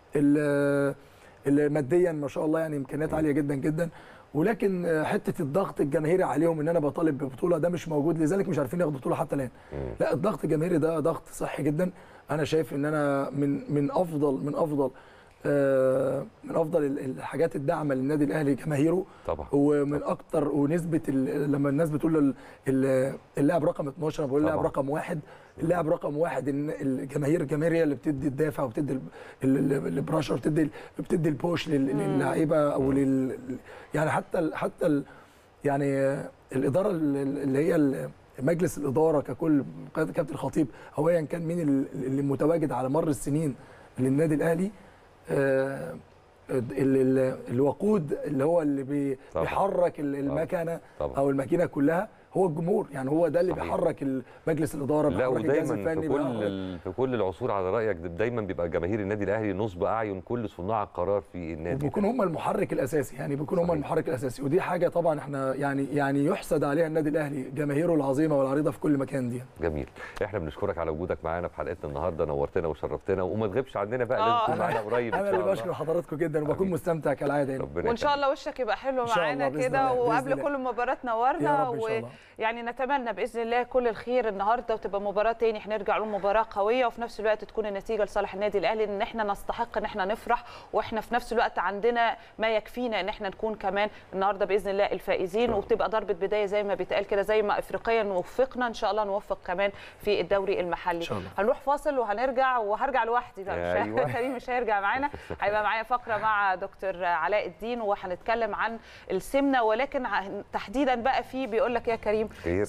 ال- ال- ماديا ما شاء الله يعني امكانيات عاليه جدا جدا ولكن آه، حته الضغط الجماهيري عليهم ان انا بطالب ببطوله ده مش موجود لذلك مش عارفين ياخدوا بطوله حتى الان لا الضغط الجماهيري ده ضغط صحي جدا انا شايف ان انا من من افضل من افضل آه، من افضل ال- الحاجات الداعمه للنادي الاهلي جماهيره طبعا ومن اكتر ونسبه ال- لما الناس بتقول ال- ال- اللاعب رقم 12 انا بقول اللاعب طبعاً. رقم واحد اللاعب رقم واحد إن الجماهير الجماهير هي اللي بتدي الدافع وبتدي ال- ال- ال- البراشر بتدي بتدي البوش لل- للعيبه او لل يعني حتى ال- حتى ال يعني آه، الاداره ال- اللي هي ال- مجلس الاداره ككل قياده كابتن الخطيب او ايا كان مين ال- اللي متواجد على مر السنين للنادي الاهلي آه، ال- ال- الوقود اللي هو اللي بي- طبعاً. بيحرك ال- المكنه طبعا او الماكينه كلها هو الجمهور يعني هو ده اللي صحيح. بيحرك ال- مجلس الاداره لا بيحرك الجهاز ودايما الفني في كل بيحرك- ال- في كل العصور على رايك دايما بيبقى جماهير النادي الاهلي نصب اعين كل صناع القرار في النادي وبيكون هم المحرك الاساسي يعني بيكون هم صحيح. المحرك الاساسي ودي حاجه طبعا احنا يعني يعني يحسد عليها النادي الاهلي جماهيره العظيمه والعريضه في كل مكان دي جميل احنا بنشكرك على وجودك معانا في حلقتنا النهارده نورتنا وشرفتنا وما تغيبش عننا بقى لازم آه. تكون معانا قريب ان انا شاء اللي بشكر الله حضراتكم جدا وبكون حبيبي. مستمتع كالعاده يعني ربنا وان شاء يخليك. الله وشك يبقى حلو إن شاء معانا الله، بإذن كده الله، بإذن وقبل الله. كل مباراه يا نورنا رب إن شاء الله. ويعني نتمنى باذن الله كل الخير النهارده وتبقى مباراه تاني هنرجع لهم مباراه قويه وفي نفس الوقت تكون النتيجه لصالح النادي الاهلي ان احنا نستحق ان احنا نفرح واحنا في نفس الوقت عندنا ما يكفينا ان احنا نكون كمان النهارده باذن الله الفائزين وبتبقى ضربه بدايه زي ما بيتقال كده زي ما افريقيا وفقنا ان شاء الله نوفق كمان في الدوري المحلي إن شاء الله. هنروح فاصل وهنرجع وهرجع لوحدي بقى مش أيوة. كريم مش هيرجع معانا هيبقى معايا فقره مع دكتور علاء الدين وهنتكلم عن السمنه ولكن ع- تحديدا بقى في بيقول لك يا كريم خير.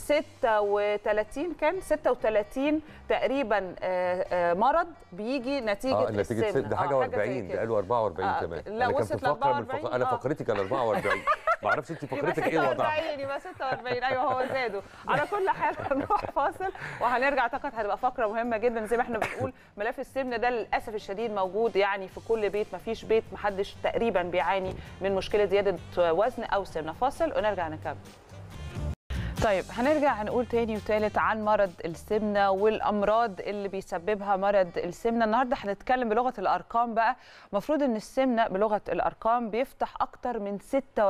36 كان 36 تقريبا آه، آه، مرض بيجي نتيجه اه نتيجه السمنه ده حاجه آه، زي و40 كده. ده قالوا 44 آه، كمان لا، أنا كان وصلت في فقره من 44 الفق... انا آه. فقرتي كان 44 ما اعرفش انت يبقى فقرتك ايه وضعها 46 يبقى 46 ايوه هو زادوا على كل حال هنروح فاصل وهنرجع اعتقد هتبقى فقره مهمه جدا زي ما احنا بنقول ملف السمنه ده للاسف الشديد موجود يعني في كل بيت ما فيش بيت ما حدش تقريبا بيعاني من مشكله زياده وزن او سمنه فاصل ونرجع نكمل طيب هنرجع هنقول تاني وتالت عن مرض السمنه والامراض اللي بيسببها مرض السمنه النهارده هنتكلم بلغه الارقام بقى المفروض ان السمنه بلغه الارقام بيفتح اكتر من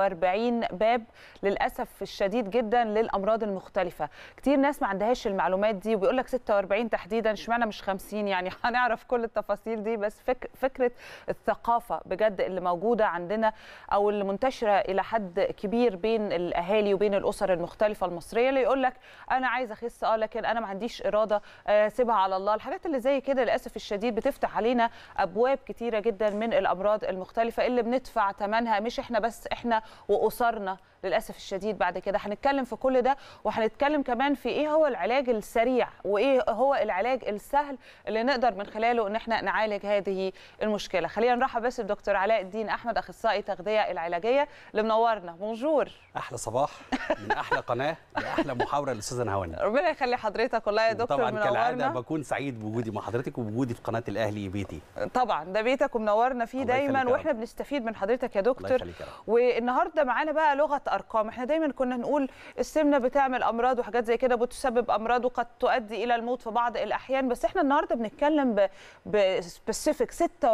46 باب للاسف الشديد جدا للامراض المختلفه كتير ناس ما عندهاش المعلومات دي وبيقول لك 46 تحديدا اشمعنى مش 50 يعني هنعرف كل التفاصيل دي بس فك فكره الثقافه بجد اللي موجوده عندنا او اللي منتشره الى حد كبير بين الاهالي وبين الاسر المختلفه المصريه اللي يقول لك انا عايز اخس اه لكن انا ما عنديش اراده آه سيبها على الله الحاجات اللي زي كده للاسف الشديد بتفتح علينا ابواب كتيره جدا من الامراض المختلفه اللي بندفع ثمنها مش احنا بس احنا واسرنا للاسف الشديد بعد كده هنتكلم في كل ده وهنتكلم كمان في ايه هو العلاج السريع وايه هو العلاج السهل اللي نقدر من خلاله ان احنا نعالج هذه المشكله خلينا نرحب بس بدكتور علاء الدين احمد اخصائي تغذيه العلاجيه اللي منورنا بونجور احلى صباح من احلى قناه لاحلى محاوره للاستاذه نهاوند ربنا يخلي حضرتك والله يا دكتور طبعا كالعاده منورنا بكون سعيد بوجودي مع حضرتك وبوجودي في قناه الاهلي بيتي طبعا ده بيتك ومنورنا فيه الله يخليك دايما يا واحنا رب. بنستفيد من حضرتك يا الله دكتور يخليك يا رب والنهارده معانا بقى لغه ارقام احنا دايما كنا نقول السمنه بتعمل امراض وحاجات زي كده بتسبب امراض وقد تؤدي الى الموت في بعض الاحيان بس احنا النهارده بنتكلم ب بسبيسيفيك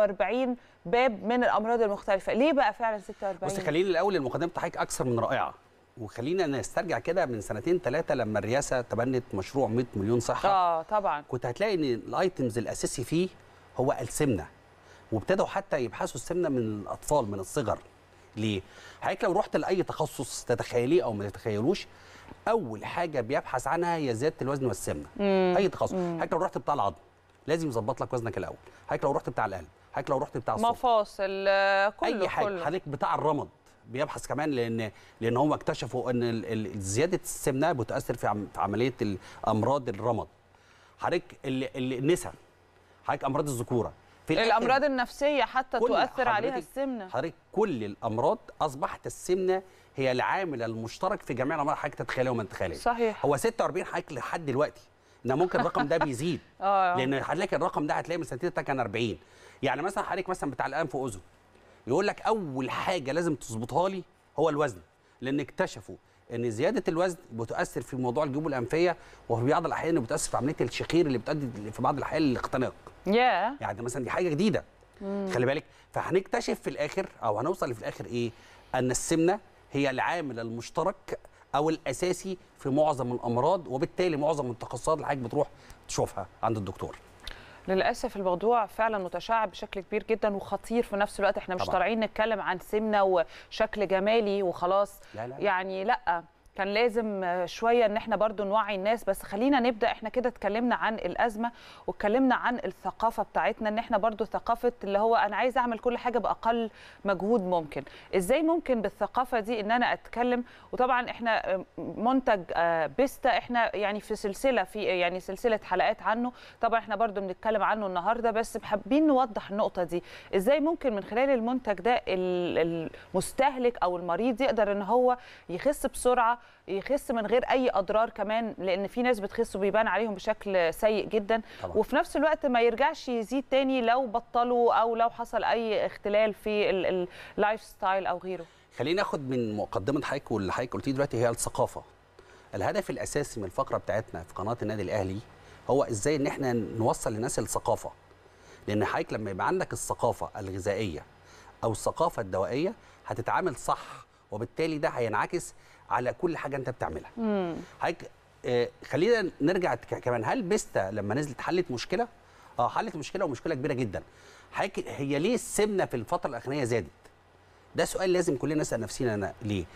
46 باب من الامراض المختلفه ليه بقى فعلا 46 بص خليني الاول المقدمه بتاعك اكثر من رائعه وخلينا نسترجع كده من سنتين ثلاثه لما الرئاسه تبنت مشروع 100 مليون صحه اه طبعا كنت هتلاقي ان الايتمز الاساسي فيه هو السمنه وابتدوا حتى يبحثوا السمنه من الاطفال من الصغر ليه حضرتك لو رحت لاي تخصص تتخيليه او ما تتخيلوش اول حاجه بيبحث عنها هي زياده الوزن والسمنه اي تخصص حضرتك لو رحت بتاع العظم لازم يظبط لك وزنك الاول حضرتك لو رحت بتاع القلب حضرتك لو رحت بتاع الصدر مفاصل آه، كله اي حاجه كله حضرتك بتاع الرمد بيبحث كمان لان لان هم اكتشفوا ان ال- ال- زياده السمنه بتؤثر في عم- في عمليه امراض الرمد حضرتك ال- ال- النسا حضرتك امراض الذكوره في الآخر الامراض النفسيه حتى كل تؤثر عليها حضرتك- السمنه حضرتك كل الامراض اصبحت السمنه هي العامل المشترك في جميع الامراض حضرتك تتخيلها وما تتخيلهاش صحيح هو 46 حضرتك لحد دلوقتي ان ممكن الرقم ده بيزيد اه لان حضرتك الرقم ده هتلاقي من سنتين تلاته كان 40 يعني مثلا حضرتك مثلا بتاع الانف واذن يقول لك اول حاجه لازم تظبطها لي هو الوزن لان اكتشفوا ان زياده الوزن بتؤثر في موضوع الجيوب الانفيه وفي بعض الاحيان بتؤثر في عمليه الشخير اللي بتؤدي في بعض الاحيان للاختناق يا يعني مثلا دي حاجه جديده خلي بالك فهنكتشف في الاخر او هنوصل في الاخر ايه ان السمنه هي العامل المشترك او الاساسي في معظم الامراض وبالتالي معظم التخصصات اللي حضرتك بتروح تشوفها عند الدكتور للاسف الموضوع فعلا متشعب بشكل كبير جدا وخطير في نفس الوقت احنا مش طبعاً. طالعين نتكلم عن سمنه وشكل جمالي وخلاص لا، لا، لا. يعني لا كان لازم آه، شويه ان احنا برضو نوعي الناس بس خلينا نبدا احنا كده اتكلمنا عن الازمه واتكلمنا عن الثقافه بتاعتنا ان احنا برضو ثقافه اللي هو انا عايز اعمل كل حاجه باقل مجهود ممكن ازاي ممكن بالثقافه دي ان انا اتكلم وطبعا احنا آه، منتج آه، بيستا احنا يعني في سلسله في يعني سلسله حلقات عنه طبعا احنا برضو بنتكلم عنه النهارده بس حابين نوضح النقطه دي ازاي ممكن من خلال المنتج ده ال- المستهلك او المريض يقدر ان هو يخس بسرعه يخس من غير اي اضرار كمان لان في ناس بتخس وبيبان عليهم بشكل سيء جدا طبعاً. وفي نفس الوقت ما يرجعش يزيد تاني لو بطلوا او لو حصل اي اختلال في ال- ال- اللايف ستايل او غيره خلينا ناخد من مقدمه حضرتك واللي حضرتك قلتيه دلوقتي هي الثقافه الهدف الاساسي من الفقره بتاعتنا في قناه النادي الاهلي هو ازاي ان احنا نوصل للناس الثقافه لان حضرتك لما يبقى عندك الثقافه الغذائيه او الثقافه الدوائيه هتتعامل صح وبالتالي ده هينعكس على كل حاجه انت بتعملها حضرتك آه، خلينا نرجع ك- كمان هل بيستا لما نزلت حلت مشكله اه حلت مشكله ومشكله كبيره جدا حضرتك هي ليه السمنه في الفتره الاخرانيه زادت ده سؤال لازم كلنا نسال نفسنا أنا ليه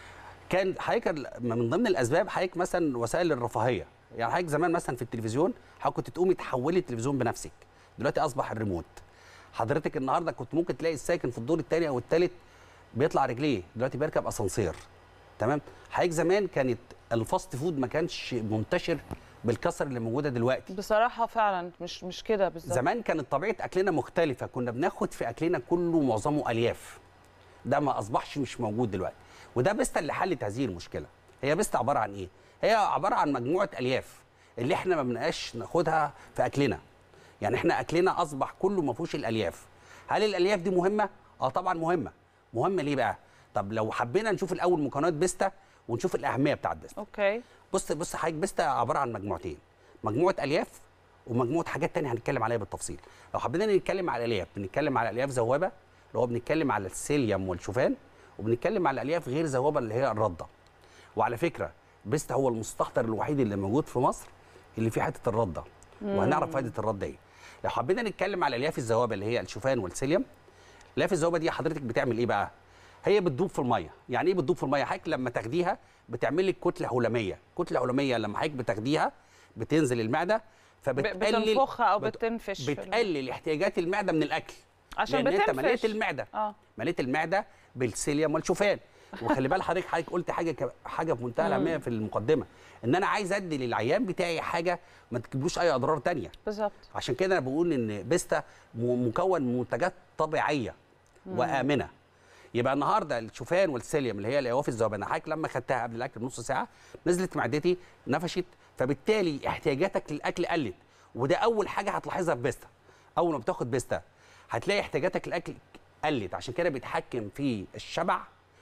كان حضرتك ال- من ضمن الاسباب حضرتك مثلا وسائل الرفاهيه يعني حضرتك زمان مثلا في التلفزيون حضرتك كنت تقومي تحولي التلفزيون بنفسك دلوقتي اصبح الريموت حضرتك النهارده كنت ممكن تلاقي الساكن في الدور الثاني او الثالث بيطلع رجليه دلوقتي بيركب اسانسير تمام حضرتك زمان كانت الفاست فود ما كانش منتشر بالكثره اللي موجوده دلوقتي بصراحه فعلا مش مش كده بالظبط زمان كانت طبيعه اكلنا مختلفه كنا بناخد في اكلنا كله معظمه الياف ده ما اصبحش مش موجود دلوقتي وده بيستا اللي حلت هذه المشكله هي بيستا عباره عن ايه هي عباره عن مجموعه الياف اللي احنا ما بنبقاش ناخدها في اكلنا يعني احنا اكلنا اصبح كله ما فيهوش الالياف هل الالياف دي مهمه اه طبعا مهمه مهمه ليه بقى طب لو حبينا نشوف الاول مكونات بيستا ونشوف الاهميه بتاعت بيستا اوكي بص بص حضرتك بيستا عباره عن مجموعتين مجموعه الياف ومجموعه حاجات تانية هنتكلم عليها بالتفصيل لو حبينا نتكلم على الالياف بنتكلم على الياف ذوابه اللي هو بنتكلم على السيليوم والشوفان وبنتكلم على الالياف غير ذوابه اللي هي الرده وعلى فكره بيستا هو المستحضر الوحيد اللي موجود في مصر اللي فيه حته الرده وهنعرف فائده الرده ايه لو حبينا نتكلم على الالياف الذوابه اللي هي الشوفان والسيليوم الالياف الذوابه دي حضرتك بتعمل ايه بقى هي بتدوب في الميه يعني ايه بتدوب في الميه حضرتك لما تاخديها بتعمل لك كتله هلاميه كتله هلاميه لما حضرتك بتاخديها بتنزل المعده ب- فبتقلل بتنفخها او بت- بتنفش في ال- بتقلل احتياجات المعده من الاكل عشان لان انت مليت بتنفش. المعده اه مليت المعده بالسيليوم والشوفان وخلي بال حضرتك حضرتك قلت حاجه ك- حاجه في منتهى الاهميه في المقدمه ان انا عايز ادي للعيان بتاعي حاجه ما تجيبلوش اي اضرار تانية بالظبط عشان كده انا بقول ان بيستا م- مكون من منتجات طبيعيه وامنه يبقى النهارده الشوفان والسيليوم اللي هي الالياف الذوبانه حضرتك لما خدتها قبل الاكل بنص ساعه نزلت معدتي نفشت فبالتالي احتياجاتك للاكل قلت وده اول حاجه هتلاحظها في بيستا اول ما بتاخد بيستا هتلاقي احتياجاتك للاكل قلت عشان كده بيتحكم في الشبع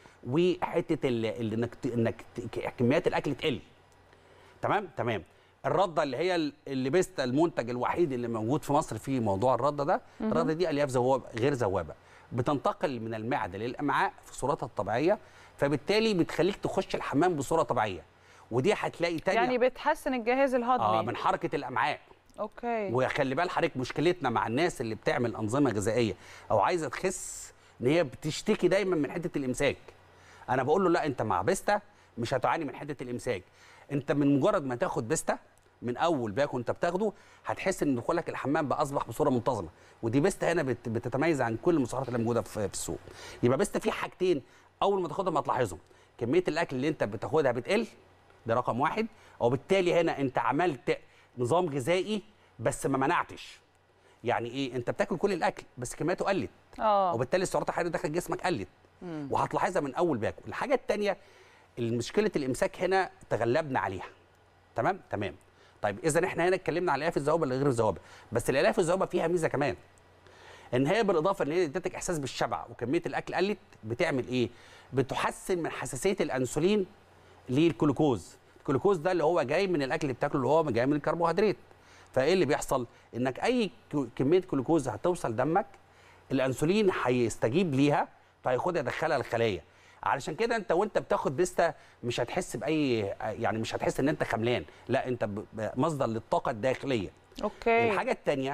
وحته ال- ال- انك ت- انك ت- كميات الاكل تقل تمام تمام الرده اللي هي ال- اللي بيستا المنتج الوحيد اللي موجود في مصر في موضوع الرده ده الرده دي الياف ذوابه غير ذوابه بتنتقل من المعده للامعاء في صورتها الطبيعيه فبالتالي بتخليك تخش الحمام بصوره طبيعيه ودي هتلاقي تانية يعني بتحسن الجهاز الهضمي اه من حركه الامعاء اوكي وخلي بال حضرتك مشكلتنا مع الناس اللي بتعمل انظمه غذائيه او عايزه تخس ان هي بتشتكي دايما من حته الامساك انا بقول له لا انت مع بيستا مش هتعاني من حته الامساك انت من مجرد ما تاخد بيستا من اول باكو انت بتاخده هتحس ان دخولك الحمام بقى اصبح بصوره منتظمه ودي بيستا هنا بت- بتتميز عن كل المسعرات اللي موجوده في في السوق يبقى بيستا فيه حاجتين اول ما تاخدهم هتلاحظهم كميه الاكل اللي انت بتاخدها بتقل ده رقم واحد وبالتالي هنا انت عملت نظام غذائي بس ما منعتش يعني ايه انت بتاكل كل الاكل بس كمياته قلت اه وبالتالي السعرات الحراريه داخل جسمك قلت وهتلاحظها من اول باكل الحاجه الثانيه مشكله الامساك هنا تغلبنا عليها تمام تمام طيب اذا احنا هنا اتكلمنا على الالياف الذوابه اللي غير الذوابه بس الالياف الذوابه فيها ميزه كمان ان هي بالاضافه ان هي ادتك احساس بالشبع وكميه الاكل قلت بتعمل ايه بتحسن من حساسيه الانسولين للجلوكوز الجلوكوز ده اللي هو جاي من الاكل اللي بتاكله اللي هو جاي من الكربوهيدرات فايه اللي بيحصل انك اي ك- كميه جلوكوز هتوصل دمك الانسولين هيستجيب ليها فهياخدها يدخلها الخلايا علشان كده انت وانت بتاخد بيستا مش هتحس باي يعني مش هتحس ان انت خملان لا انت ب- ب- مصدر للطاقه الداخليه اوكي الحاجه الثانيه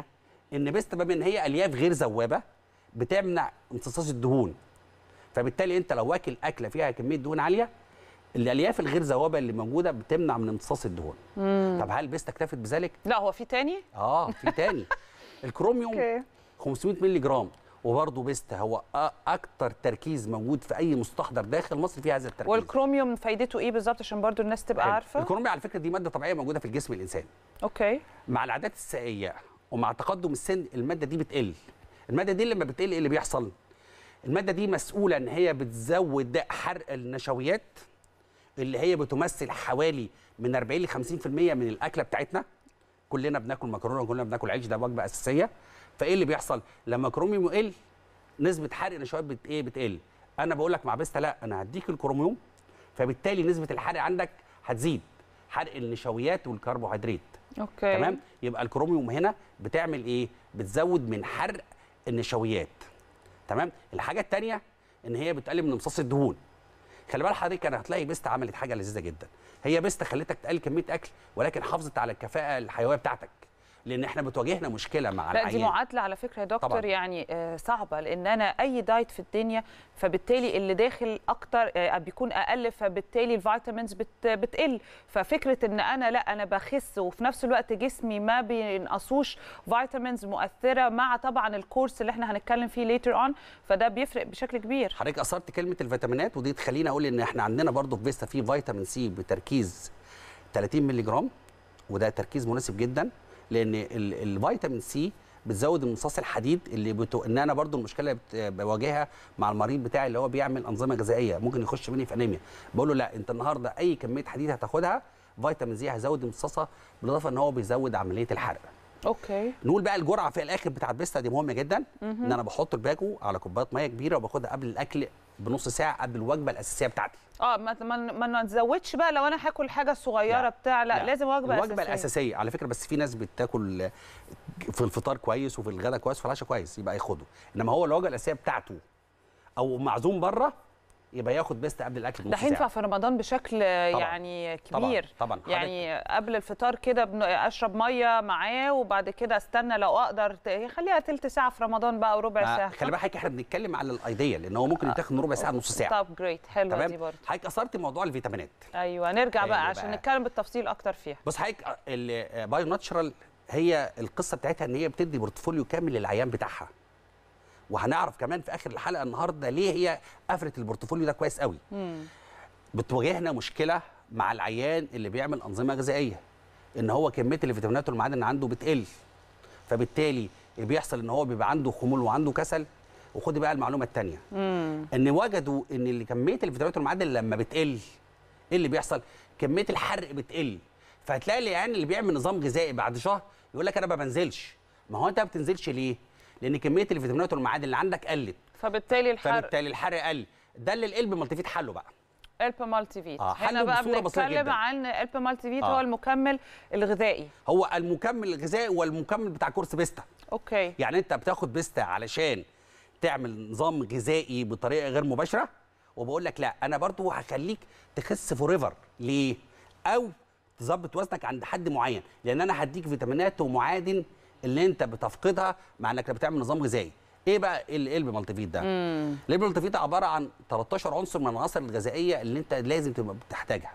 ان بيست بما ان هي الياف غير ذوابه بتمنع امتصاص الدهون فبالتالي انت لو واكل اكله فيها كميه دهون عاليه الالياف الغير ذوابه اللي موجوده بتمنع من امتصاص الدهون طب هل بيست اكتفت بذلك لا هو في تاني اه في تاني الكروميوم اوكي 500 مللي جرام وبرضه بيست هو أ- اكتر تركيز موجود في اي مستحضر داخل مصر فيه هذا التركيز والكروميوم فايدته ايه بالظبط عشان برضو الناس تبقى حلو. عارفه الكروميوم على فكره دي ماده طبيعيه موجوده في الجسم الانسان اوكي مع العادات السيئه ومع تقدم السن الماده دي بتقل الماده دي لما بتقل ايه اللي بيحصل الماده دي مسؤوله ان هي بتزود حرق النشويات اللي هي بتمثل حوالي من 40 ل 50% من الاكله بتاعتنا كلنا بناكل مكرونه وكلنا بناكل عيش ده وجبه اساسيه فايه اللي بيحصل لما كروميوم يقل نسبه حرق النشويات بت ايه بتقل انا بقول لك مع بيستا لا انا هديك الكروميوم فبالتالي نسبه الحرق عندك هتزيد حرق النشويات والكربوهيدرات اوكي تمام يبقى الكروميوم هنا بتعمل ايه بتزود من حرق النشويات تمام الحاجه الثانيه ان هي بتقلل من امتصاص الدهون خلي بالك حضرتك انا هتلاقي بيست عملت حاجه لذيذه جدا هي بيست خلتك تقلل كميه اكل ولكن حافظت على الكفاءه الحيويه بتاعتك لان احنا بتواجهنا مشكله مع لا دي العيان معادله على فكره يا دكتور طبعاً. يعني آه، صعبه لان انا اي دايت في الدنيا فبالتالي اللي داخل اكتر آه، بيكون اقل فبالتالي الفيتامينز بت بتقل ففكره ان انا لا انا بخس وفي نفس الوقت جسمي ما بينقصوش فيتامينز مؤثره مع طبعا الكورس اللي احنا هنتكلم فيه ليتر اون فده بيفرق بشكل كبير حضرتك اثرت كلمه الفيتامينات ودي تخليني اقول ان احنا عندنا برضو في فيستا في فيتامين سي بتركيز 30 مللي جرام وده تركيز مناسب جدا لان ال- الفيتامين سي بتزود امتصاص الحديد اللي بتو... ان انا برضو المشكله بت... بواجهها مع المريض بتاعي اللي هو بيعمل انظمه غذائيه ممكن يخش مني في انيميا بقول له لا انت النهارده اي كميه حديد هتاخدها فيتامين سي هيزود امتصاصها بالاضافه ان هو بيزود عمليه الحرق اوكي نقول بقى الجرعه في الاخر بتاعت بيستا دي مهمه جدا ان انا بحط الباكو على كوبايه ميه كبيره وباخدها قبل الاكل بنص ساعه قبل الوجبه الاساسيه بتاعتي اه ما ما ما نزودش بقى لو انا هاكل حاجه صغيره لا. بتاع لا, لا. لازم وجبه الوجبه اساسيه الاساسيه على فكره بس في ناس بتاكل في الفطار كويس وفي الغداء كويس وفي العشاء كويس يبقى ياخده انما هو الوجبه الاساسيه بتاعته او معزوم بره يبقى ياخد بيست قبل الاكل ده بنص هينفع ساعه في رمضان بشكل يعني كبير طبعا يعني قبل الفطار كده بن- اشرب ميه معاه وبعد كده استنى لو اقدر ت- خليها تلت ساعه في رمضان بقى وربع ما- ساعه خلي بالك احنا بنتكلم على الايديا لان هو ممكن يتاخد من ربع ساعه لنص ساعه طب جريت حلوه دي تمام برضه حضرتك اثرت موضوع الفيتامينات ايوه نرجع حلو بقى عشان بقى. نتكلم بالتفصيل اكتر فيها بص حضرتك البايو ناتشرال هي القصه بتاعتها ان هي بتدي بورتفوليو كامل للعيان بتاعها وهنعرف كمان في اخر الحلقه النهارده ليه هي قفلت البورتفوليو ده كويس قوي بتواجهنا مشكله مع العيان اللي بيعمل انظمه غذائيه ان هو كميه الفيتامينات والمعادن اللي عنده بتقل فبالتالي اللي بيحصل ان هو بيبقى عنده خمول وعنده كسل وخدي بقى المعلومه الثانيه ان وجدوا ان اللي كميه الفيتامينات والمعادن لما بتقل ايه اللي بيحصل كميه الحرق بتقل فهتلاقي العيان اللي بيعمل نظام غذائي بعد شهر يقول لك انا ما بنزلش ما هو انت ما بتنزلش ليه لان كميه الفيتامينات والمعادن اللي عندك قلت فبالتالي الحرق فبالتالي الحرق قل ده اللي القلب مالتي فيت حله بقى الب مالتي فيت آه، هنا حله بقى بصورة بسيطة بنتكلم جداً. عن الب مالتي فيت آه. هو المكمل الغذائي هو المكمل الغذائي والمكمل بتاع كورس بيستا اوكي يعني انت بتاخد بيستا علشان تعمل نظام غذائي بطريقه غير مباشره وبقول لك لا انا برضو هخليك تخس فور ليه او تظبط وزنك عند حد معين لان انا هديك فيتامينات ومعادن اللي انت بتفقدها مع انك بتعمل نظام غذائي ايه بقى القلب مالتيفيت ده القلب مالتيفيت عباره عن 13 عنصر من العناصر الغذائيه اللي انت لازم تبقى بتحتاجها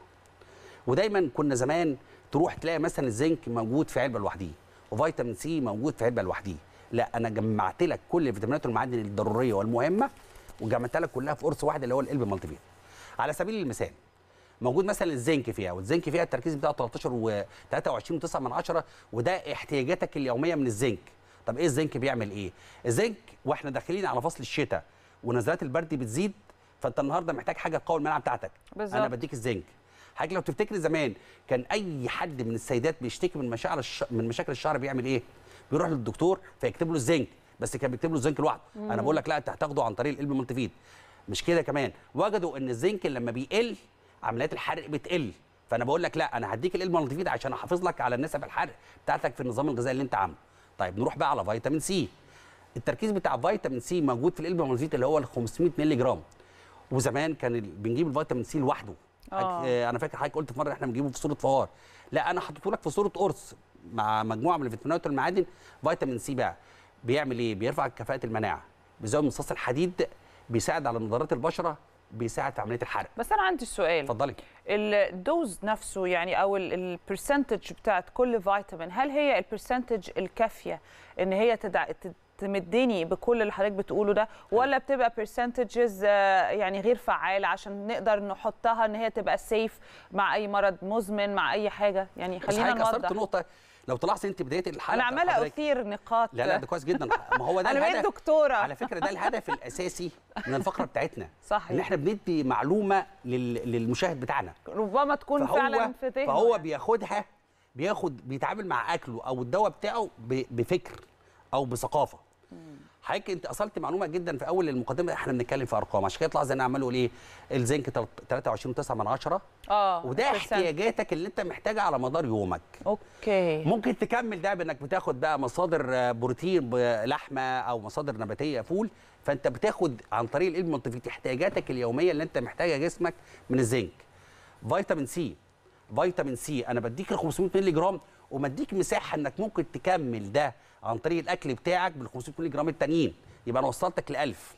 ودايما كنا زمان تروح تلاقي مثلا الزنك موجود في علبه لوحديه وفيتامين سي موجود في علبه لوحديه لا انا جمعت لك كل الفيتامينات والمعادن الضروريه والمهمه وجمعتها لك كلها في قرص واحد اللي هو القلب مالتي على سبيل المثال موجود مثلا الزنك فيها والزنك فيها التركيز بتاعه 13 و 23.9 من عشرة وده احتياجاتك اليوميه من الزنك طب ايه الزنك بيعمل ايه الزنك واحنا داخلين على فصل الشتاء ونزلات البرد بتزيد فانت النهارده محتاج حاجه تقوي المناعه بتاعتك بالظبط. انا بديك الزنك حضرتك لو تفتكر زمان كان اي حد من السيدات بيشتكي من مشاعر الش... من مشاكل الشعر بيعمل ايه بيروح للدكتور فيكتب له الزنك بس كان بيكتب له الزنك لوحده انا بقول لك لا انت هتاخده عن طريق القلب مالتيفيد مش كده كمان وجدوا ان الزنك لما بيقل عمليات الحرق بتقل فانا بقول لك لا انا هديك القلب مالتيفيد عشان احافظ لك على نسب الحرق بتاعتك في النظام الغذائي اللي انت عامله طيب نروح بقى على فيتامين سي التركيز بتاع فيتامين سي موجود في القلب مالتيفيد اللي هو ال 500 مللي جرام وزمان كان ال- بنجيب الفيتامين سي لوحده آه. حضرتك- آه، انا فاكر حضرتك قلت في مره احنا بنجيبه في صوره فوار لا انا حطيته لك في صوره قرص مع مجموعه من الفيتامينات والمعادن فيتامين سي بقى بيعمل ايه بيرفع كفاءه المناعه بيزود امتصاص الحديد بيساعد على نضارات البشره بيساعد في عمليه الحرق بس انا عندي سؤال اتفضلي الدوز نفسه يعني او البرسنتج بتاعت كل فيتامين هل هي البرسنتج الكافيه ان هي تدع... ت- تمدني بكل اللي حضرتك بتقوله ده ولا بتبقى برسنتجز يعني غير فعاله عشان نقدر نحطها ان هي تبقى سيف مع اي مرض مزمن مع اي حاجه يعني بس خلينا حضرتك اثرت نوضح نقطه لو تلاحظي انت بدايه الحلقه انا عماله حضرتك- اثير نقاط لا لا ده كويس جدا ما هو ده انا بقيت الهدف دكتوره على فكره ده الهدف الاساسي من الفقره بتاعتنا صحيح. ان احنا بندي معلومه لل... للمشاهد بتاعنا ربما تكون فعلا في ذهنه فهو يعني. بياخدها بياخد بيتعامل مع اكله او الدواء بتاعه ب... بفكر او بثقافه حضرتك انت اصلت معلومه جدا في اول المقدمه احنا بنتكلم في ارقام عشان كده تلاحظ انا عمال اقول ايه الزنك 23.9 من عشرة اه وده percent. احتياجاتك اللي انت محتاجها على مدار يومك اوكي ممكن تكمل ده بانك بتاخد بقى مصادر آه، بروتين بلحمه او مصادر نباتيه فول فانت بتاخد عن طريق الابن ملتفت احتياجاتك اليوميه اللي انت محتاجها جسمك من الزنك فيتامين سي فيتامين سي انا بديك ال 500 مللي جرام ومديك مساحه انك ممكن تكمل ده عن طريق الاكل بتاعك بال 500 مللي جرام التانيين يبقى انا وصلتك ل 1000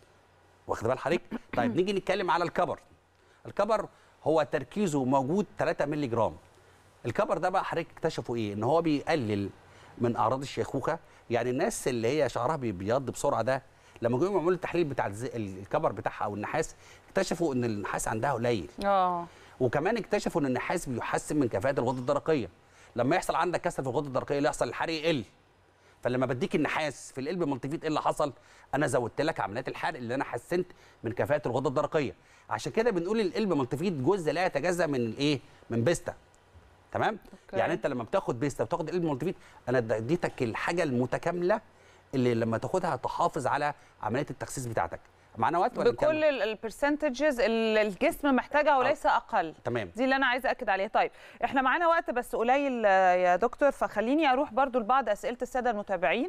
واخد بال حضرتك طيب نيجي نتكلم على الكبر الكبر هو تركيزه موجود 3 مللي جرام الكبر ده بقى حضرتك اكتشفوا ايه ان هو بيقلل من اعراض الشيخوخه يعني الناس اللي هي شعرها بيبيض بسرعه ده لما جم يعملوا التحليل بتاع الز- الكبر بتاعها او النحاس اكتشفوا ان النحاس عندها قليل اه وكمان اكتشفوا ان النحاس بيحسن من كفاءه الغده الدرقيه لما يحصل عندك كسر في الغده الدرقيه اللي يحصل الحرق يقل فلما بديك النحاس في القلب مالتيفيت ايه اللي حصل انا زودت لك عمليات الحرق اللي انا حسنت من كفاءه الغده الدرقيه عشان كده بنقول القلب مالتيفيت جزء لا يتجزا من الايه من بيستا تمام أوكي. يعني انت لما بتاخد بيستا وتاخد القلب مالتيفيت انا اديتك الحاجه المتكامله اللي لما تاخدها تحافظ على عمليه التخسيس بتاعتك معانا وقت ولا نكمل؟ بكل البرسنتجز الجسم محتاجها وليس اقل تمام دي اللي انا عايزه اكد عليها طيب احنا معانا وقت بس قليل آه، يا دكتور فخليني اروح برضو لبعض اسئله الساده المتابعين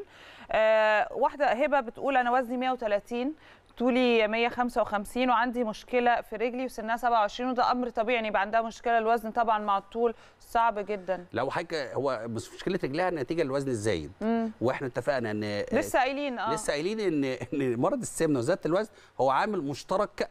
آه واحده هبه بتقول انا وزني 130 طولي 155 وعندي مشكله في رجلي وسنها 27 وده امر طبيعي ان يبقى عندها مشكله الوزن طبعا مع الطول صعب جدا لو حاجه هو بس مشكله رجلها نتيجه للوزن الزايد واحنا اتفقنا ان لسه قايلين اه لسه قايلين ان ان مرض السمنه وزياده الوزن هو عامل مشترك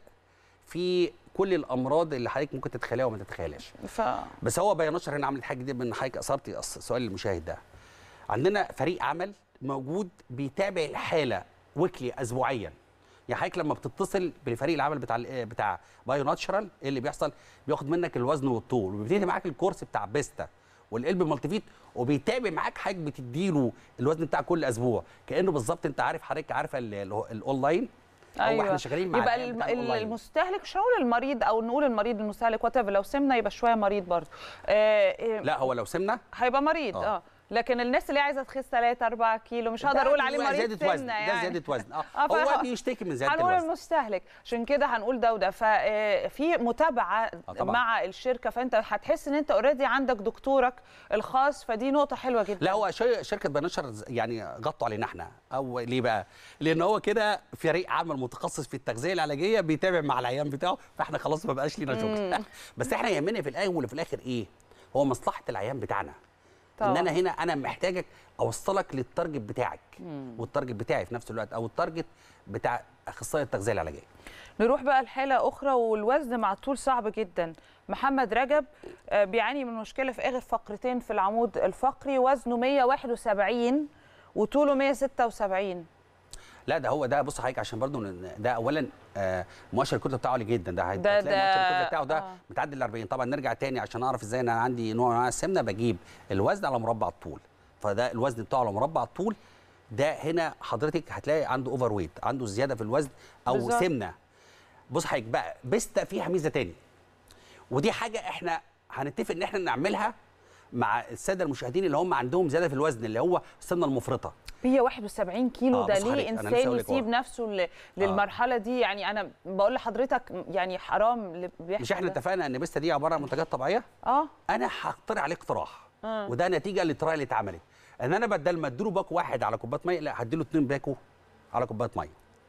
في كل الامراض اللي حضرتك ممكن تتخيلها وما تتخيلهاش ف... بس هو بيان نشر هنا عملت حاجه جديده من حضرتك اثرتي أص- سؤال المشاهد ده عندنا فريق عمل موجود بيتابع الحاله ويكلي اسبوعيا يعني حضرتك لما بتتصل بفريق العمل بتاع ال- بتاع بايو ناتشرال ايه اللي بيحصل بياخد منك الوزن والطول وبيبتدي معاك الكورس بتاع بيستا والقلب مالتيفيت وبيتابع معاك حضرتك بتديله الوزن بتاعك كل اسبوع كانه بالظبط انت عارف حضرتك عارفه ال- ال- الاونلاين او احنا شغالين مع يبقى العيال الم- بتاع ال- الأونلاين. المستهلك مش هنقول المريض او نقول المريض المستهلك وات لو سمنه يبقى شويه مريض برضه آه لا هو لو سمنه هيبقى مريض آه. اه لكن الناس اللي عايزه تخس 3 4 كيلو مش هقدر ده اقول عليه بيبقى مريض زياده سمنه وزن يعني ده زياده وزن اه آه، هو فه- بيشتكي من زياده هنقول الوزن المستهلك عشان كده هنقول ده وده ففي متابعه طبعاً. مع الشركه فانت هتحس ان انت اوريدي عندك دكتورك الخاص فدي نقطه حلوه جدا لا هو شي- شركه بنشر ز- يعني غطوا علينا احنا او ليه بقى؟ لان هو كده فريق عمل متخصص في التغذيه العلاجيه بيتابع مع العيان بتاعه فاحنا خلاص ما بقاش لينا شغل بس احنا يهمنا في الاول وفي الاخر ايه؟ هو مصلحه العيان بتاعنا ان طبعاً. انا هنا انا محتاجك اوصلك للتارجت بتاعك والتارجت بتاعي في نفس الوقت او التارجت بتاع اخصائي التغذيه العلاجيه نروح بقى لحاله اخرى والوزن مع الطول صعب جدا محمد رجب آه، بيعاني من مشكله في اخر فقرتين في العمود الفقري وزنه 171 وطوله 176 لا ده هو ده بص حضرتك عشان برضو ن- ده اولا آه، مؤشر الكتله بتاعه عالي جدا ده ده- هتلاقي ده- مؤشر الكتله بتاعه ده آه. متعدي ال 40 طبعا نرجع تاني عشان اعرف ازاي انا عندي نوع من انواع السمنه بجيب الوزن على مربع الطول فده الوزن بتاعه على مربع الطول ده هنا حضرتك هتلاقي عنده اوفر ويت عنده زياده في الوزن او بالظبط. سمنه بص حضرتك بقى بيستا فيها ميزه تاني ودي حاجه احنا هنتفق ان احنا نعملها مع الساده المشاهدين اللي هم عندهم زياده في الوزن اللي هو السمنه المفرطه 171 كيلو آه، ده بص ليه حضرتك، أنا لسه انسان هقول لك يسيب أهو. نفسه ل- للمرحله دي يعني انا بقول لحضرتك يعني حرام اللي بيحصل مش احنا ده. اتفقنا ان بيستا دي عباره عن منتجات طبيعيه اه انا هقترح عليه اقتراح آه. وده نتيجه للترايل اللي اتعملت ان انا بدل ما اديله باكو واحد على كوبايه ميه لا هديله اتنين باكو على كوبايه ميه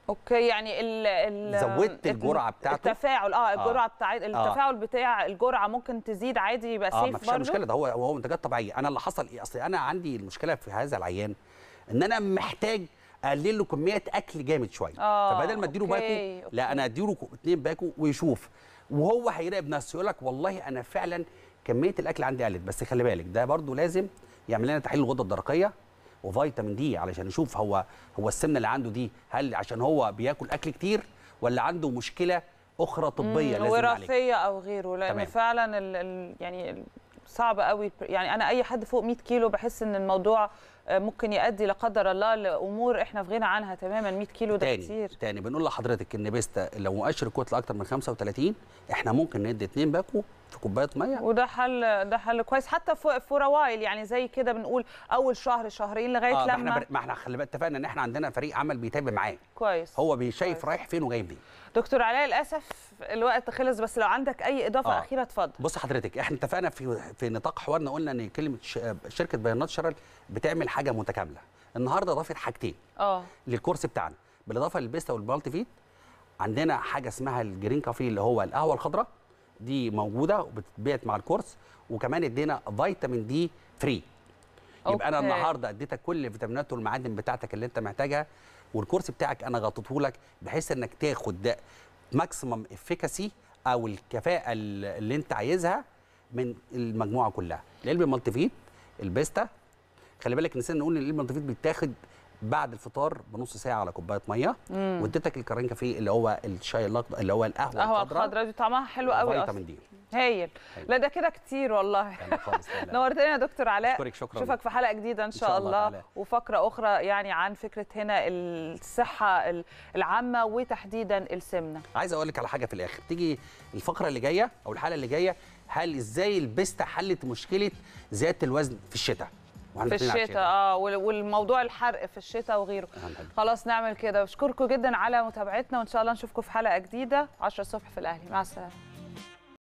اوكي يعني ال ال زودت الجرعة بتاعته. التفاعل اه الجرعه بتاع التفاعل بتاع الجرعه ممكن تزيد عادي يبقى اه سيف ما فيش برضه مشكله ده هو هو منتجات طبيعيه انا اللي حصل ايه اصل انا عندي المشكله في هذا العيان ان انا محتاج اقلل له كميه اكل جامد شويه آه، فبدل ما اديله أوكي، باكو لا انا اديله كو- اتنين باكو ويشوف وهو هيراقب نفسه يقول لك والله انا فعلا كميه الاكل عندي قلت بس خلي بالك ده برضو لازم يعمل لنا تحليل الغده الدرقيه وفيتامين دي علشان نشوف هو هو السمنه اللي عنده دي هل عشان هو بياكل اكل كتير ولا عنده مشكله اخرى طبيه مم، لازم نعالجها وراثيه او غيره لان تمام. فعلا ال ال يعني ال- صعب قوي يعني انا اي حد فوق 100 كيلو بحس ان الموضوع آه، ممكن يؤدي لا قدر الله لامور احنا في غنى عنها تماما 100 كيلو ده تاني كتير تاني بنقول لحضرتك ان بيستا لو مؤشر الكتله اكتر من 35 احنا ممكن ندي اتنين باكو في كوبايه ميه وده حل ده حل كويس حتى في في روايل يعني زي كده بنقول اول شهر شهرين لغايه آه ما احنا لما بر... ما احنا خلي بالك اتفقنا ان احنا عندنا فريق عمل بيتابع معاه كويس هو بيشايف رايح فين وجاي منين دكتور علاء للاسف الوقت خلص بس لو عندك اي اضافه آه. اخيره اتفضل بص حضرتك احنا اتفقنا في في نطاق حوارنا قلنا ان كلمه ش... شركه بيانات شرل بتعمل حاجه متكامله النهارده ضافت حاجتين اه للكورس بتاعنا بالاضافه للبيستا والمالتي فيت عندنا حاجه اسمها الجرين كافي اللي هو القهوه الخضراء دي موجوده وبتتباعت مع الكورس وكمان ادينا فيتامين دي فري يبقى انا أوكي. النهارده اديتك كل الفيتامينات والمعادن بتاعتك اللي انت محتاجها والكورس بتاعك انا غطيته لك بحيث انك تاخد ده ماكسيمم افيكاسي او الكفاءه اللي انت عايزها من المجموعه كلها العلبه المالتي فيت البيستا خلي بالك نسينا نقول ان العلبه المالتي فيت بيتاخد بعد الفطار بنص ساعه على كوبايه ميه واديتك الكارين كافيه اللي هو الشاي الاخضر اللي هو القهوه القهوه الخضراء الخضراء دي طعمها حلو قوي اصلا فيتامين دي هايل لا ده كده كتير والله لا خالص لا لا. نورتنا يا دكتور علاء أشكرك شكراً. اشوفك في حلقه جديده ان شاء, شاء الله الله, تعالى. وفقره اخرى يعني عن فكره هنا الصحه ال- العامه وتحديدا السمنه عايز اقول لك على حاجه في الاخر تيجي الفقره اللي جايه او الحلقه اللي جايه هل ازاي البيستا حلت مشكله زياده الوزن في الشتاء وإحنا في داخلين على الشتاء اه وال- والموضوع الحرق في الشتاء وغيره أهم حاجة. خلاص نعمل كده بشكركم جدا على متابعتنا وان شاء الله نشوفكم في حلقه جديده 10 الصبح في الاهلي مع السلامه